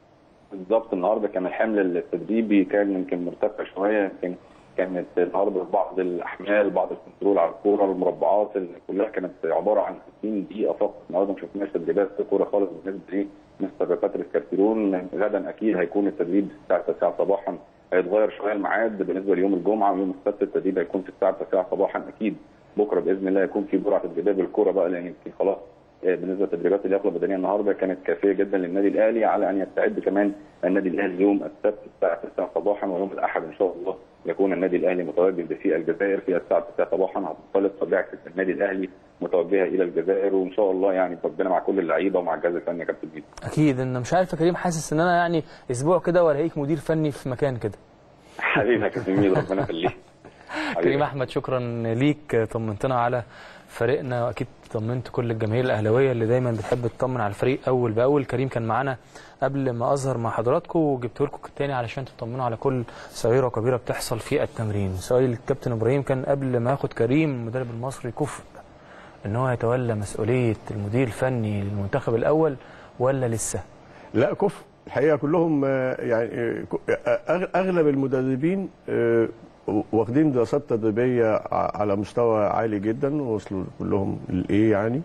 بالظبط النهارده كان الحمل التدريبي كان يمكن مرتفع شويه يمكن كانت النهارده بعض الاحمال بعض الكنترول على الكوره المربعات اللي كلها كانت عباره عن 60 دقيقه فقط النهارده ما شفناش تدريبات في كوره خالص بالنسبه ليه مستر باتريس كارتيرون غدا اكيد هيكون التدريب الساعه 9 صباحا هيتغير شويه الميعاد بالنسبه ليوم الجمعه ويوم السبت التدريب هيكون في الساعه 9 صباحا اكيد بكره باذن الله يكون في جرعه تدريبيه بالكوره بقى لان يمكن خلاص بالنسبه لتدريبات اللياقه البدنيه النهارده كانت كافيه جدا للنادي الاهلي على ان يستعد كمان النادي الاهلي يوم السبت الساعه 9 صباحا ويوم الاحد ان شاء الله يكون النادي الاهلي متواجد في الجزائر في الساعه 9 صباحا هتنطلق طبيعه النادي الاهلي متوجهه الى الجزائر وان شاء الله يعني ربنا مع كل اللعيبه ومع الجهاز الفني يا كابتن بيتو اكيد ان مش عارف يا كريم حاسس ان انا يعني اسبوع كده والاقيك مدير فني في مكان كده حبيبي يا كابتن ميدو ربنا يخليك كريم احمد شكرا ليك طمنتنا على فريقنا واكيد طمنت كل الجماهير الاهلاويه اللي دايما بتحب تطمن على الفريق اول باول كريم كان معانا قبل ما اظهر مع حضراتكم وجبت لكم تاني علشان تطمنوا على كل صغيره وكبيره بتحصل في التمرين سؤال الكابتن ابراهيم كان قبل ما ياخد كريم المدرب المصري كفء ان هو يتولى مسؤوليه المدير الفني للمنتخب الاول ولا لسه لا كفء الحقيقه كلهم يعني اغلب المدربين واخدين دراسات تدريبيه على مستوى عالي جدا وصلوا كلهم للايه يعني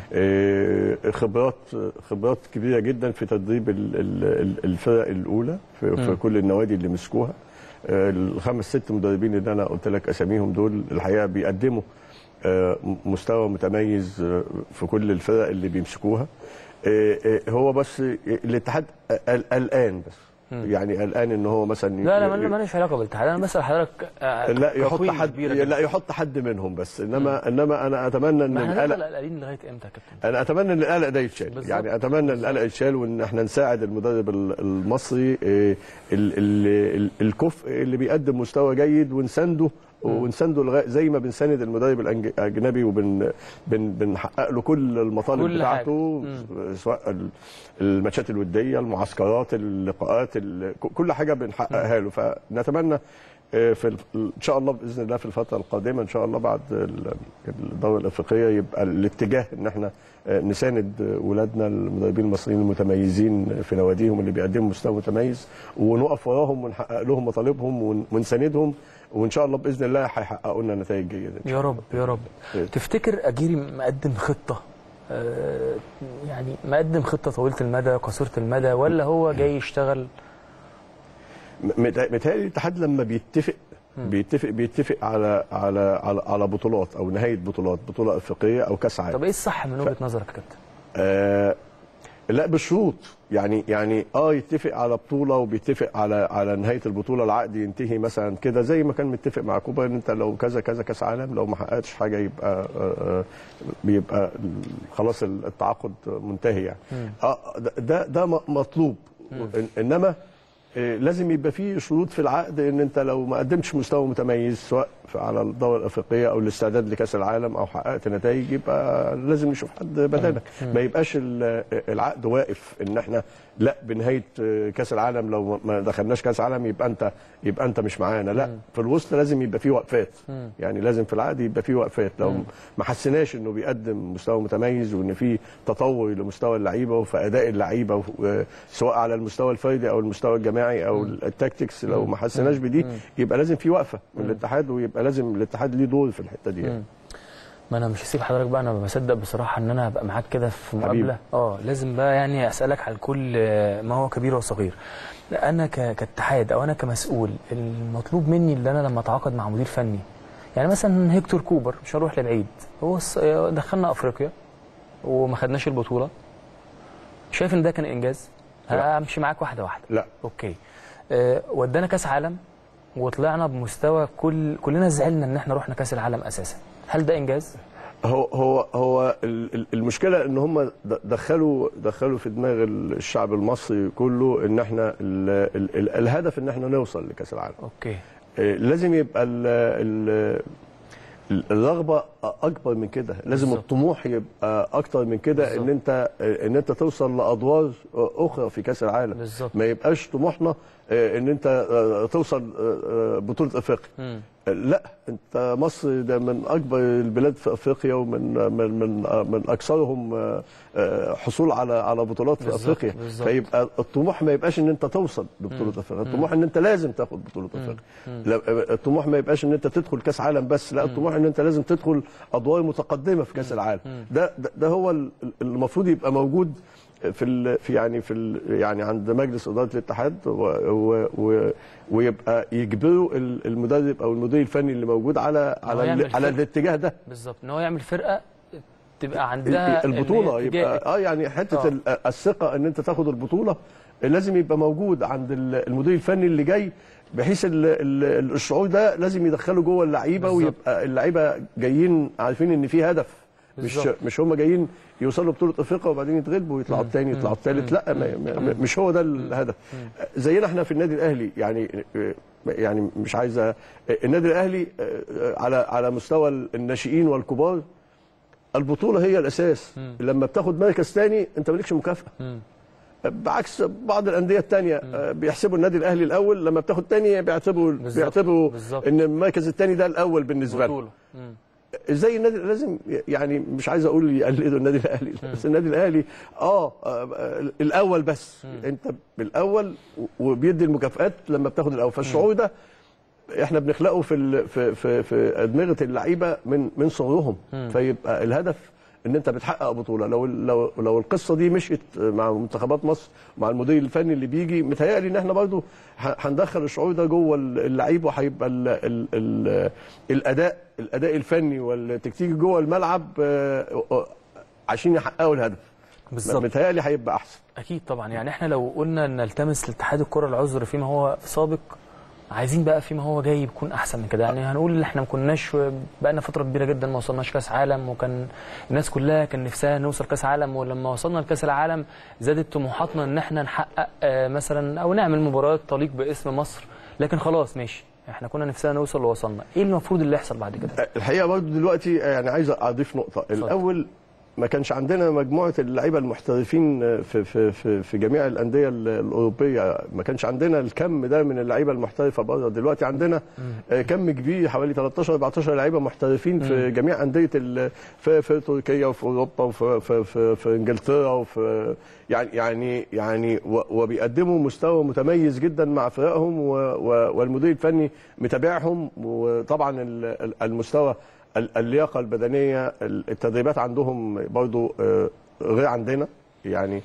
آه خبرات خبرات كبيره جدا في تدريب الفرق الاولى في, في كل النوادي اللي مسكوها آه الخمس ست مدربين اللي انا قلت لك اساميهم دول الحقيقه بيقدموا آه مستوى متميز في كل الفرق اللي بيمسكوها هو بس الاتحاد قلقان بس يعني قلقان ان هو مثلا ي- لا لا ي- ما- ماليش علاقه بالاتحاد انا بسال حضرتك آه، لا يحط تقويم حد كبيرة جداً. لا يحط حد منهم بس انما انما انا اتمنى ان ما احنا القلق هنفضل قلقانين لغايه امتى يا كابتن انا اتمنى ان القلق ده يتشال بالظبط. يعني اتمنى ان القلق يتشال وان احنا نساعد المدرب ال- المصري آه، ال- ال- ال- الكفء اللي بيقدم مستوى جيد ونسانده ونسانده لغايه زي ما بنساند المدرب الأنج- الاجنبي وبن بن بنحقق له كل المطالب كل بتاعته حاجة. سواء ال- الماتشات الوديه المعسكرات اللقاءات ال- ك- كل حاجه بنحققها له فنتمنى آه، في ال- ان شاء الله باذن الله في الفتره القادمه ان شاء الله بعد ال- الدوره الافريقيه يبقى الاتجاه ان احنا آه، نساند ولادنا المدربين المصريين المتميزين في نواديهم اللي بيقدموا مستوى متميز ونقف وراهم ونحقق لهم مطالبهم ون- ونساندهم وان شاء الله باذن الله هيحققوا لنا نتائج جيده يا رب يا رب تفتكر اجيري مقدم خطه آه، يعني مقدم خطه طويله المدى قصيره المدى ولا هو جاي يشتغل مت- متهيألي الاتحاد لما بيتفق بيتفق بيتفق على على على, على بطولات او نهايه بطولات بطوله افريقيه او كاس عالم طب ايه الصح من وجهه نظرك يا كابتن آه لا بشروط يعني يعني اه يتفق على بطوله وبيتفق على على نهايه البطوله العقد ينتهي مثلا كده زي ما كان متفق مع كوبا ان انت لو كذا كذا كاس عالم لو ما حققتش حاجه يبقى آه آه بيبقى خلاص التعاقد منتهي يعني اه ده- ده ده م- مطلوب إن- انما آه، لازم يبقى فيه شروط في العقد ان انت لو ما قدمتش مستوى متميز سواء في- على الدوره الافريقيه او الاستعداد لكاس العالم او حققت نتائج يبقى لازم نشوف حد بدالك مم. ما يبقاش ال- العقد واقف ان احنا لا بنهايه آه، كاس العالم لو ما دخلناش كاس عالم يبقى انت يبقى انت مش معانا لا في الوسط لازم يبقى فيه وقفات مم. يعني لازم في العقد يبقى فيه وقفات لو مم. ما حسيناش انه بيقدم مستوى متميز وان في تطور لمستوى اللعيبه وفي اداء اللعيبه و- سواء على المستوى الفردي او المستوى الجماعي او التاكتكس لو ما حسيناش بدي يبقى لازم في وقفه من الاتحاد ويبقى لازم الاتحاد ليه دور في الحته دي يعني. مم. ما انا مش هسيب حضرتك بقى انا بصدق بصراحه ان انا هبقى معاك كده في حبيبي. مقابله اه لازم بقى يعني اسالك على كل آه، ما هو كبير وصغير لا انا ك- كاتحاد او انا كمسؤول المطلوب مني اللي انا لما اتعاقد مع مدير فني يعني مثلا هيكتور كوبر مش هروح لبعيد هو الص- دخلنا افريقيا وما خدناش البطوله شايف ان ده كان انجاز لا. همشي معاك واحده واحده لا اوكي آه، ودانا كاس عالم وطلعنا بمستوى كل كلنا زعلنا ان احنا رحنا كاس العالم اساسا هل ده انجاز هو هو هو ال- ال- المشكله ان هم د- دخلوا دخلوا في دماغ الشعب المصري كله ان احنا ال ال ال الهدف ان احنا نوصل لكاس العالم اوكي آه، لازم يبقى ال ال الرغبه اكبر من كده لازم بالظبط. الطموح يبقى اكتر من كده ان انت ان انت توصل لادوار اخرى في كاس العالم بالظبط. ما يبقاش طموحنا آه، ان انت آه، توصل آه، آه، بطوله افريقيا مم. لا انت مصر ده من اكبر البلاد في افريقيا ومن من من من اكثرهم آه، آه، حصول على على بطولات في بالظبط، افريقيا بالظبط. فيبقى الطموح ما يبقاش ان انت توصل لبطوله افريقيا الطموح ان انت لازم تاخد بطوله افريقيا لا، الطموح ما يبقاش ان انت تدخل كاس عالم بس لا الطموح ان انت لازم تدخل ادوار متقدمه في كاس العالم ده ده, ده هو ال- المفروض يبقى موجود في ال في يعني في ال يعني عند مجلس اداره الاتحاد و و و ويبقى يجبروا ال- المدرب او المدير الفني اللي موجود على هو على يعمل ال- على فرق. الاتجاه ده بالظبط ان هو يعمل فرقه تبقى عندها إن البطوله هي يبقى تجاه- اه يعني حته آه. ال- الثقه ان انت تاخد البطوله لازم يبقى موجود عند ال- المدير الفني اللي جاي بحيث ال- ال- الشعور ده لازم يدخله جوه اللعيبه بالظبط. ويبقى اللعيبه جايين عارفين ان في هدف مش بالظبط. مش هم جايين يوصلوا بطوله افريقيا وبعدين يتغلبوا ويطلعوا الثاني يطلعوا الثالث لا ما ما مش هو ده الهدف زينا احنا في النادي الاهلي يعني يعني مش عايز أ- النادي الاهلي على على مستوى الناشئين والكبار البطوله هي الاساس لما بتاخد مركز ثاني انت مالكش مكافاه بعكس بعض الانديه الثانيه بيحسبوا النادي الاهلي الاول لما بتاخد ثاني بيعتبروا بالظبط، بيعتبروا بالظبط. ان المركز الثاني ده الاول بالنسبه لهم بطوله مم. ازاي النادي لازم يعني مش عايز اقول يقلدوا النادي الاهلي بس النادي الاهلي اه, آه الاول بس انت بالاول وبيدي المكافئات لما بتاخد الاول فالشعور ده احنا بنخلقه في ال- في في, في ادمغه اللعيبه من من صغرهم فيبقى الهدف ان انت بتحقق بطوله لو لو لو القصه دي مشيت مع منتخبات مصر مع المدير الفني اللي بيجي متهيألي ان احنا برضو ه- هندخل الشعور ده جوه اللعيب وهيبقى ال ال ال الاداء الاداء الفني والتكتيكي جوه الملعب آه، آه، عشان يحققوا الهدف بالظبط. متهيألي هيبقى احسن اكيد طبعا يعني احنا لو قلنا نلتمس لاتحاد الكره العذر فيما هو سابق عايزين بقى فيما هو جاي يكون احسن من كده يعني هنقول ان احنا ما كناش بقى لنا فتره كبيره جدا ما وصلناش كاس عالم وكان الناس كلها كان نفسها نوصل كاس عالم ولما وصلنا لكاس العالم زادت طموحاتنا ان احنا نحقق آه، مثلا او نعمل مباريات تليق باسم مصر لكن خلاص ماشي احنا كنا نفسنا نوصل ووصلنا ايه المفروض اللي يحصل بعد كده الحقيقه برضه دلوقتي يعني عايز اضيف نقطه الاول ما كانش عندنا مجموعه اللعيبه المحترفين في في في, في جميع الانديه ال- الاوروبيه ما كانش عندنا الكم ده من اللعيبه المحترفه بره دلوقتي عندنا آه، كم كبير حوالي 13 14 لعيبه محترفين في مم. جميع انديه ال- في في تركيا وفي اوروبا وفي في في, في انجلترا وفي يعني يعني يعني و- وبيقدموا مستوى متميز جدا مع فرقهم و- و- والمدير الفني متابعهم وطبعا ال- ال- المستوى ال- اللياقه البدنيه ال- التدريبات عندهم برضو آه، غير عندنا يعني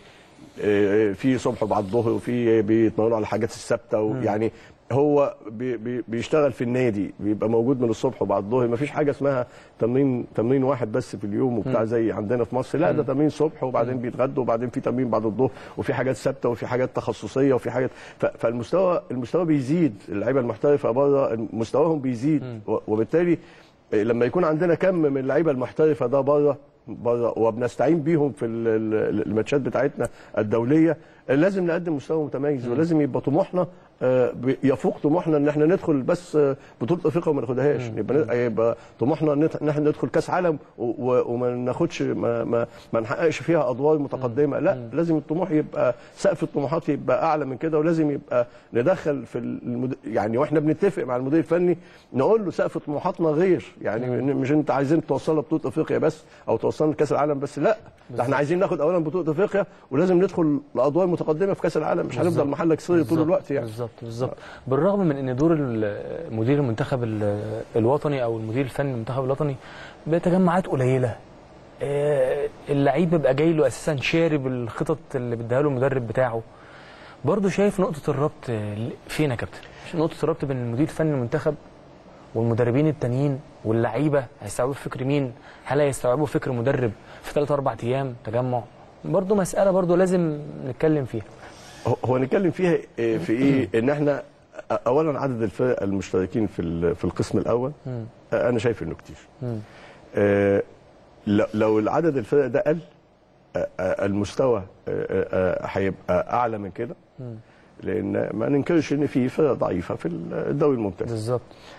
آه، في صبح وبعد الظهر وفي بيتمرنوا على الحاجات الثابته ويعني هو بي بي بيشتغل في النادي بيبقى موجود من الصبح وبعد الظهر مفيش حاجه اسمها تمرين تمرين واحد بس في اليوم وبتاع مم. زي عندنا في مصر لا ده مم. تمرين صبح وبعدين بيتغدوا وبعدين في تمرين بعد الظهر وفي حاجات ثابته وفي حاجات تخصصيه وفي حاجات ف- فالمستوى المستوى بيزيد اللعيبه المحترفه بره مستواهم بيزيد و- وبالتالي لما يكون عندنا كم من اللعيبه المحترفه ده بره بره وبنستعين بيهم في ال- ال- الماتشات بتاعتنا الدوليه لازم نقدم مستوى متميز ولازم يبقى طموحنا آه، ب- يفوق طموحنا ان احنا ندخل بس آه، بطوله افريقيا وما ناخدهاش يبقى ن- يبقى طموحنا نت- ان احنا ندخل كاس عالم و- و- وما ناخدش ما, ما, ما نحققش فيها ادوار متقدمه لا لازم الطموح يبقى سقف الطموحات يبقى اعلى من كده ولازم يبقى ندخل في المد... يعني واحنا بنتفق مع المدير الفني نقول له سقف طموحاتنا غير يعني مم. مش انت عايزين توصلنا بطوله افريقيا بس او توصلنا لكاس العالم بس لا ده احنا عايزين ناخد اولا بطوله افريقيا ولازم ندخل لادوار متقدمه في كاس العالم مش هنفضل بالظبط. محلك سري طول بالظبط. الوقت يعني بالظبط بالظبط بالرغم من ان دور ال- مدير المنتخب ال- الوطني او المدير الفني للمنتخب الوطني بتجمعات قليله آه، اللعيب بيبقى جاي له اساسا شارب الخطط اللي بيديها له المدرب بتاعه برضه شايف نقطه الربط آه، فين يا كابتن نقطه الربط بين المدير الفني للمنتخب والمدربين التانيين واللعيبه هيستوعبوا فكر مين هل هيستوعبوا فكر مدرب في 3 4 ايام تجمع برضه مساله برضه لازم نتكلم فيها هو- هو نتكلم فيها إيه في ايه ان احنا اولا عدد الفرق المشتركين في ال- في القسم الاول مم. انا شايف انه كتير مم. آه، لو- لو العدد الفرق ده قل آه، آه، المستوى آه، آه، هيبقى اعلى من كده مم. لان ما ننكرش ان في فرق ضعيفه في الدوري الممتاز بالظبط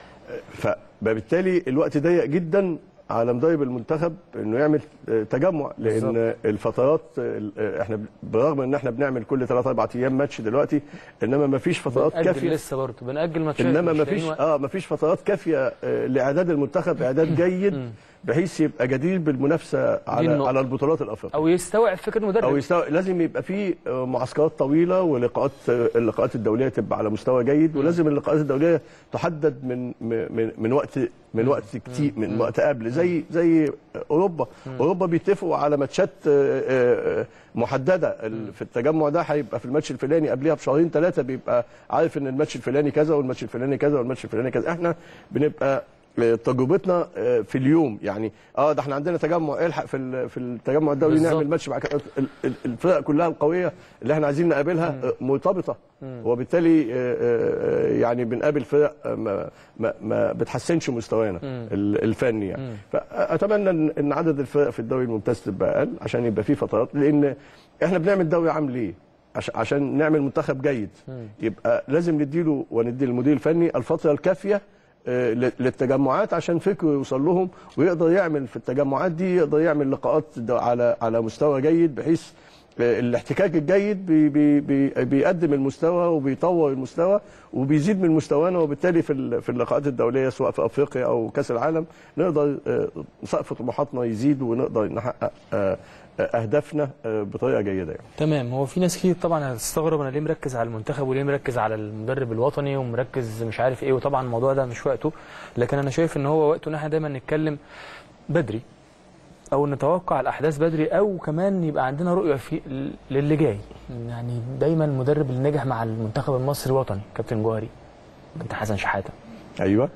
فبالتالي الوقت ضيق جدا على مدرب المنتخب انه يعمل آه، تجمع لان بالظبط. الفترات آه، احنا برغم ان احنا بنعمل كل 3 4 ايام ماتش دلوقتي انما ما فيش فترات بنأجل كافيه لسه برضه بنأجل ماتشات انما مش ما لاقيين فيش وقت. اه ما فيش فترات كافيه آه، لاعداد المنتخب اعداد جيد بحيث يبقى جدير بالمنافسه على النقطة. على البطولات الافريقيه او يستوعب فكر المدرب او يستوى لازم يبقى في آه، معسكرات طويله ولقاءات آه، اللقاءات الدوليه تبقى على مستوى جيد ولازم اللقاءات الدوليه تحدد من من من وقت من وقت كتير من وقت قبل زي زي اوروبا اوروبا بيتفقوا على ماتشات آه، آه، محدده ال- في التجمع ده هيبقى في الماتش الفلاني قبلها بشهرين ثلاثه بيبقى عارف ان الماتش الفلاني كذا والماتش الفلاني كذا والماتش الفلاني كذا احنا بنبقى آه، تجربتنا آه، في اليوم يعني اه ده احنا عندنا تجمع الحق في ال- في التجمع الدولي بالظبط. نعمل ماتش مع ك- ال- ال- الفرق كلها القويه اللي احنا عايزين نقابلها آه، مرتبطه وبالتالي آه، آه، يعني بنقابل فرق آه، ما ما ما بتحسنش مستوانا مم. ال- الفني يعني فاتمنى ان إن عدد الفرق في الدوري الممتاز تبقى اقل عشان يبقى في فترات لان احنا بنعمل دوري عام ليه؟ عش- عشان نعمل منتخب جيد يبقى لازم نديله وندي للمدير الفني الفتره الكافيه آه، ل- للتجمعات عشان فكره يوصل لهم ويقدر يعمل في التجمعات دي يقدر يعمل لقاءات د- على على مستوى جيد بحيث آه، الاحتكاك الجيد بي بي بي بيقدم المستوى وبيطور المستوى وبيزيد من مستوانا وبالتالي في ال- في اللقاءات الدوليه سواء في افريقيا او كاس العالم نقدر آه، سقف طموحاتنا يزيد ونقدر نحقق آه، آه، اهدافنا آه، بطريقه جيده يعني. تمام هو في ناس كتير طبعا هتستغرب انا ليه مركز على المنتخب وليه مركز على المدرب الوطني ومركز مش عارف ايه وطبعا الموضوع ده مش وقته لكن انا شايف ان هو وقته ان احنا دايما نتكلم بدري او نتوقع الاحداث بدري او كمان يبقى عندنا رؤيه في للي جاي يعني دايما المدرب اللي نجح مع المنتخب المصري وطني كابتن جوهري كابتن حسن شحاته ايوه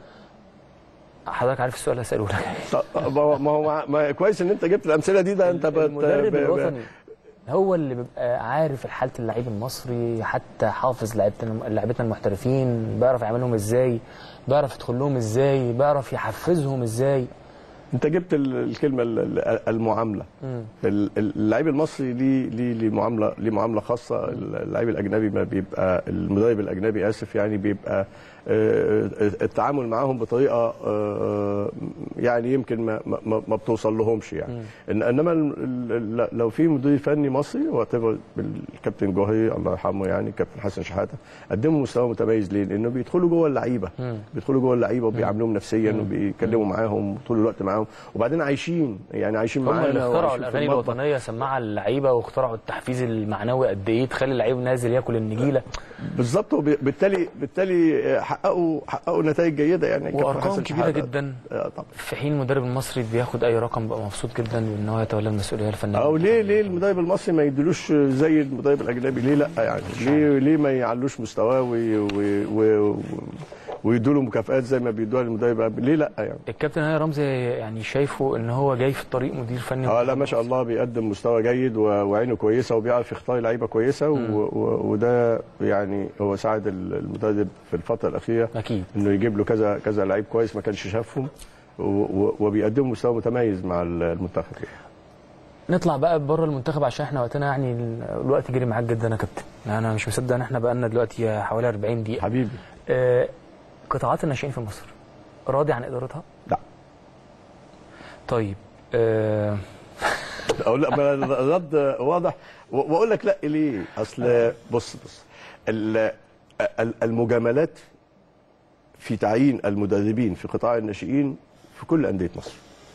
حضرتك عارف السؤال اللي هساله لك طب- ما هو ما هو ما كويس ان انت جبت الامثله دي ده انت بت المدرب ب- ب- الوطني هو اللي بيبقى عارف حاله اللعيب المصري حتى حافظ لعيبتنا لعيبتنا المحترفين بيعرف يعملهم ازاي بيعرف يدخل لهم ازاي بيعرف يحفزهم ازاي انت جبت ال- الكلمه ال- ال- المعامله مم. ال- ال- اللعيب المصري ليه ليه ليه معامله ليه معامله خاصه اللعيب الاجنبي ما بيبقى المدرب الاجنبي اسف يعني بيبقى آه، التعامل معاهم بطريقه آه، يعني يمكن ما ما, ما بتوصل لهمش يعني إن انما ال- ال- ال- لو في مدير فني مصري واتبر الكابتن جوهري الله يرحمه يعني الكابتن حسن شحاته قدموا مستوى متميز ليه؟ لانه بيدخلوا جوه اللعيبه مم. بيدخلوا جوه اللعيبه وبيعاملوهم نفسيا وبيتكلموا معاهم طول الوقت معاهم وبعدين عايشين يعني عايشين هم معانا اللي اخترعوا وعايشين في الاغاني المطبخ. الوطنيه سماعه للعيبه واخترعوا التحفيز المعنوي قد ايه تخلي اللعيب نازل ياكل النجيله بالظبط وبالتالي بالتالي حققوا حققوا نتائج جيده يعني كابتن وارقام حسن كبيره شحاتة. جدا آه، طبعا في حين المدرب المصري بياخد اي رقم بقى مبسوط جدا ان هو يتولى المسؤوليه الفنيه او ليه ليه المدرب المصري ما يديلوش زي المدرب الاجنبي ليه لا يعني ليه ليه ما يعلوش مستواه وي- وي- وي- ويدوا له مكافآت زي ما بيدوها للمدرب الأجنبي؟ ليه لا يعني الكابتن هاني رمزي يعني شايفه ان هو جاي في الطريق مدير فني اه لا ما شاء الله بيقدم مستوى جيد و- وعينه كويسه وبيعرف يختار لعيبه كويسه و- و- وده يعني هو ساعد ال- المدرب في الفتره الاخيره اكيد انه يجيب له كذا كذا لعيب كويس ما كانش شافهم و- و- وبيقدموا مستوى متميز مع ال- المنتخب نطلع بقى بره المنتخب عشان احنا وقتنا يعني الوقت جري معاك جدا يا كابتن انا مش مصدق ان احنا بقالنا دلوقتي حوالي 40 دقيقه حبيبي آه قطاعات الناشئين في مصر راضي عن ادارتها لا طيب آه اقول لك ما الرد واضح و- واقول لك لا ليه اصل بص بص ال- ال- المجاملات في تعيين المدربين في قطاع الناشئين في كل انديه مصر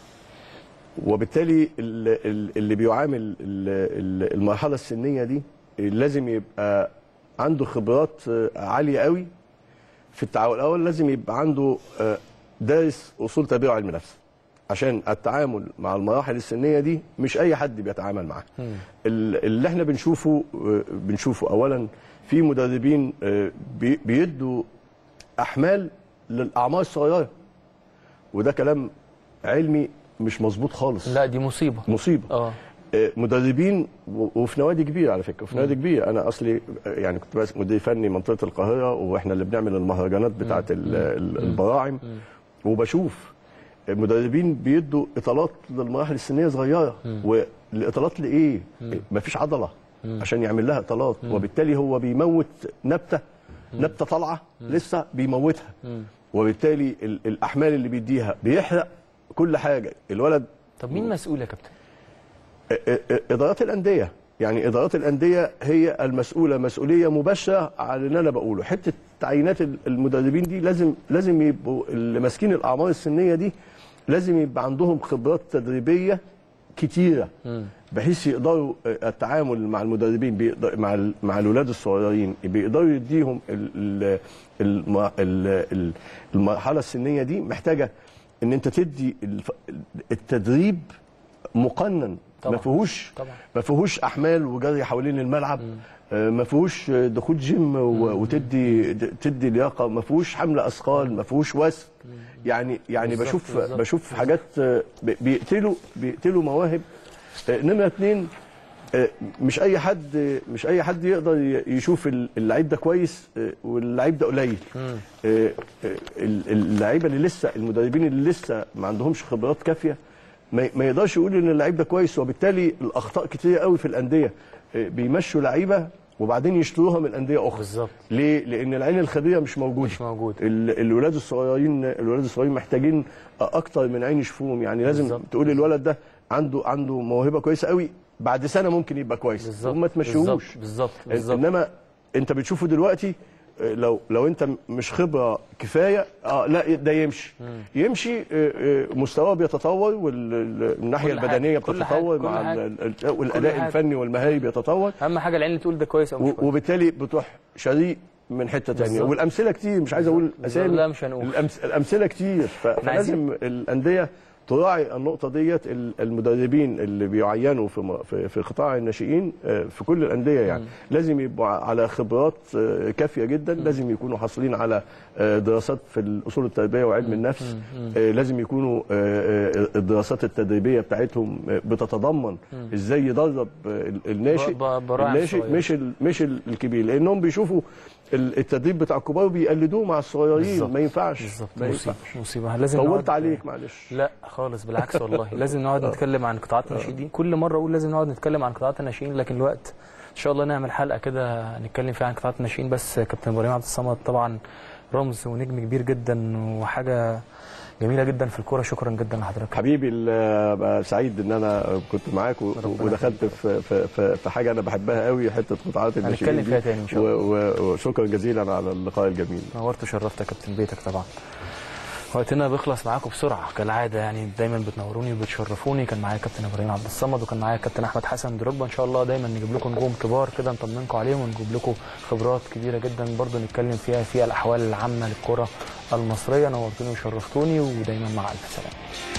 وبالتالي ال- ال- اللي بيعامل ال- ال- المرحله السنيه دي لازم يبقى عنده خبرات عاليه قوي في التعاون الاول لازم يبقى عنده آه، دارس اصول تربيه وعلم نفس عشان التعامل مع المراحل السنيه دي مش اي حد بيتعامل معاها ال- اللي احنا بنشوفه آه، بنشوفه اولا في مدربين آه، بي- بيدوا احمال للاعمار الصغيره وده كلام علمي مش مظبوط خالص لا دي مصيبه مصيبه اه آه، مدربين و- وفي نوادي كبيره على فكره وفي نوادي كبيره انا اصلي آه، يعني كنت بس مدير فني منطقه القاهره واحنا اللي بنعمل المهرجانات بتاعه ال- ال- البراعم وبشوف مدربين بيدوا اطالات للمراحل السنيه صغيره والاطالات لايه؟ مفيش عضله عشان يعمل لها اطالات وبالتالي هو بيموت نبته نبته طالعه لسه بيموتها وبالتالي ال- الاحمال اللي بيديها بيحرق كل حاجه الولد طب مين مسؤول يا كابتن ادارات الانديه يعني ادارات الانديه هي المسؤوله مسؤوليه مباشره على اللي انا بقوله حته تعيينات المدربين دي لازم لازم يبقوا اللي ماسكين الاعمار السنيه دي لازم يبقى عندهم خبرات تدريبيه كتيره بحيث يقدروا التعامل مع المدربين بيقدر مع ال- مع الاولاد الصغيرين بيقدروا يديهم ال- ال- الم- ال- ال- المرحله السنيه دي محتاجه ان انت تدي الف- التدريب مقنن طبعاً. ما فيهوش طبعا ما فيهوش احمال وجري حوالين الملعب آه، ما فيهوش دخول جيم و- وتدي تدي لياقه ما فيهوش حمل اثقال ما فيهوش وزن يعني يعني بالظبط، بشوف بالظبط، بشوف حاجات آه، بي- بيقتلوا بيقتلوا مواهب آه، نمره اتنين آه، مش اي حد مش اي حد يقدر ي- يشوف ال- اللعيب ده كويس آه، واللعيب ده قليل آه، آه، ال- اللعيبه اللي لسه المدربين اللي لسه ما عندهمش خبرات كافيه ما ما يقدرش يقول ان اللعيب ده كويس وبالتالي الاخطاء كتير قوي في الانديه آه، بيمشوا لعيبه وبعدين يشتروها من انديه اخرى بالظبط ليه؟ لان العين الخبيره مش موجوده مش موجود ال- الولاد الصغيرين الولاد الصغيرين محتاجين اكتر من عين يشوفوهم يعني لازم بالظبط. تقول الولد ده عنده عنده موهبه كويسه قوي بعد سنه ممكن يبقى كويس بالظبط وما تمشيهوش بالظبط بالظبط انما انت بتشوفه دلوقتي آه، لو لو انت مش خبره كفايه اه لا ده يمشي يمشي آه، آه، مستواه بيتطور والناحيه كل حاجة، البدنيه كل حاجة، بتتطور كل مع حاجة. ال- ال- والاداء حاجة. الفني والمهاري بيتطور اهم حاجه العين اللي تقول ده كويس او مش و- كويس وبالتالي بتروح شريك من حته تانية بالظبط. والامثله كتير مش عايز اقول بالظبط. اسامي لا مش هنقول. الأمس... الامثله كتير ف... عايزين- فلازم الانديه تراعي النقطه ديت ال- المدربين اللي بيعينوا في م- في في قطاع الناشئين آه، في كل الانديه يعني لازم يبقوا على خبرات آه، كافيه جدا لازم يكونوا حاصلين على آه، دراسات في الاصول التربيه وعلم النفس آه، لازم يكونوا آه، آه، الدراسات التدريبيه بتاعتهم آه، بتتضمن ازاي يدرب آه، الناشئ ب- ب- براعي الناشئ الصغير. مش ال- مش ال- الكبير لانهم بيشوفوا ال- التدريب بتاع الكبار بيقلدوه مع الصغيرين بالظبط. ما ينفعش بالظبط ما مصيبه ينفعش مصيبه لازم طولت نقعد- عليك معلش لا خالص بالعكس والله لازم نقعد نتكلم عن قطاعات الناشئين كل مره اقول لازم نقعد نتكلم عن قطاعات الناشئين لكن الوقت ان شاء الله نعمل حلقه كده نتكلم فيها عن قطاعات الناشئين بس كابتن ابراهيم عبد الصمد طبعا رمز ونجم كبير جدا وحاجه جميله جدا في الكوره شكرا جدا لحضرتك حبيبي ال- بقى سعيد ان انا كنت معاك و- ودخلت في في في في حاجه انا بحبها قوي حته قطاعات الناشئين هنتكلم دي. فيها تاني إن شاء الله. و- و- وشكرا جزيلا على اللقاء الجميل نورت وشرفت يا كابتن بيتك طبعا وقتنا بيخلص معاكم بسرعه كالعاده يعني دايما بتنوروني وبتشرفوني كان معايا كابتن ابراهيم عبد الصمد وكان معايا كابتن احمد حسن دروجبا ان شاء الله دايما نجيب لكم نجوم كبار كده نطمنكم عليهم ونجيب لكم خبرات كبيره جدا برضو نتكلم فيها في الاحوال العامه للكره المصريه نورتوني وشرفتوني ودايما مع الف سلامه